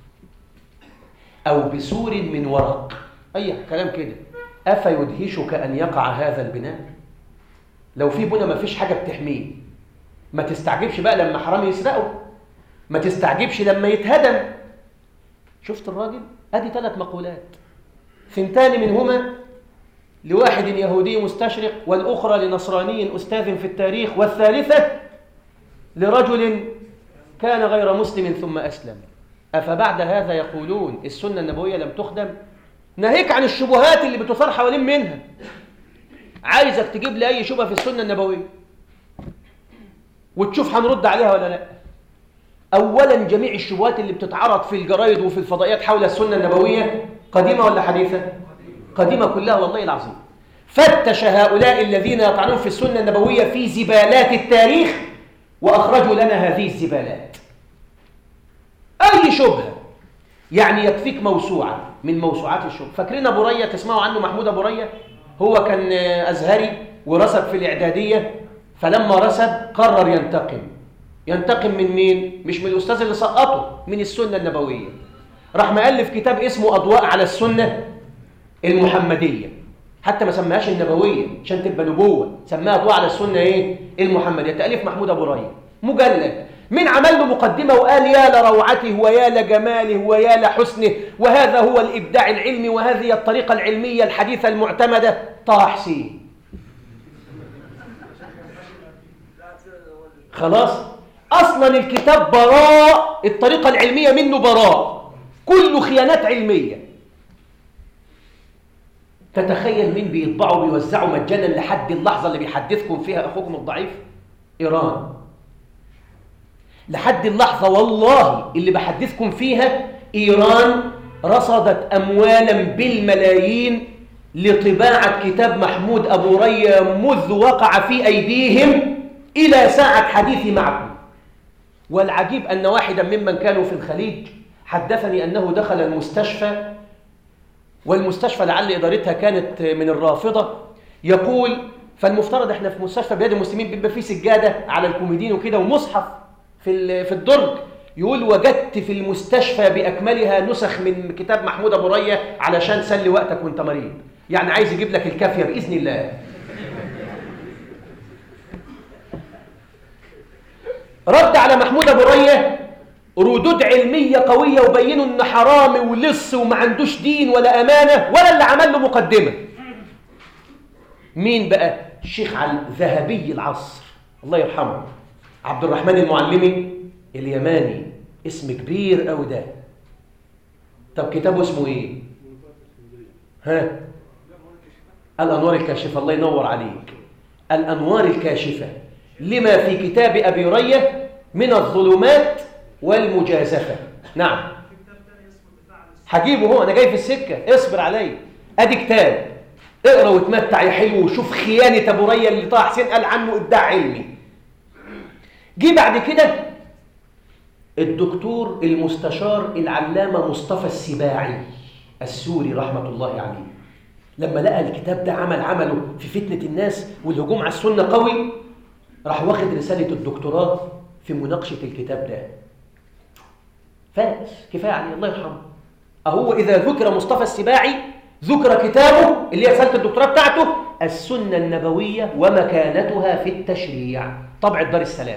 أو بسور من ورق أي كلام كده أفيدهشك أن يقع هذا البناء لو في بنى ما فيش حاجة بتحميه ما تستعجبش بقى لما حرام يسرقه ما تستعجبش لما يتهدم شفت الراجل ادي ثلاث مقولات ثنتان منهما لواحد يهودي مستشرق والأخرى لنصراني أستاذ في التاريخ والثالثة لرجل كان غير مسلم ثم أسلم أفبعد هذا يقولون السنة النبوية لم تخدم ناهيك عن الشبهات اللي بتثار حوالين منها عايزك تجيب لي أي شبهة في السنة النبوية وتشوف هنرد عليها ولا لا أولا جميع الشبهات اللي بتتعرض في الجرايد وفي الفضائيات حول السنة النبوية قديمة ولا حديثة؟ قديمة كلها والله العظيم فتش هؤلاء الذين يطعنون في السنة النبوية في زبالات التاريخ وأخرجوا لنا هذه الزبالات أي شبهة يعني يكفيك موسوعة من موسوعات الشبهة فاكرين أبو ريا تسمعوا عنه محمود أبو ريا هو كان أزهري ورسب في الإعدادية فلما رسب قرر ينتقم ينتقم من مين؟ مش من الأستاذ اللي سقطه من السنة النبوية راح مؤلف كتاب اسمه أضواء على السنة المحمدية حتى ما سماهاش النبوية عشان تبقى نبوة سماها أضواء على السنة إيه؟ المحمدية تأليف محمود أبو ريا مجلد من عمل له مقدمة وقال يا لروعته ويا لجماله ويا لحسنه وهذا هو الإبداع العلمي وهذه الطريقة العلمية الحديثة المعتمدة طه حسين خلاص أصلا الكتاب براء الطريقة العلمية منه براء كله خيانات علمية تتخيل مين بيطبعوا بيوزعوا مجانا لحد اللحظة اللي بيحدثكم فيها أخوكم الضعيف إيران لحد اللحظة والله اللي بحدثكم فيها إيران رصدت أموالا بالملايين لطباعة كتاب محمود أبو ريا منذ وقع في أيديهم إلى ساعة حديثي معكم والعجيب أن واحدا ممن كانوا في الخليج حدثني أنه دخل المستشفى والمستشفى لعل إدارتها كانت من الرافضة يقول فالمفترض احنا في مستشفى بلاد المسلمين بيبقى فيه سجادة على الكوميدين وكده ومصحف في في الدرج يقول وجدت في المستشفى بأكملها نسخ من كتاب محمود أبو ريا علشان سلي وقتك وانت مريض يعني عايز يجيب لك الكافية بإذن الله رد على محمود أبو ريا ردود علمية قوية وبينوا إن حرامي ولص وما عندوش دين ولا أمانة ولا اللي عمل له مقدمة مين بقى؟ الشيخ على ذهبي العصر الله يرحمه عبد الرحمن المعلمي اليماني اسم كبير قوي ده طب كتابه اسمه ايه ها الانوار الكاشفه الله ينور عليك الانوار الكاشفه لما في كتاب ابي ريه من الظلمات والمجازفه نعم هجيبه هو انا جاي في السكه اصبر عليا ادي كتاب اقرا وتمتع يا حلو وشوف خيانه ابو ريه اللي طه حسين قال عنه ابداع علمي جه بعد كده الدكتور المستشار العلامة مصطفى السباعي السوري رحمة الله عليه لما لقى الكتاب ده عمل عمله في فتنة الناس والهجوم على السنة قوي راح واخد رسالة الدكتوراه في مناقشة الكتاب ده فاز كفاية عليه الله يرحمه أهو إذا ذكر مصطفى السباعي ذكر كتابه اللي هي رسالة الدكتوراه بتاعته السنة النبوية ومكانتها في التشريع طبع دار السلام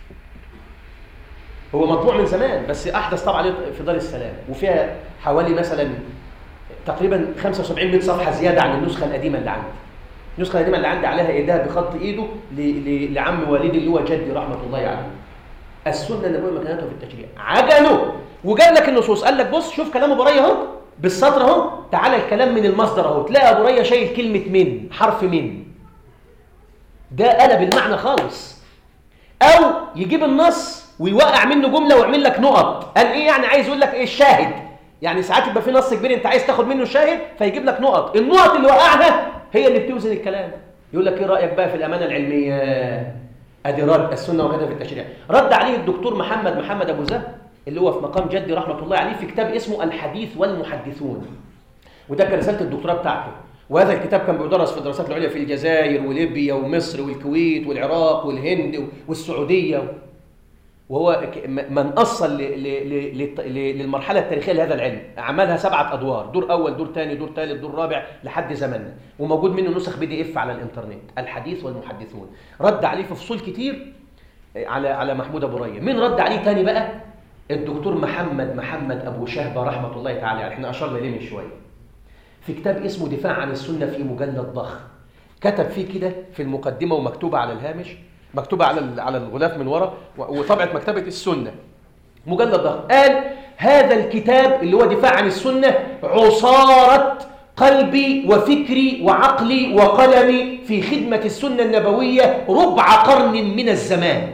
هو مطبوع من زمان بس احدث طبعا في دار السلام وفيها حوالي مثلا تقريبا 75 100 صفحه زياده عن النسخه القديمه اللي عندي النسخه القديمه اللي عندي عليها ايديها بخط ايده لعم والدي اللي هو جدي رحمه الله عليه السنه النبويه مكانتها في التشريع عجنوا وجاب لك النصوص قال لك بص شوف كلام ابو ريه اهو بالسطر اهو تعالى الكلام من المصدر اهو تلاقي ابو ريه شايل كلمه من حرف من ده قلب المعنى خالص او يجيب النص ويوقع منه جمله ويعمل لك نقط قال ايه يعني عايز يقول لك ايه الشاهد يعني ساعات يبقى في نص كبير انت عايز تاخد منه الشاهد فيجيب لك نقط النقط اللي وقعها هي اللي بتوزن الكلام يقول لك ايه رايك بقى في الامانه العلميه ادي رد السنه وكذا في التشريع رد عليه الدكتور محمد محمد ابو زهر اللي هو في مقام جدي رحمه الله عليه في كتاب اسمه الحديث والمحدثون وده كان رساله الدكتوراه بتاعته وهذا الكتاب كان بيدرس في الدراسات العليا في الجزائر وليبيا ومصر والكويت والعراق والهند والسعوديه وهو من أصل للمرحلة التاريخية لهذا العلم عملها سبعة أدوار دور أول دور ثاني دور ثالث دور رابع لحد زمننا وموجود منه نسخ بي دي اف على الإنترنت الحديث والمحدثون رد عليه في فصول كتير على على محمود أبو ريا مين رد عليه تاني بقى الدكتور محمد محمد أبو شهبة رحمة الله تعالى عليه احنا أشرنا إليه من شوية في كتاب اسمه دفاع عن السنة في مجلد ضخم كتب فيه كده في المقدمة ومكتوبة على الهامش مكتوبة على على الغلاف من ورا وطبعة مكتبة السنة مجلد ضخم قال هذا الكتاب اللي هو دفاع عن السنة عصارة قلبي وفكري وعقلي وقلمي في خدمة السنة النبوية ربع قرن من الزمان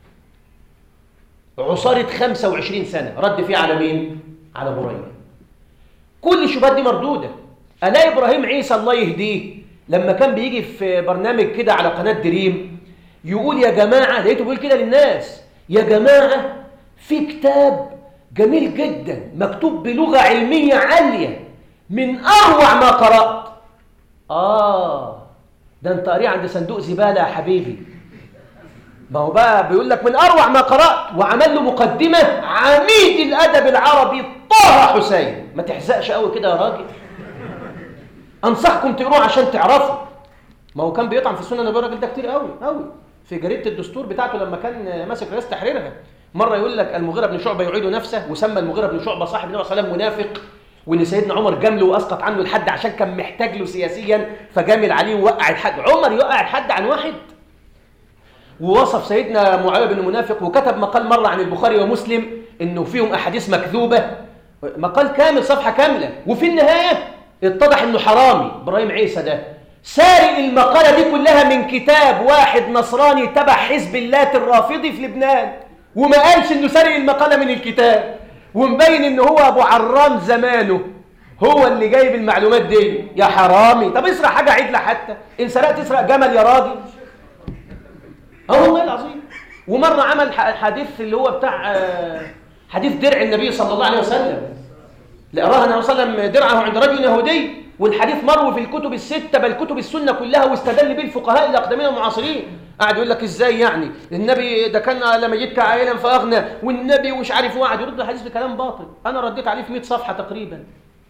عصارة 25 سنة رد فيه على مين؟ على بريدة كل الشبهات دي مردودة ألا إبراهيم عيسى الله يهديه لما كان بيجي في برنامج كده على قناة دريم يقول يا جماعة لقيته بيقول كده للناس يا جماعة في كتاب جميل جدا مكتوب بلغة علمية عالية من أروع ما قرأت آه ده أنت قاريه عند صندوق زبالة يا حبيبي ما هو بقى بيقول لك من أروع ما قرأت وعمل له مقدمة عميد الأدب العربي طه حسين ما تحزقش قوي كده يا راجل أنصحكم تقروه عشان تعرفوا ما هو كان بيطعن في السنة النبوية الراجل ده كتير قوي قوي في جريدة الدستور بتاعته لما كان ماسك رئيس تحريرها مرة يقول لك المغيرة بن شعبة يعيد نفسه وسمى المغيرة بن شعبة صاحب النبي صلى الله عليه وسلم منافق وان سيدنا عمر جامله واسقط عنه الحد عشان كان محتاج له سياسيا فجامل عليه ووقع الحد عمر يوقع الحد عن واحد ووصف سيدنا معاويه بن منافق وكتب مقال مره عن البخاري ومسلم انه فيهم احاديث مكذوبه مقال كامل صفحه كامله وفي النهايه اتضح انه حرامي ابراهيم عيسى ده سارق المقاله دي كلها من كتاب واحد نصراني تبع حزب اللات الرافضي في لبنان وما قالش انه سارق المقاله من الكتاب ومبين ان هو ابو عرام زمانه هو اللي جايب المعلومات دي يا حرامي طب اسرق حاجه عدله حتى ان سرقت تسرق جمل يا راجل اه والله العظيم ومره عمل حديث اللي هو بتاع حديث درع النبي صلى الله عليه وسلم لأراه النبي صلى الله عليه وسلم درعه عند رجل يهودي والحديث مروي في الكتب الستة بل كتب السنة كلها واستدل به الفقهاء الأقدمين والمعاصرين قاعد يقول لك ازاي يعني النبي ده كان لما جيتك عائلا فأغنى والنبي ومش عارف وقعد يرد الحديث بكلام باطل أنا رديت عليه في 100 صفحة تقريبا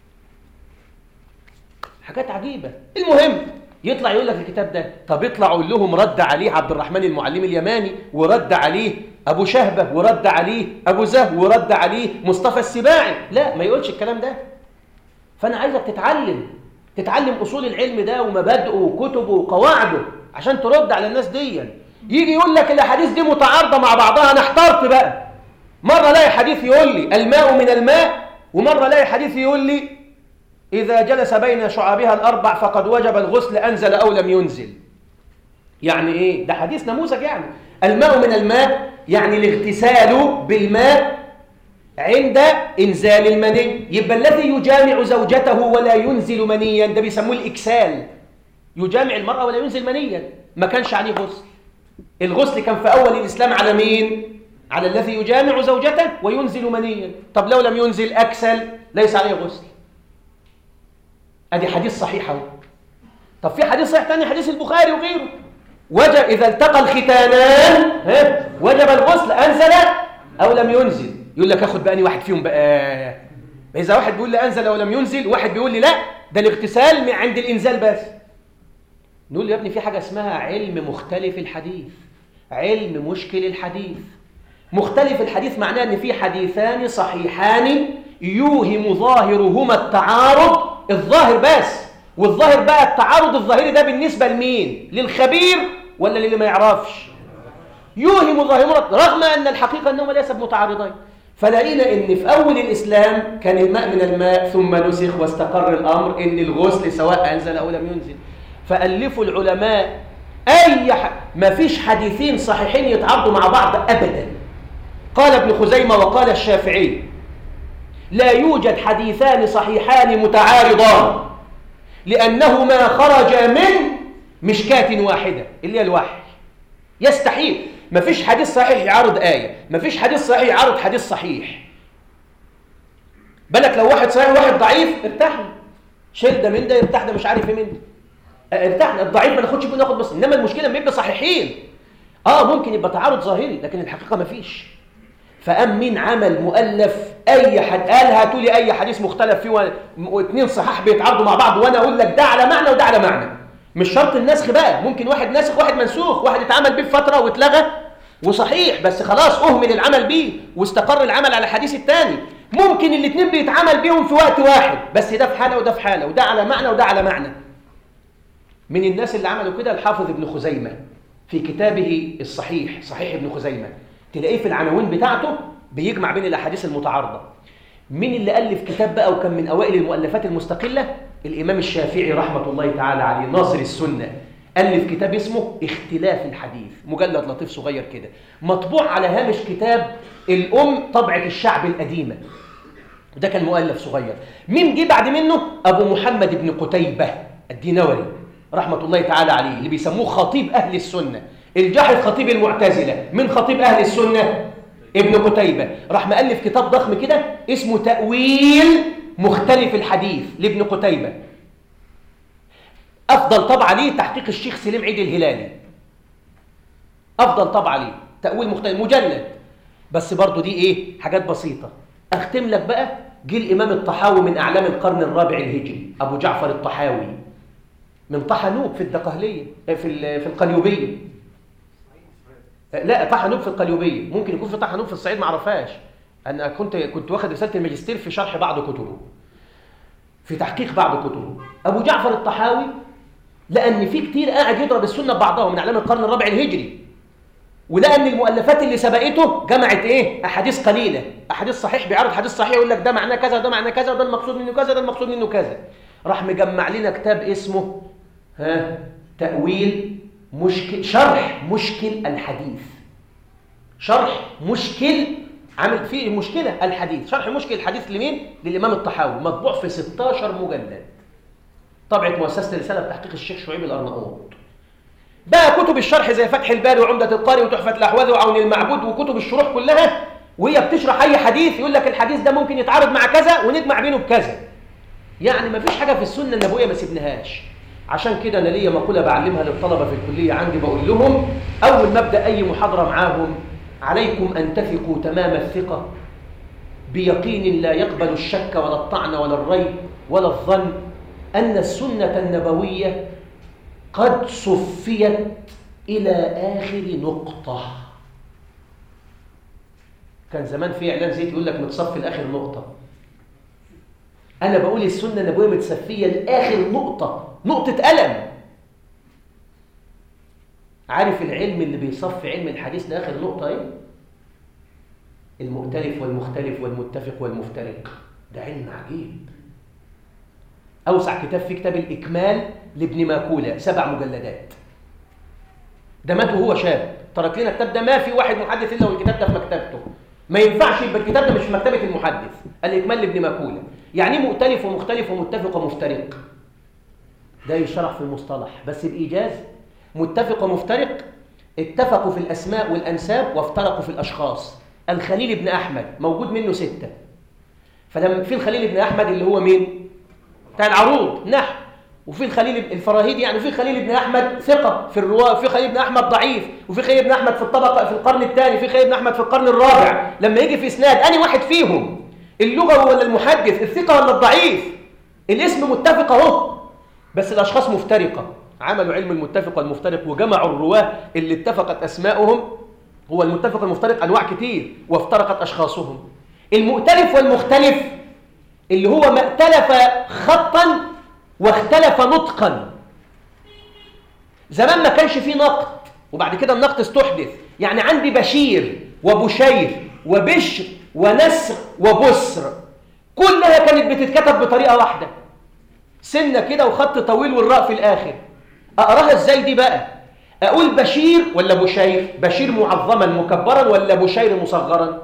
حاجات عجيبة المهم يطلع يقول لك الكتاب ده طب يطلع يقول لهم رد عليه عبد الرحمن المعلم اليماني ورد عليه أبو شهبة ورد عليه أبو زه ورد عليه مصطفى السباعي لا ما يقولش الكلام ده فأنا عايزك تتعلم تتعلم أصول العلم ده ومبادئه وكتبه وقواعده عشان ترد على الناس دي يجي يقول لك الأحاديث دي متعارضة مع بعضها أنا احترت بقى مرة الاقي حديث يقول لي الماء من الماء ومرة الاقي حديث يقول لي إذا جلس بين شعابها الأربع فقد وجب الغسل أنزل أو لم ينزل يعني إيه؟ ده حديث نموذج يعني الماء من الماء يعني الاغتسال بالماء عند إنزال المني يبقى الذي يجامع زوجته ولا ينزل منيا ده بيسموه الإكسال يجامع المرأة ولا ينزل منيا ما كانش عليه غسل الغسل كان في أول الإسلام على مين؟ على الذي يجامع زوجته وينزل منيا طب لو لم ينزل أكسل ليس عليه غسل ادي حديث صحيح اهو طب في حديث صحيح ثاني حديث البخاري وغيره وجب اذا التقى الختانان ها وجب الغسل انزل او لم ينزل يقول لك اخد بقى واحد فيهم بقى اذا واحد بيقول لي انزل او لم ينزل واحد بيقول لي لا ده الاغتسال من عند الانزال بس نقول له يا ابني في حاجه اسمها علم مختلف الحديث علم مشكل الحديث مختلف الحديث معناه ان في حديثان صحيحان يوهم ظاهرهما التعارض الظاهر بس والظاهر بقى التعارض الظاهري ده بالنسبة لمين للخبير ولا للي ما يعرفش يوهم ظاهرهما رغم أن الحقيقة أنهما ليس متعارضين فلقينا ان في اول الاسلام كان الماء من الماء ثم نسخ واستقر الامر ان الغسل سواء انزل او لم ينزل فالفوا العلماء اي ح... ما فيش حديثين صحيحين يتعارضوا مع بعض ابدا قال ابن خزيمه وقال الشافعي لا يوجد حديثان صحيحان متعارضان لأنهما خرجا من مشكاة واحدة اللي هي الوحي يستحيل ما فيش حديث صحيح يعارض آية ما فيش حديث صحيح يعارض حديث صحيح بالك لو واحد صحيح وواحد ضعيف ارتاحنا شيل ده من ده يرتاح ده مش عارف ايه من ده ارتاحنا الضعيف ما ناخدش ناخد بس انما المشكله لما يبقى صحيحين اه ممكن يبقى تعارض ظاهري لكن الحقيقه ما فيش فقام مين عمل مؤلف اي حد قال هاتوا لي اي حديث مختلف فيه واثنين صحاح بيتعارضوا مع بعض وانا اقول لك ده على معنى وده على معنى مش شرط النسخ بقى ممكن واحد ناسخ واحد منسوخ واحد اتعمل بيه بفتره واتلغى وصحيح بس خلاص اهمل العمل بيه واستقر العمل على الحديث الثاني ممكن الاثنين بيتعمل بيهم في وقت واحد بس ده في حاله وده في حاله وده على معنى وده على معنى من الناس اللي عملوا كده الحافظ ابن خزيمه في كتابه الصحيح صحيح ابن خزيمه تلاقيه في العناوين بتاعته بيجمع بين الاحاديث المتعارضه مين اللي ألف كتاب بقى وكان من أوائل المؤلفات المستقلة الإمام الشافعي رحمة الله تعالى عليه ناصر السنة ألف كتاب اسمه اختلاف الحديث مجلد لطيف صغير كده مطبوع على هامش كتاب الأم طبعة الشعب القديمة ده كان مؤلف صغير مين جه بعد منه أبو محمد بن قتيبة الدينوري رحمة الله تعالى عليه اللي بيسموه خطيب أهل السنة الجاحظ خطيب المعتزلة من خطيب أهل السنة ابن قتيبة راح مؤلف كتاب ضخم كده اسمه تأويل مختلف الحديث لابن قتيبة أفضل طبعة ليه تحقيق الشيخ سليم عيد الهلالي أفضل طبعة ليه تأويل مختلف مجلد بس برضو دي إيه حاجات بسيطة أختم لك بقى جه الإمام الطحاوي من أعلام القرن الرابع الهجري أبو جعفر الطحاوي من طحنوب في الدقهلية في في القليوبية لا طحنوب في القليوبية ممكن يكون في طحنوب في الصعيد ما اعرفهاش أنا كنت كنت واخد رسالة الماجستير في شرح بعض كتبه في تحقيق بعض كتبه أبو جعفر الطحاوي لأن في كتير قاعد يضرب السنة ببعضها من أعلام القرن الرابع الهجري ولأن المؤلفات اللي سبقته جمعت إيه؟ أحاديث قليلة أحاديث صحيح بيعرض حديث صحيح يقول لك ده معناه كذا ده معناه كذا وده المقصود منه كذا ده المقصود منه كذا راح مجمع لنا كتاب اسمه ها تأويل مشكل شرح مشكل الحديث شرح مشكل عامل فيه مشكلة الحديث شرح مشكل الحديث لمين؟ للإمام الطحاوي مطبوع في 16 مجلد طبعة مؤسسة رسالة بتحقيق الشيخ شعيب الأرناؤوط بقى كتب الشرح زي فتح الباري وعمدة القاري وتحفة الأحواذ وعون المعبود وكتب الشروح كلها وهي بتشرح أي حديث يقول لك الحديث ده ممكن يتعارض مع كذا ونجمع بينه بكذا يعني ما فيش حاجة في السنة النبوية ما سيبناهاش عشان كده أنا ليا مقولة بعلمها للطلبة في الكلية عندي بقول لهم أول ما أبدأ أي محاضرة معاهم عليكم أن تثقوا تمام الثقة بيقين لا يقبل الشك ولا الطعن ولا الريب ولا الظن أن السنة النبوية قد صفيت إلى آخر نقطة كان زمان في إعلان زيت يقول لك متصفي لآخر نقطة أنا بقول السنة النبوية متصفية لآخر نقطة نقطة ألم عارف العلم اللي بيصفي علم الحديث لآخر نقطة إيه؟ المؤتلف والمختلف والمتفق والمفترق ده علم عجيب أوسع كتاب فيه كتاب الإكمال لابن ماكولة سبع مجلدات ده مات وهو شاب ترك لنا الكتاب ده ما في واحد محدث إلا والكتاب ده في مكتبته ما ينفعش يبقى الكتاب ده مش في مكتبة المحدث الإكمال لابن ماكولة يعني ايه مؤتلف ومختلف ومتفق ومفترق ده يشرح في المصطلح بس بإيجاز متفق ومفترق اتفقوا في الأسماء والأنساب وافترقوا في الأشخاص الخليل ابن أحمد موجود منه ستة فلما في الخليل ابن أحمد اللي هو مين؟ بتاع العروض نحو وفي الخليل الفراهيدي يعني في خليل ابن احمد ثقه في الرواه في خليل ابن احمد ضعيف وفي خليل ابن احمد في الطبقه في القرن الثاني في خليل ابن احمد في القرن الرابع لما يجي في اسناد اني واحد فيهم اللغوي ولا المحدث الثقه ولا الضعيف الاسم متفق اهو بس الاشخاص مفترقه عملوا علم المتفق والمفترق وجمعوا الرواه اللي اتفقت اسماؤهم هو المتفق والمفترق انواع كتير وافترقت اشخاصهم المؤتلف والمختلف اللي هو ما ائتلف خطا واختلف نطقا زمان ما كانش فيه نقد وبعد كده النقد استحدث يعني عندي بشير وبشير وبشر ونسر وبسر كلها كانت بتتكتب بطريقة واحدة سنة كده وخط طويل والراء في الآخر أقراها إزاي دي بقى أقول بشير ولا بشير بشير معظما مكبرا ولا بشير مصغرا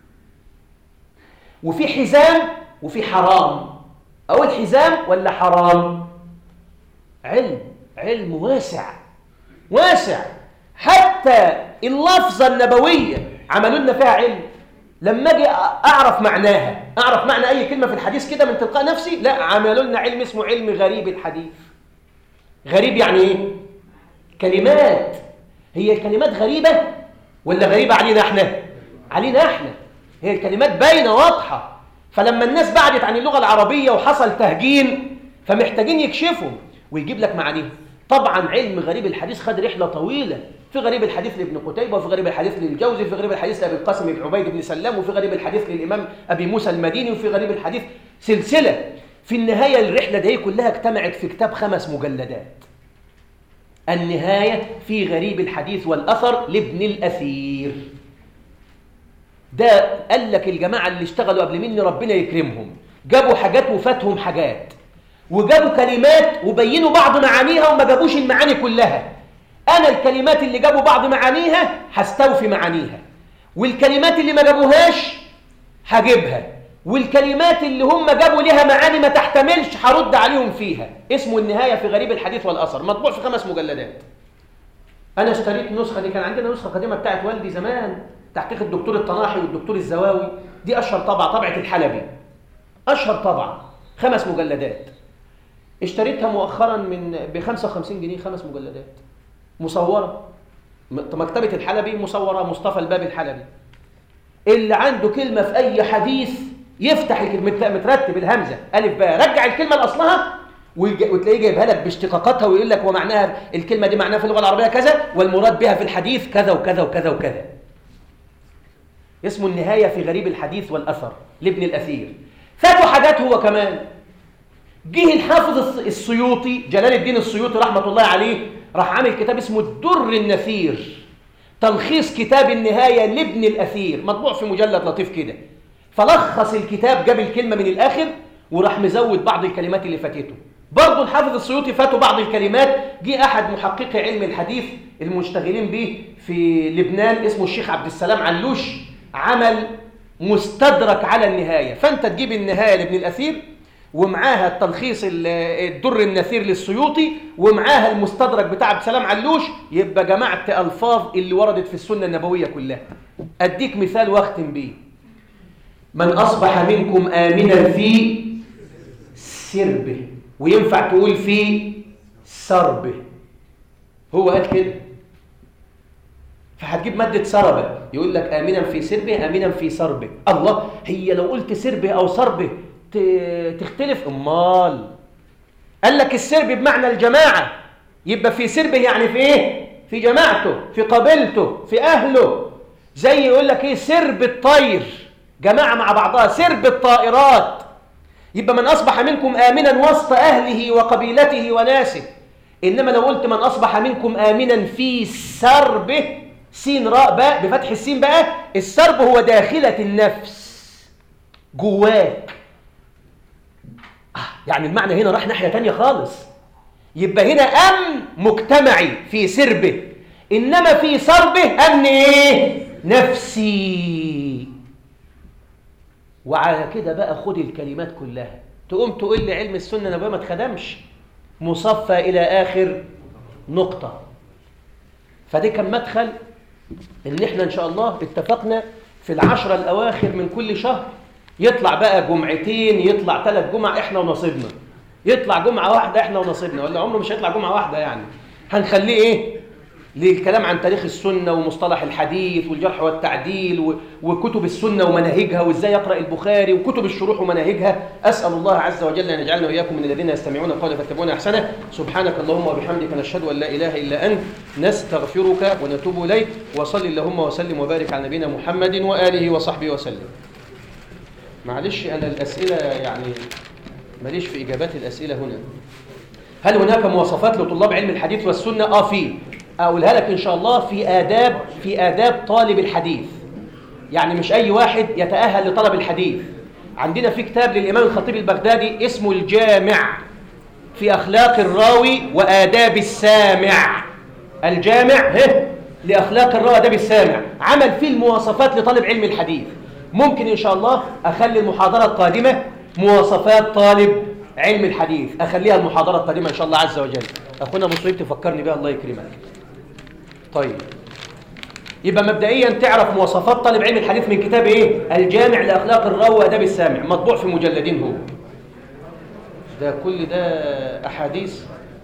وفي حزام وفي حرام أقول حزام ولا حرام علم علم واسع واسع حتى اللفظة النبوية عملوا لنا فيها علم لما اجي اعرف معناها اعرف معنى اي كلمه في الحديث كده من تلقاء نفسي لا عملوا لنا علم اسمه علم غريب الحديث غريب يعني ايه كلمات هي الكلمات غريبه ولا غريبه علينا احنا علينا احنا هي الكلمات باينه واضحه فلما الناس بعدت عن اللغه العربيه وحصل تهجين فمحتاجين يكشفوا ويجيب لك معانيها طبعا علم غريب الحديث خد رحله طويله في غريب الحديث لابن قتيبة وفي غريب الحديث للجوزي وفي غريب الحديث لأبي القاسم بن عبيد بن سلام وفي غريب الحديث للإمام أبي موسى المديني وفي غريب الحديث سلسلة في النهاية الرحلة دي كلها اجتمعت في كتاب خمس مجلدات النهاية في غريب الحديث والأثر لابن الأثير ده قال لك الجماعة اللي اشتغلوا قبل مني ربنا يكرمهم جابوا حاجات وفاتهم حاجات وجابوا كلمات وبينوا بعض معانيها وما جابوش المعاني كلها أنا الكلمات اللي جابوا بعض معانيها هستوفي معانيها والكلمات اللي ما جابوهاش هجيبها والكلمات اللي هم جابوا لها معاني ما تحتملش هرد عليهم فيها اسمه النهاية في غريب الحديث والأثر مطبوع في خمس مجلدات أنا اشتريت النسخة دي كان عندنا نسخة قديمة بتاعت والدي زمان تحقيق الدكتور الطناحي والدكتور الزواوي دي أشهر طبعة طبعة الحلبي أشهر طبعة خمس مجلدات اشتريتها مؤخرا من ب 55 جنيه خمس مجلدات مصورة مكتبة الحلبي مصورة مصطفى الباب الحلبي اللي عنده كلمة في أي حديث يفتح الكلمة مترتب الهمزة ألف باء رجع الكلمة لأصلها وتلاقيه جايبها لك باشتقاقاتها ويقول لك ومعناها الكلمة دي معناها في اللغة العربية كذا والمراد بها في الحديث كذا وكذا وكذا وكذا اسمه النهاية في غريب الحديث والأثر لابن الأثير فاتوا حاجات هو كمان جه الحافظ السيوطي جلال الدين السيوطي رحمة الله عليه راح عامل كتاب اسمه الدر النثير تلخيص كتاب النهاية لابن الأثير مطبوع في مجلد لطيف كده فلخص الكتاب جاب الكلمة من الآخر وراح مزود بعض الكلمات اللي فاتته برضه الحافظ السيوطي فاتوا بعض الكلمات جه أحد محققي علم الحديث المشتغلين به في لبنان اسمه الشيخ عبد السلام علوش عمل مستدرك على النهاية فأنت تجيب النهاية لابن الأثير ومعاها التلخيص الدر النثير للسيوطي ومعاها المستدرك بتاع عبد السلام علوش يبقى جمعت الفاظ اللي وردت في السنه النبويه كلها اديك مثال واختم بيه من اصبح منكم امنا في سربه وينفع تقول في سربه هو قال كده فهتجيب مادة سربة يقول لك آمنا في سربه آمنا في سربه الله هي لو قلت سربه أو سربه تختلف امال قال لك السرب بمعنى الجماعة يبقى في سربه يعني في ايه في جماعته في قبيلته في اهله زي يقول لك ايه سرب الطير جماعة مع بعضها سرب الطائرات يبقى من أصبح منكم آمنا وسط أهله وقبيلته وناسه إنما لو قلت من أصبح منكم آمنا في سربه سين راء باء بفتح السين بقى السرب هو داخلة النفس جواك يعني المعنى هنا راح ناحية تانية خالص يبقى هنا أمن مجتمعي في سربه إنما في صربه أمن إيه؟ نفسي وعلى كده بقى خد الكلمات كلها تقوم تقول لي علم السنة نبوية ما اتخدمش مصفى إلى آخر نقطة فدي كان مدخل إن إحنا إن شاء الله اتفقنا في العشرة الأواخر من كل شهر يطلع بقى جمعتين يطلع ثلاث جمع احنا ونصيبنا يطلع جمعة واحدة احنا ونصيبنا ولا عمره مش هيطلع جمعة واحدة يعني هنخليه ايه للكلام عن تاريخ السنة ومصطلح الحديث والجرح والتعديل وكتب السنة ومناهجها وازاي يقرأ البخاري وكتب الشروح ومناهجها أسأل الله عز وجل أن يجعلنا وإياكم من الذين يستمعون القول فاتبعون أحسنه سبحانك اللهم وبحمدك نشهد أن لا إله إلا أنت نستغفرك ونتوب إليك وصل اللهم وسلم وبارك على نبينا محمد وآله وصحبه وسلم معلش أنا الأسئلة يعني ماليش في إجابات الأسئلة هنا هل هناك مواصفات لطلاب علم الحديث والسنة؟ آه في أقولها لك إن شاء الله في آداب في آداب طالب الحديث يعني مش أي واحد يتأهل لطلب الحديث عندنا في كتاب للإمام الخطيب البغدادي اسمه الجامع في أخلاق الراوي وآداب السامع الجامع هه لأخلاق الراوي وآداب السامع عمل فيه المواصفات لطالب علم الحديث ممكن إن شاء الله أخلي المحاضرة القادمة مواصفات طالب علم الحديث أخليها المحاضرة القادمة إن شاء الله عز وجل أخونا مصيب تفكرني بها الله يكرمك طيب يبقى مبدئيا تعرف مواصفات طالب علم الحديث من كتاب ايه الجامع لاخلاق الراوي واداب السامع مطبوع في مجلدين هو ده كل ده احاديث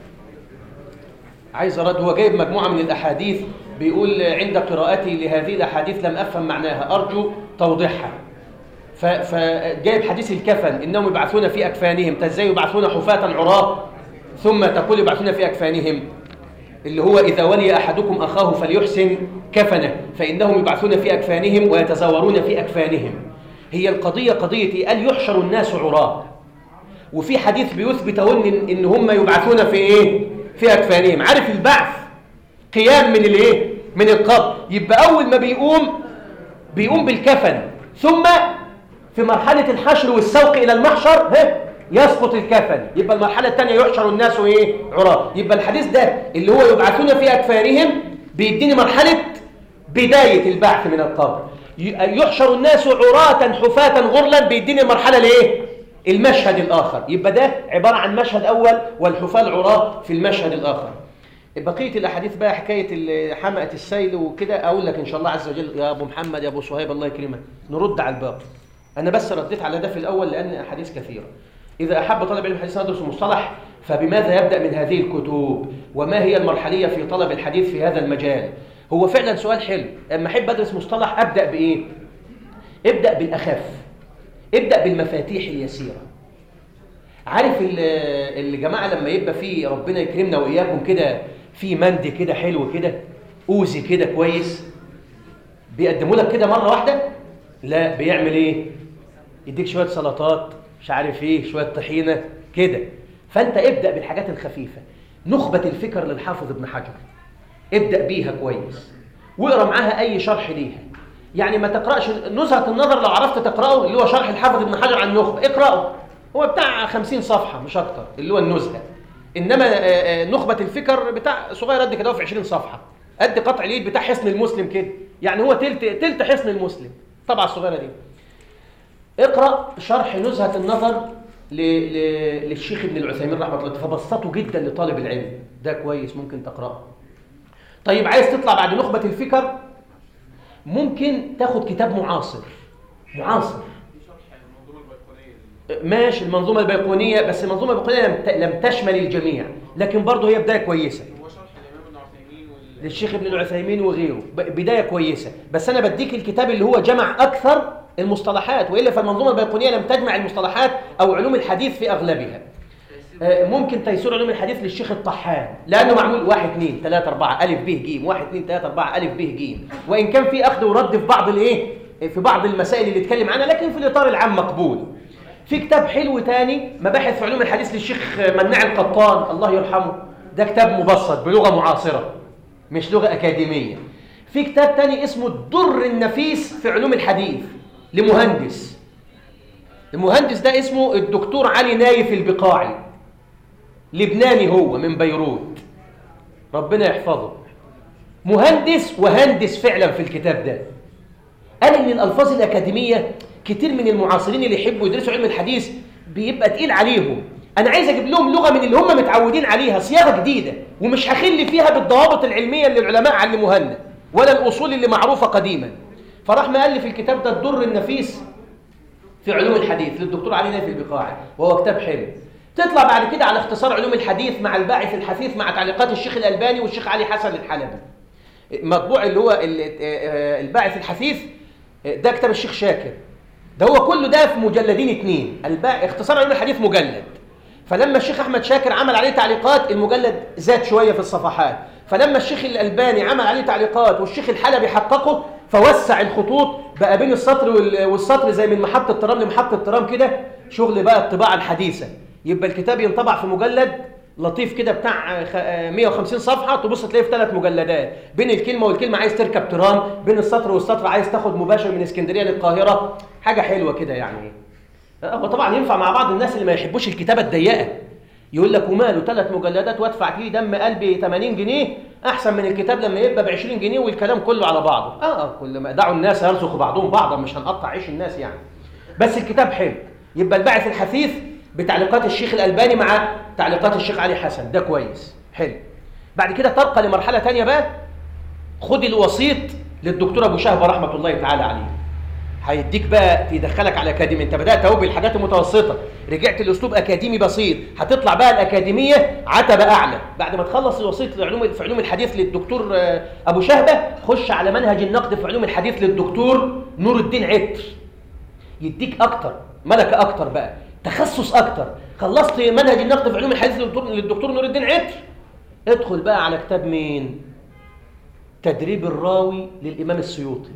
عايز ارد هو جايب مجموعه من الاحاديث بيقول عند قراءتي لهذه الاحاديث لم افهم معناها ارجو توضيحها فجايب حديث الكفن انهم يبعثون في اكفانهم ازاي يبعثون حفاة عراة ثم تقول يبعثون في اكفانهم اللي هو إذا ولي أحدكم أخاه فليحسن كفنه فإنهم يبعثون في أكفانهم ويتزاورون في أكفانهم هي القضية قضية قال يحشر الناس عراة وفي حديث بيثبت إن, إن هم يبعثون في إيه؟ في أكفانهم عارف البعث قيام من الإيه؟ من القبر يبقى أول ما بيقوم بيقوم بالكفن ثم في مرحلة الحشر والسوق إلى المحشر ها يسقط الكفن يبقى المرحلة الثانية يحشر الناس ايه عراة يبقى الحديث ده اللي هو يبعثون في أكفانهم بيديني مرحلة بداية البعث من القبر يحشر الناس عراة حفاة غرلا بيديني المرحلة الايه المشهد الآخر يبقى ده عبارة عن مشهد أول والحفاة العراة في المشهد الآخر بقية الأحاديث بقى حكاية حمأة السيل وكده أقول لك إن شاء الله عز وجل يا أبو محمد يا أبو صهيب الله يكرمك نرد على الباقي أنا بس رديت على ده في الأول لأن أحاديث كثيرة إذا أحب طالب علم الحديث ندرس مصطلح فبماذا يبدأ من هذه الكتب وما هي المرحلية في طلب الحديث في هذا المجال هو فعلا سؤال حلو أما أحب أدرس مصطلح أبدأ بإيه ابدأ بالأخف ابدأ بالمفاتيح اليسيرة عارف الجماعة لما يبقى فيه ربنا يكرمنا وإياكم كده في مند كده حلو كده أوزي كده كويس بيقدموا لك كده مرة واحدة لا بيعمل إيه يديك شوية سلطات مش عارف إيه شوية طحينة كده فأنت ابدأ بالحاجات الخفيفة نخبة الفكر للحافظ ابن حجر ابدأ بيها كويس واقرا معاها أي شرح ليها يعني ما تقرأش نزهة النظر لو عرفت تقرأه اللي هو شرح الحافظ ابن حجر عن النخبة اقرأه هو بتاع 50 صفحة مش أكتر اللي هو النزهة إنما نخبة الفكر بتاع صغير قد كده في 20 صفحة قد قطع اليد بتاع حصن المسلم كده يعني هو تلت تلت حصن المسلم طبعا الصغيرة دي اقرأ شرح نزهة النظر ل... ل... للشيخ ابن العثيمين رحمه الله فبسطه جدا لطالب العلم ده كويس ممكن تقرأه طيب عايز تطلع بعد نخبة الفكر ممكن تاخد كتاب معاصر معاصر ماشي المنظومة البيقونية بس المنظومة البيقونية لم لم تشمل الجميع لكن برضه هي بداية كويسة هو شرح الامام ابن عثيمين وال... للشيخ ابن العثيمين وغيره بداية كويسة بس أنا بديك الكتاب اللي هو جمع أكثر المصطلحات وإلا فالمنظومة البيقونية لم تجمع المصطلحات أو علوم الحديث في أغلبها ممكن تيسير علوم الحديث للشيخ الطحان لأنه معمول واحد اثنين ثلاثة أربعة ألف ب ج واحد اثنين ثلاثة أربعة ألف ب ج وإن كان في أخذ ورد في بعض الإيه في بعض المسائل اللي اتكلم عنها لكن في الإطار العام مقبول في كتاب حلو تاني مباحث في علوم الحديث للشيخ مناع القطان الله يرحمه ده كتاب مبسط بلغة معاصرة مش لغة أكاديمية في كتاب تاني اسمه الدر النفيس في علوم الحديث لمهندس المهندس ده اسمه الدكتور علي نايف البقاعي لبناني هو من بيروت ربنا يحفظه مهندس وهندس فعلا في الكتاب ده قال ان الالفاظ الاكاديميه كتير من المعاصرين اللي يحبوا يدرسوا علم الحديث بيبقى تقيل عليهم انا عايز اجيب لهم لغه من اللي هم متعودين عليها صياغه جديده ومش هخل فيها بالضوابط العلميه اللي العلماء علموها لنا ولا الاصول اللي معروفه قديما فراح مؤلف الكتاب ده الدر النفيس في علوم الحديث للدكتور علي نايف البقاعي وهو كتاب حلو تطلع بعد كده على اختصار علوم الحديث مع الباعث الحثيث مع تعليقات الشيخ الألباني والشيخ علي حسن الحلبي مطبوع اللي هو الباعث الحثيث ده كتاب الشيخ شاكر ده هو كله ده في مجلدين اثنين الباع اختصار علوم الحديث مجلد فلما الشيخ احمد شاكر عمل عليه تعليقات المجلد زاد شويه في الصفحات فلما الشيخ الالباني عمل عليه تعليقات والشيخ الحلبي حققه فوسع الخطوط بقى بين السطر والسطر زي من محطه ترام لمحطه ترام كده شغل بقى الطباعه الحديثه يبقى الكتاب ينطبع في مجلد لطيف كده بتاع 150 صفحة تبص تلاقيه في ثلاث مجلدات بين الكلمة والكلمة عايز تركب ترام بين السطر والسطر عايز تاخد مباشر من اسكندرية للقاهرة حاجة حلوة كده يعني هو طبعا ينفع مع بعض الناس اللي ما يحبوش الكتابة الضيقة يقول لك وماله ثلاث مجلدات وادفع فيه دم قلبي 80 جنيه احسن من الكتاب لما يبقى ب 20 جنيه والكلام كله على بعضه اه كل ما دعوا الناس يرزقوا بعضهم بعضا مش هنقطع عيش الناس يعني بس الكتاب حلو يبقى الباعث الحثيث بتعليقات الشيخ الألباني مع تعليقات الشيخ علي حسن ده كويس حلو بعد كده ترقى لمرحلة تانية بقى خد الوسيط للدكتور أبو شهبة رحمة الله تعالى عليه هيديك بقى يدخلك على أكاديمي أنت بدأت أهو بالحاجات المتوسطة رجعت لأسلوب أكاديمي بسيط هتطلع بقى الأكاديمية عتبة أعلى بعد ما تخلص الوسيط لعلوم في علوم الحديث للدكتور أبو شهبة خش على منهج النقد في علوم الحديث للدكتور نور الدين عطر يديك أكتر ملكة أكتر بقى تخصص اكتر خلصت منهج النقد في علوم الحديث للدكتور نور الدين عطر ادخل بقى على كتاب مين تدريب الراوي للامام السيوطي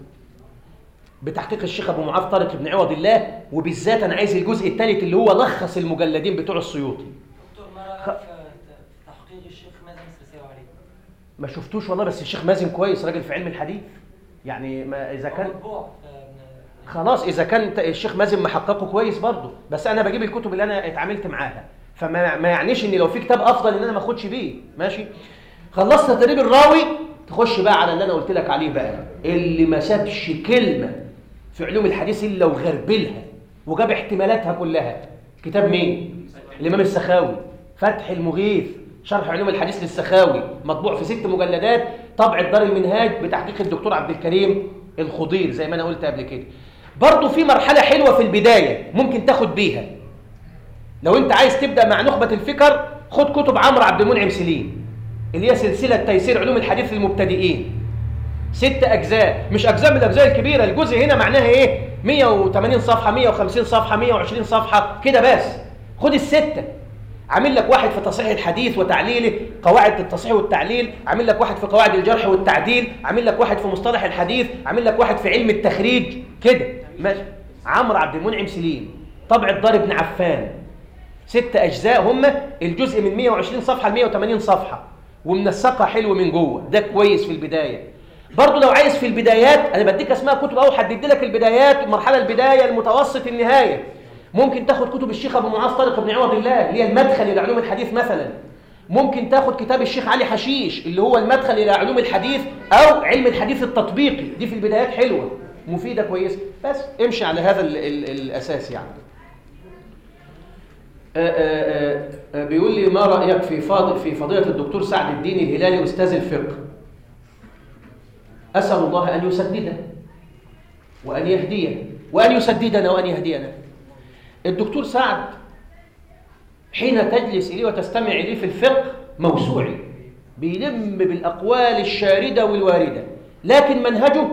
بتحقيق الشيخ ابو معاذ طارق بن عوض الله وبالذات انا عايز الجزء الثالث اللي هو لخص المجلدين بتوع السيوطي دكتور ما رايك في تحقيق الشيخ مازن السرساوي عليه ما شفتوش والله بس الشيخ مازن كويس راجل في علم الحديث يعني ما اذا كان مطبوع ف- خلاص اذا كان ت- الشيخ مازن محققه كويس برضه بس انا بجيب الكتب اللي انا اتعاملت معاها فما ما يعنيش ان لو في كتاب افضل ان انا ما اخدش بيه ماشي خلصت تدريب الراوي تخش بقى على اللي انا قلت لك عليه بقى اللي ما سابش كلمه في علوم الحديث الا وغربلها وجاب احتمالاتها كلها كتاب مين الامام السخاوي فتح المغيث شرح علوم الحديث للسخاوي مطبوع في ست مجلدات طبع دار المنهاج بتحقيق الدكتور عبد الكريم الخضير زي ما انا قلت قبل كده برضه في مرحله حلوه في البدايه ممكن تاخد بيها لو انت عايز تبدا مع نخبه الفكر خد كتب عمرو عبد المنعم سليم اللي هي سلسله تيسير علوم الحديث للمبتدئين ست اجزاء مش اجزاء من الاجزاء الكبيره الجزء هنا معناها ايه 180 صفحه 150 صفحه 120 صفحه كده بس خد السته عامل لك واحد في تصحيح الحديث وتعليله قواعد التصحيح والتعليل عامل لك واحد في قواعد الجرح والتعديل عامل لك واحد في مصطلح الحديث عامل لك واحد في علم التخريج كده ماشي عمرو عبد المنعم سليم طبع الدار ابن عفان ست اجزاء هم الجزء من 120 صفحه ل 180 صفحه ومنسقها حلو من جوه ده كويس في البدايه برضه لو عايز في البدايات انا بديك اسماء كتب اهو حددت لك البدايات المرحله البدايه المتوسط النهايه ممكن تاخد كتب الشيخ ابو معاذ طارق بن عوض الله اللي هي المدخل الى علوم الحديث مثلا ممكن تاخد كتاب الشيخ علي حشيش اللي هو المدخل الى علوم الحديث او علم الحديث التطبيقي دي في البدايات حلوه مفيده كويسه بس امشي على هذا ال ال الاساس يعني آه، آه، آه، بيقول لي ما رأيك في فاضل في فضيلة الدكتور سعد الدين الهلالي أستاذ الفقه أسأل الله أن يسدده وأن يهديه وأن يسددنا وأن يهدينا الدكتور سعد حين تجلس إليه وتستمع إليه في الفقه موسوعي بيلم بالأقوال الشاردة والواردة لكن منهجه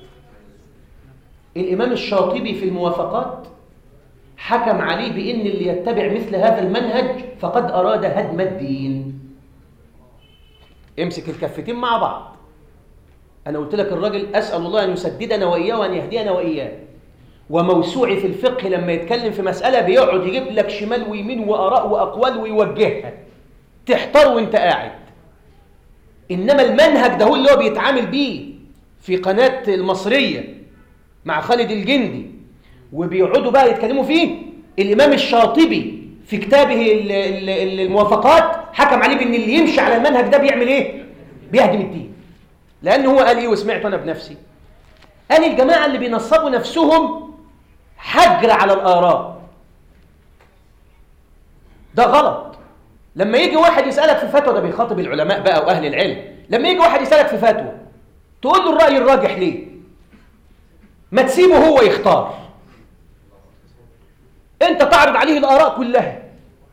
الإمام الشاطبي في الموافقات حكم عليه بأن اللي يتبع مثل هذا المنهج فقد أراد هدم الدين امسك الكفتين مع بعض أنا قلت لك الراجل أسأل الله أن يسددنا وإياه وأن يهدينا وإياه وموسوعي في الفقه لما يتكلم في مسألة بيقعد يجيب لك شمال ويمين وآراء وأقوال ويوجهها تحتار وانت قاعد إنما المنهج ده هو اللي هو بيتعامل بيه في قناة المصرية مع خالد الجندي وبيقعدوا بقى يتكلموا فيه الإمام الشاطبي في كتابه ال- ال- ال- الموافقات حكم عليه بأن اللي يمشي على المنهج ده بيعمل إيه؟ بيهدم الدين لأن هو قال إيه وسمعته أنا بنفسي قال الجماعة اللي بينصبوا نفسهم حجر على الآراء ده غلط لما يجي واحد يسألك في فتوى ده بيخاطب العلماء بقى وأهل العلم لما يجي واحد يسألك في فتوى تقول له الرأي الراجح ليه ما تسيبه هو يختار انت تعرض عليه الآراء كلها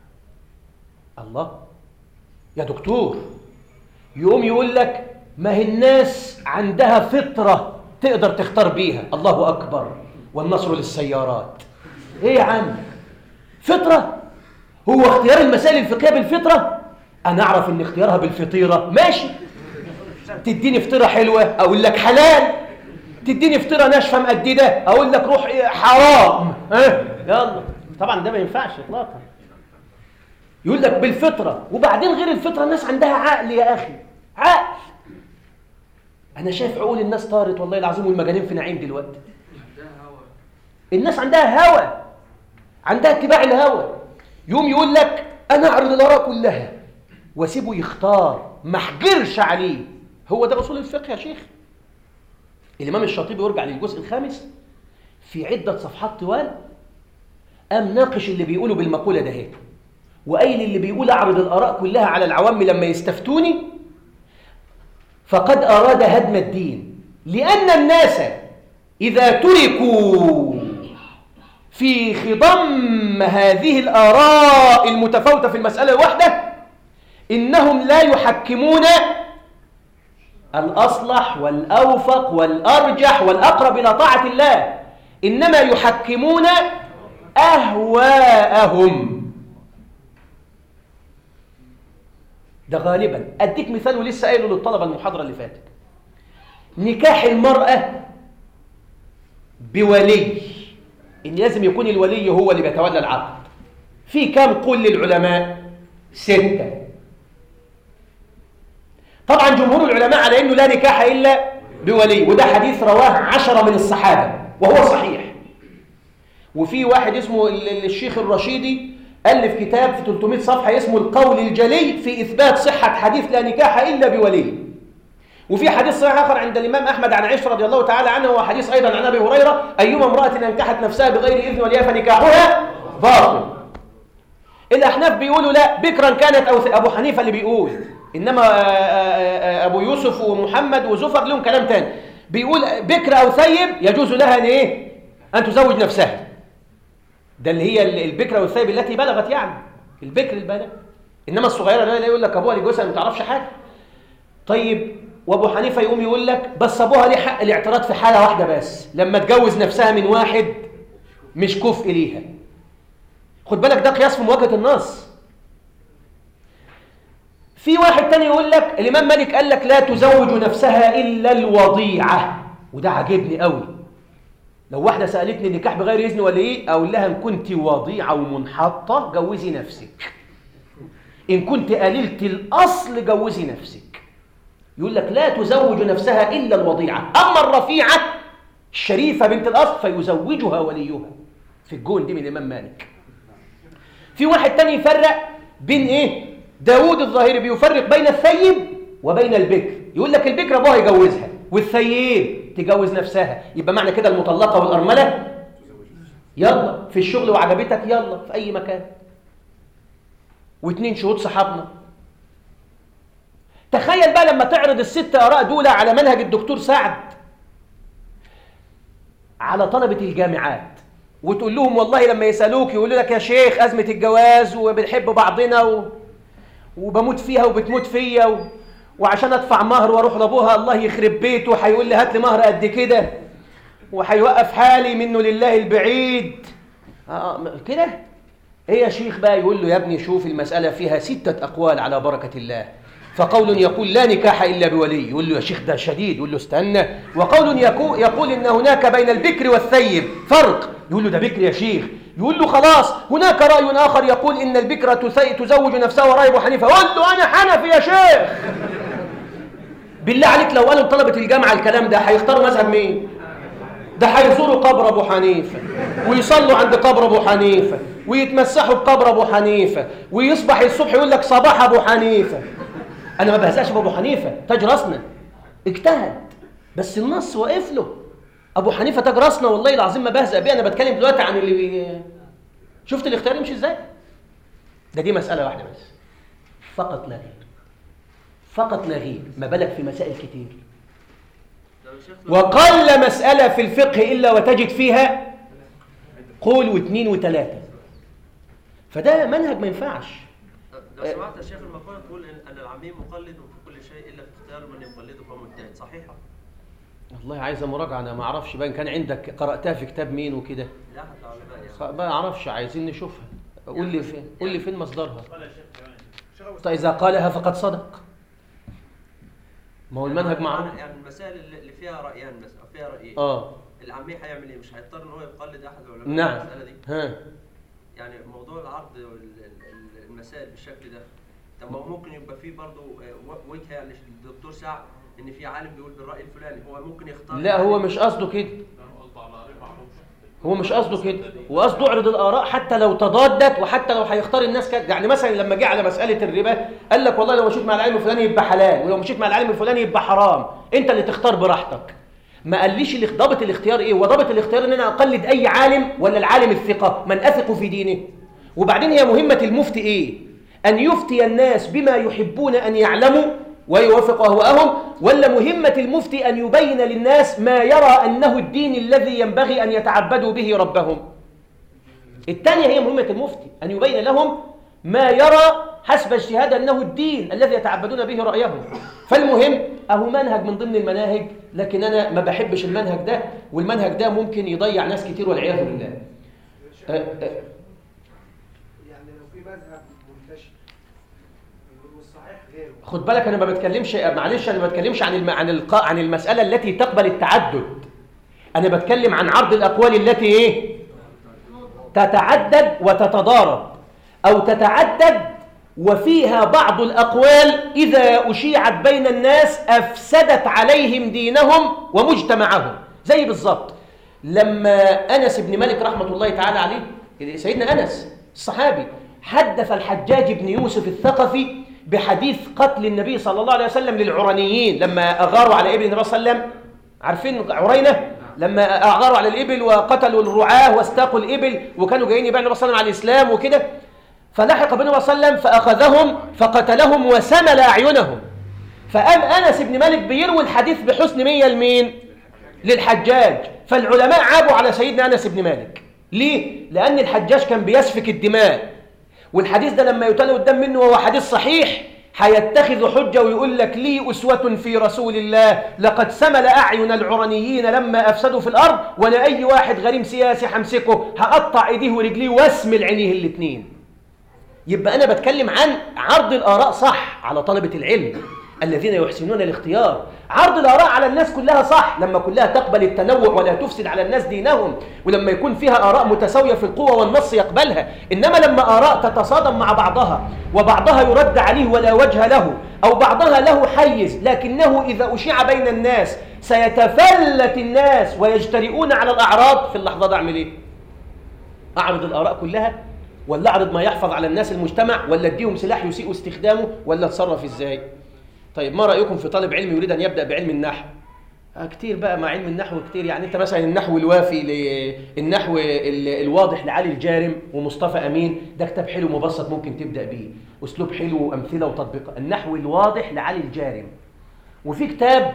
الله يا دكتور يقوم يقول لك ما هي الناس عندها فطرة تقدر تختار بيها الله أكبر والنصر للسيارات ايه يا عم فطرة هو اختيار المسائل الفقهية بالفطرة انا اعرف ان اختيارها بالفطيرة ماشي تديني فطيرة حلوة اقول لك حلال تديني فطيرة ناشفة مقددة اقول لك روح إيه حرام ها يلا طبعا ده ما ينفعش اطلاقا يقول لك بالفطرة وبعدين غير الفطرة الناس عندها عقل يا اخي عقل انا شايف عقول الناس طارت والله العظيم والمجانين في نعيم دلوقتي الناس عندها هوى عندها اتباع الهوى يوم يقول لك انا اعرض الاراء كلها واسيبه يختار ما احجرش عليه هو ده اصول الفقه يا شيخ الامام الشاطبي يرجع للجزء الخامس في عده صفحات طوال قام ناقش اللي بيقولوا بالمقوله ده هيك وقايل اللي بيقول اعرض الاراء كلها على العوام لما يستفتوني فقد اراد هدم الدين لان الناس اذا تركوا في خضم هذه الآراء المتفاوتة في المسألة الواحدة إنهم لا يحكمون الأصلح والأوفق والأرجح والأقرب إلى طاعة الله إنما يحكمون أهواءهم ده غالبا أديك مثال ولسه قايله للطلبة المحاضرة اللي فاتت نكاح المرأة بولي إن لازم يكون الولي هو اللي بيتولى العقد في كام قول للعلماء ستة طبعا جمهور العلماء على أنه لا نكاح إلا بولي وده حديث رواه عشرة من الصحابة وهو صحيح وفي واحد اسمه ال- ال- الشيخ الرشيدي ألف كتاب في 300 صفحة اسمه القول الجلي في إثبات صحة حديث لا نكاح إلا بولي وفي حديث صحيح آخر عند الإمام أحمد عن عائشة رضي الله تعالى عنه وحديث أيضا عن أبي هريرة أيما امرأة أنكحت نفسها بغير إذن وليها فنكاحها باطل الأحناف بيقولوا لا بكرا كانت أو ث- أبو حنيفة اللي بيقول إنما آه، آه، آه، أبو يوسف ومحمد وزفر لهم كلام تاني بيقول بكر أو ثيب يجوز لها أن إيه أن تزوج نفسها ده اللي هي ال- البكرة والثيب التي بلغت يعني البكر البالغ إنما الصغيرة لا يقول لك أبوها لجوزها ما تعرفش حاجة طيب وابو حنيفه يقوم يقول لك بس ابوها ليه حق الاعتراض في حاله واحده بس لما تجوز نفسها من واحد مش كفء ليها خد بالك ده قياس في مواجهه النص في واحد تاني يقول لك الامام مالك قال لك لا تزوج نفسها الا الوضيعه وده عاجبني قوي لو واحده سالتني النكاح بغير اذن ولا ايه اقول لها ان كنت وضيعه ومنحطه جوزي نفسك ان كنت قليله الاصل جوزي نفسك يقول لك لا تزوج نفسها إلا الوضيعة أما الرفيعة الشريفة بنت الأصل فيزوجها وليها في الجون دي من الإمام مالك في واحد تاني يفرق بين إيه داود الظاهري بيفرق بين الثيب وبين البكر يقول لك البكر أبوها يجوزها والثيب تجوز نفسها يبقى معنى كده المطلقة والأرملة يلا في الشغل وعجبتك يلا في أي مكان واتنين شهود صحابنا تخيل بقى لما تعرض الست آراء دول على منهج الدكتور سعد على طلبة الجامعات وتقول لهم والله لما يسألوك يقولوا لك يا شيخ أزمة الجواز وبنحب بعضنا و... وبموت فيها وبتموت فيا و... وعشان أدفع مهر وأروح لأبوها الله يخرب بيته هيقول لي هات لي مهر قد كده وهيوقف حالي منه لله البعيد آه كده ايه يا شيخ بقى يقول له يا ابني شوف المسألة فيها ستة أقوال على بركة الله فقول يقول لا نكاح إلا بولي يقول له يا شيخ ده شديد يقول له استنى وقول يقول, يقول إن هناك بين البكر والثيب فرق يقول له ده بكر يا شيخ يقول له خلاص هناك رأي آخر يقول إن البكرة تثي- تزوج نفسها ورأي أبو حنيفة قول له أنا حنفي يا شيخ بالله عليك لو قالوا طلبة الجامعة الكلام ده هيختاروا مذهب مين ده هيزوروا قبر ابو حنيفه ويصلوا عند قبر ابو حنيفه ويتمسحوا بقبر ابو حنيفه ويصبح الصبح يقول لك صباح ابو حنيفه انا ما بهزقش بابو حنيفه تاج راسنا اجتهد بس النص واقف له ابو حنيفه تاج راسنا والله العظيم ما بهزق بيه انا بتكلم دلوقتي عن اللي بي... شفت الاختيار يمشي ازاي ده دي مساله واحده بس فقط لا غير فقط لا غير ما بالك في مسائل كتير لو شيخ وقل مسألة في الفقه إلا وتجد فيها قول واثنين وثلاثة فده منهج ما ينفعش لو سمعت يا شيخ المقولة تقول إن أن العميم مقلد في كل شيء إلا في اختيار من يقلده فهو مجتهد صحيحة؟ والله عايزة مراجعة أنا ما أعرفش بقى إن كان عندك قرأتها في كتاب مين وكده لا حتى علماء يعني ما أعرفش عايزين نشوفها قول لي فين قول لي فين مصدرها طيب إذا قالها فقد صدق ما هو المنهج معروف يعني المسائل اللي اللي فيها رأيان مثلا فيها رأيين آه العمي هيعمل إيه؟ مش هيضطر إن هو يقلد أحد العلماء نعم في المسألة دي ها يعني موضوع العرض وال- ال- المسائل بالشكل ده طب ما هو ممكن يبقى فيه برضه آه، وجهه يعني الدكتور سعد ان في عالم بيقول بالراي الفلاني هو ممكن يختار لا هو مش قصده كده هو مش قصده كده هو قصده اعرض الاراء حتى لو تضادت وحتى لو هيختار الناس كده يعني مثلا لما جه على مساله الربا قال لك والله لو مشيت مع العالم الفلاني يبقى حلال ولو مشيت مع العالم الفلاني يبقى حرام انت اللي تختار براحتك ما قاليش الاخ- ضابط الاختيار ايه وضابط الاختيار ان انا اقلد اي عالم ولا العالم الثقه من اثق في دينه وبعدين هي مهمه المفتي ايه ان يفتي الناس بما يحبون ان يعلموا ويوافق أهواءهم ولا مهمة المفتي أن يبين للناس ما يرى أنه الدين الذي ينبغي أن يتعبدوا به ربهم الثانية هي مهمة المفتي أن يبين لهم ما يرى حسب اجتهاد أنه الدين الذي يتعبدون به رأيهم فالمهم أهو منهج من ضمن المناهج لكن أنا ما بحبش المنهج ده والمنهج ده ممكن يضيع ناس كتير والعياذ بالله أه أه يعني لو في مذهب منتشر والصحيح غيره خد بالك انا ما بتكلمش معلش انا ما بتكلمش عن الم... عن الق... عن المساله التي تقبل التعدد انا بتكلم عن عرض الاقوال التي ايه تتعدد وتتضارب او تتعدد وفيها بعض الأقوال إذا أشيعت بين الناس أفسدت عليهم دينهم ومجتمعهم زي بالظبط لما أنس بن مالك رحمة الله تعالى عليه سيدنا أنس الصحابي حدث الحجاج بن يوسف الثقفي بحديث قتل النبي صلى الله عليه وسلم للعرنيين لما أغاروا على ابن النبي صلى الله عليه وسلم عارفين عرينة لما أغاروا على الإبل وقتلوا الرعاة واستاقوا الإبل وكانوا جايين يبيعوا النبي صلى الله عليه وسلم على الإسلام وكده فلحق بالنبي صلى الله عليه وسلم فأخذهم فقتلهم وسمل أعينهم فقام أنس بن مالك بيروي الحديث بحسن مية لمين؟ للحجاج فالعلماء عابوا على سيدنا أنس بن مالك ليه؟ لأن الحجاج كان بيسفك الدماء والحديث ده لما يتلى قدام منه وهو حديث صحيح هيتخذ حجة ويقول لك لي أسوة في رسول الله لقد سمل أعين العرنيين لما أفسدوا في الأرض وأنا أي واحد غريم سياسي همسكه هقطع إيديه ورجليه واسمل عينيه الاتنين يبقى أنا بتكلم عن عرض الآراء صح على طلبة العلم الذين يحسنون الاختيار عرض الآراء على الناس كلها صح لما كلها تقبل التنوع ولا تفسد على الناس دينهم ولما يكون فيها آراء متساوية في القوة والنص يقبلها إنما لما آراء تتصادم مع بعضها وبعضها يرد عليه ولا وجه له أو بعضها له حيز لكنه إذا أشيع بين الناس سيتفلت الناس ويجترئون على الأعراض في اللحظة دي أعمل إيه؟ أعرض الآراء كلها ولا أعرض ما يحفظ على الناس المجتمع ولا أديهم سلاح يسيء استخدامه ولا أتصرف إزاي؟ طيب ما رأيكم في طالب علم يريد أن يبدأ بعلم النحو آه كتير بقى مع علم النحو كتير يعني انت مثلا النحو الوافي النحو الواضح لعلي الجارم ومصطفى امين ده كتاب حلو مبسط ممكن تبدا بيه اسلوب حلو وامثله وتطبيقات النحو الواضح لعلي الجارم وفي كتاب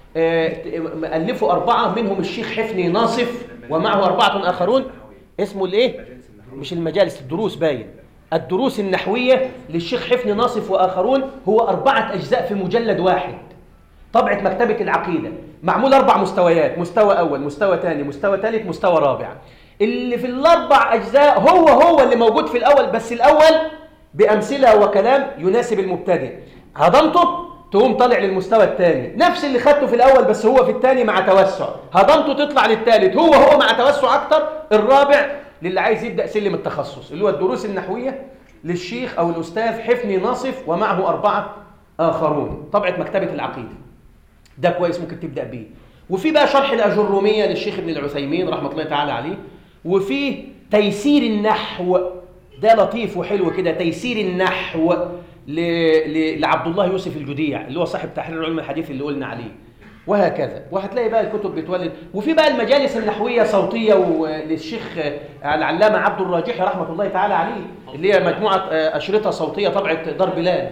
الفه اربعه منهم الشيخ حفني ناصف ومعه اربعه اخرون اسمه الايه مش المجالس الدروس باين الدروس النحوية للشيخ حفني ناصف وآخرون هو أربعة أجزاء في مجلد واحد طبعة مكتبة العقيدة معمول أربع مستويات مستوى أول مستوى ثاني مستوى ثالث مستوى رابع اللي في الأربع أجزاء هو هو اللي موجود في الأول بس الأول بأمثلة وكلام يناسب المبتدئ هضمته تقوم طالع للمستوى الثاني نفس اللي خدته في الأول بس هو في الثاني مع توسع هضمته تطلع للثالث هو هو مع توسع أكتر الرابع للي عايز يبدأ سلم التخصص اللي هو الدروس النحوية للشيخ أو الأستاذ حفني ناصف ومعه أربعة آخرون طبعة مكتبة العقيدة ده كويس ممكن تبدأ بيه وفي بقى شرح الأجرومية للشيخ ابن العثيمين رحمة الله تعالى عليه وفي تيسير النحو ده لطيف وحلو كده تيسير النحو ل... ل... لعبد الله يوسف الجديع اللي هو صاحب تحرير علم الحديث اللي قلنا عليه وهكذا وهتلاقي بقى الكتب بتولد وفي بقى المجالس النحويه صوتيه للشيخ العلامه عبد الراجحي رحمه الله تعالى عليه اللي هي مجموعه اشرطه صوتيه طبعه دار بلال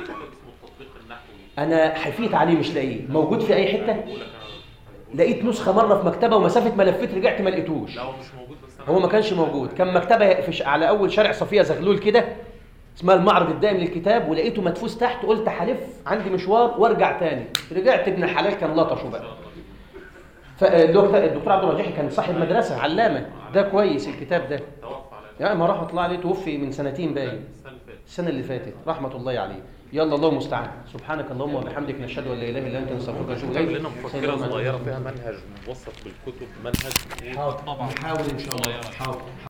انا حفيت عليه مش لاقيه موجود في اي حته لقيت نسخه مره في مكتبه ومسافه ما لفيت رجعت ما لقيتوش لا هو مش موجود بس أنا هو ما كانش موجود كان مكتبه في ش... على اول شارع صفيه زغلول كده اسمها المعرض الدائم للكتاب ولقيته مدفوس تحت قلت هلف عندي مشوار وارجع تاني رجعت ابن الحلال كان لطشه بقى فالدكتور الدكتور عبد الرجيحي كان صاحب مدرسه علامه ده كويس الكتاب ده توفى على يعني ما راح اطلع عليه توفي من سنتين باين السنة اللي فاتت السنه اللي فاتت رحمه الله عليه يلا الله المستعان سبحانك اللهم وبحمدك نشهد ان لا اله الا انت نستغفرك ونتوب كتب اليك لنا مفكرة صغيرة فيها منهج موثق بالكتب منهج حاضر نحاول ان شاء الله حاضر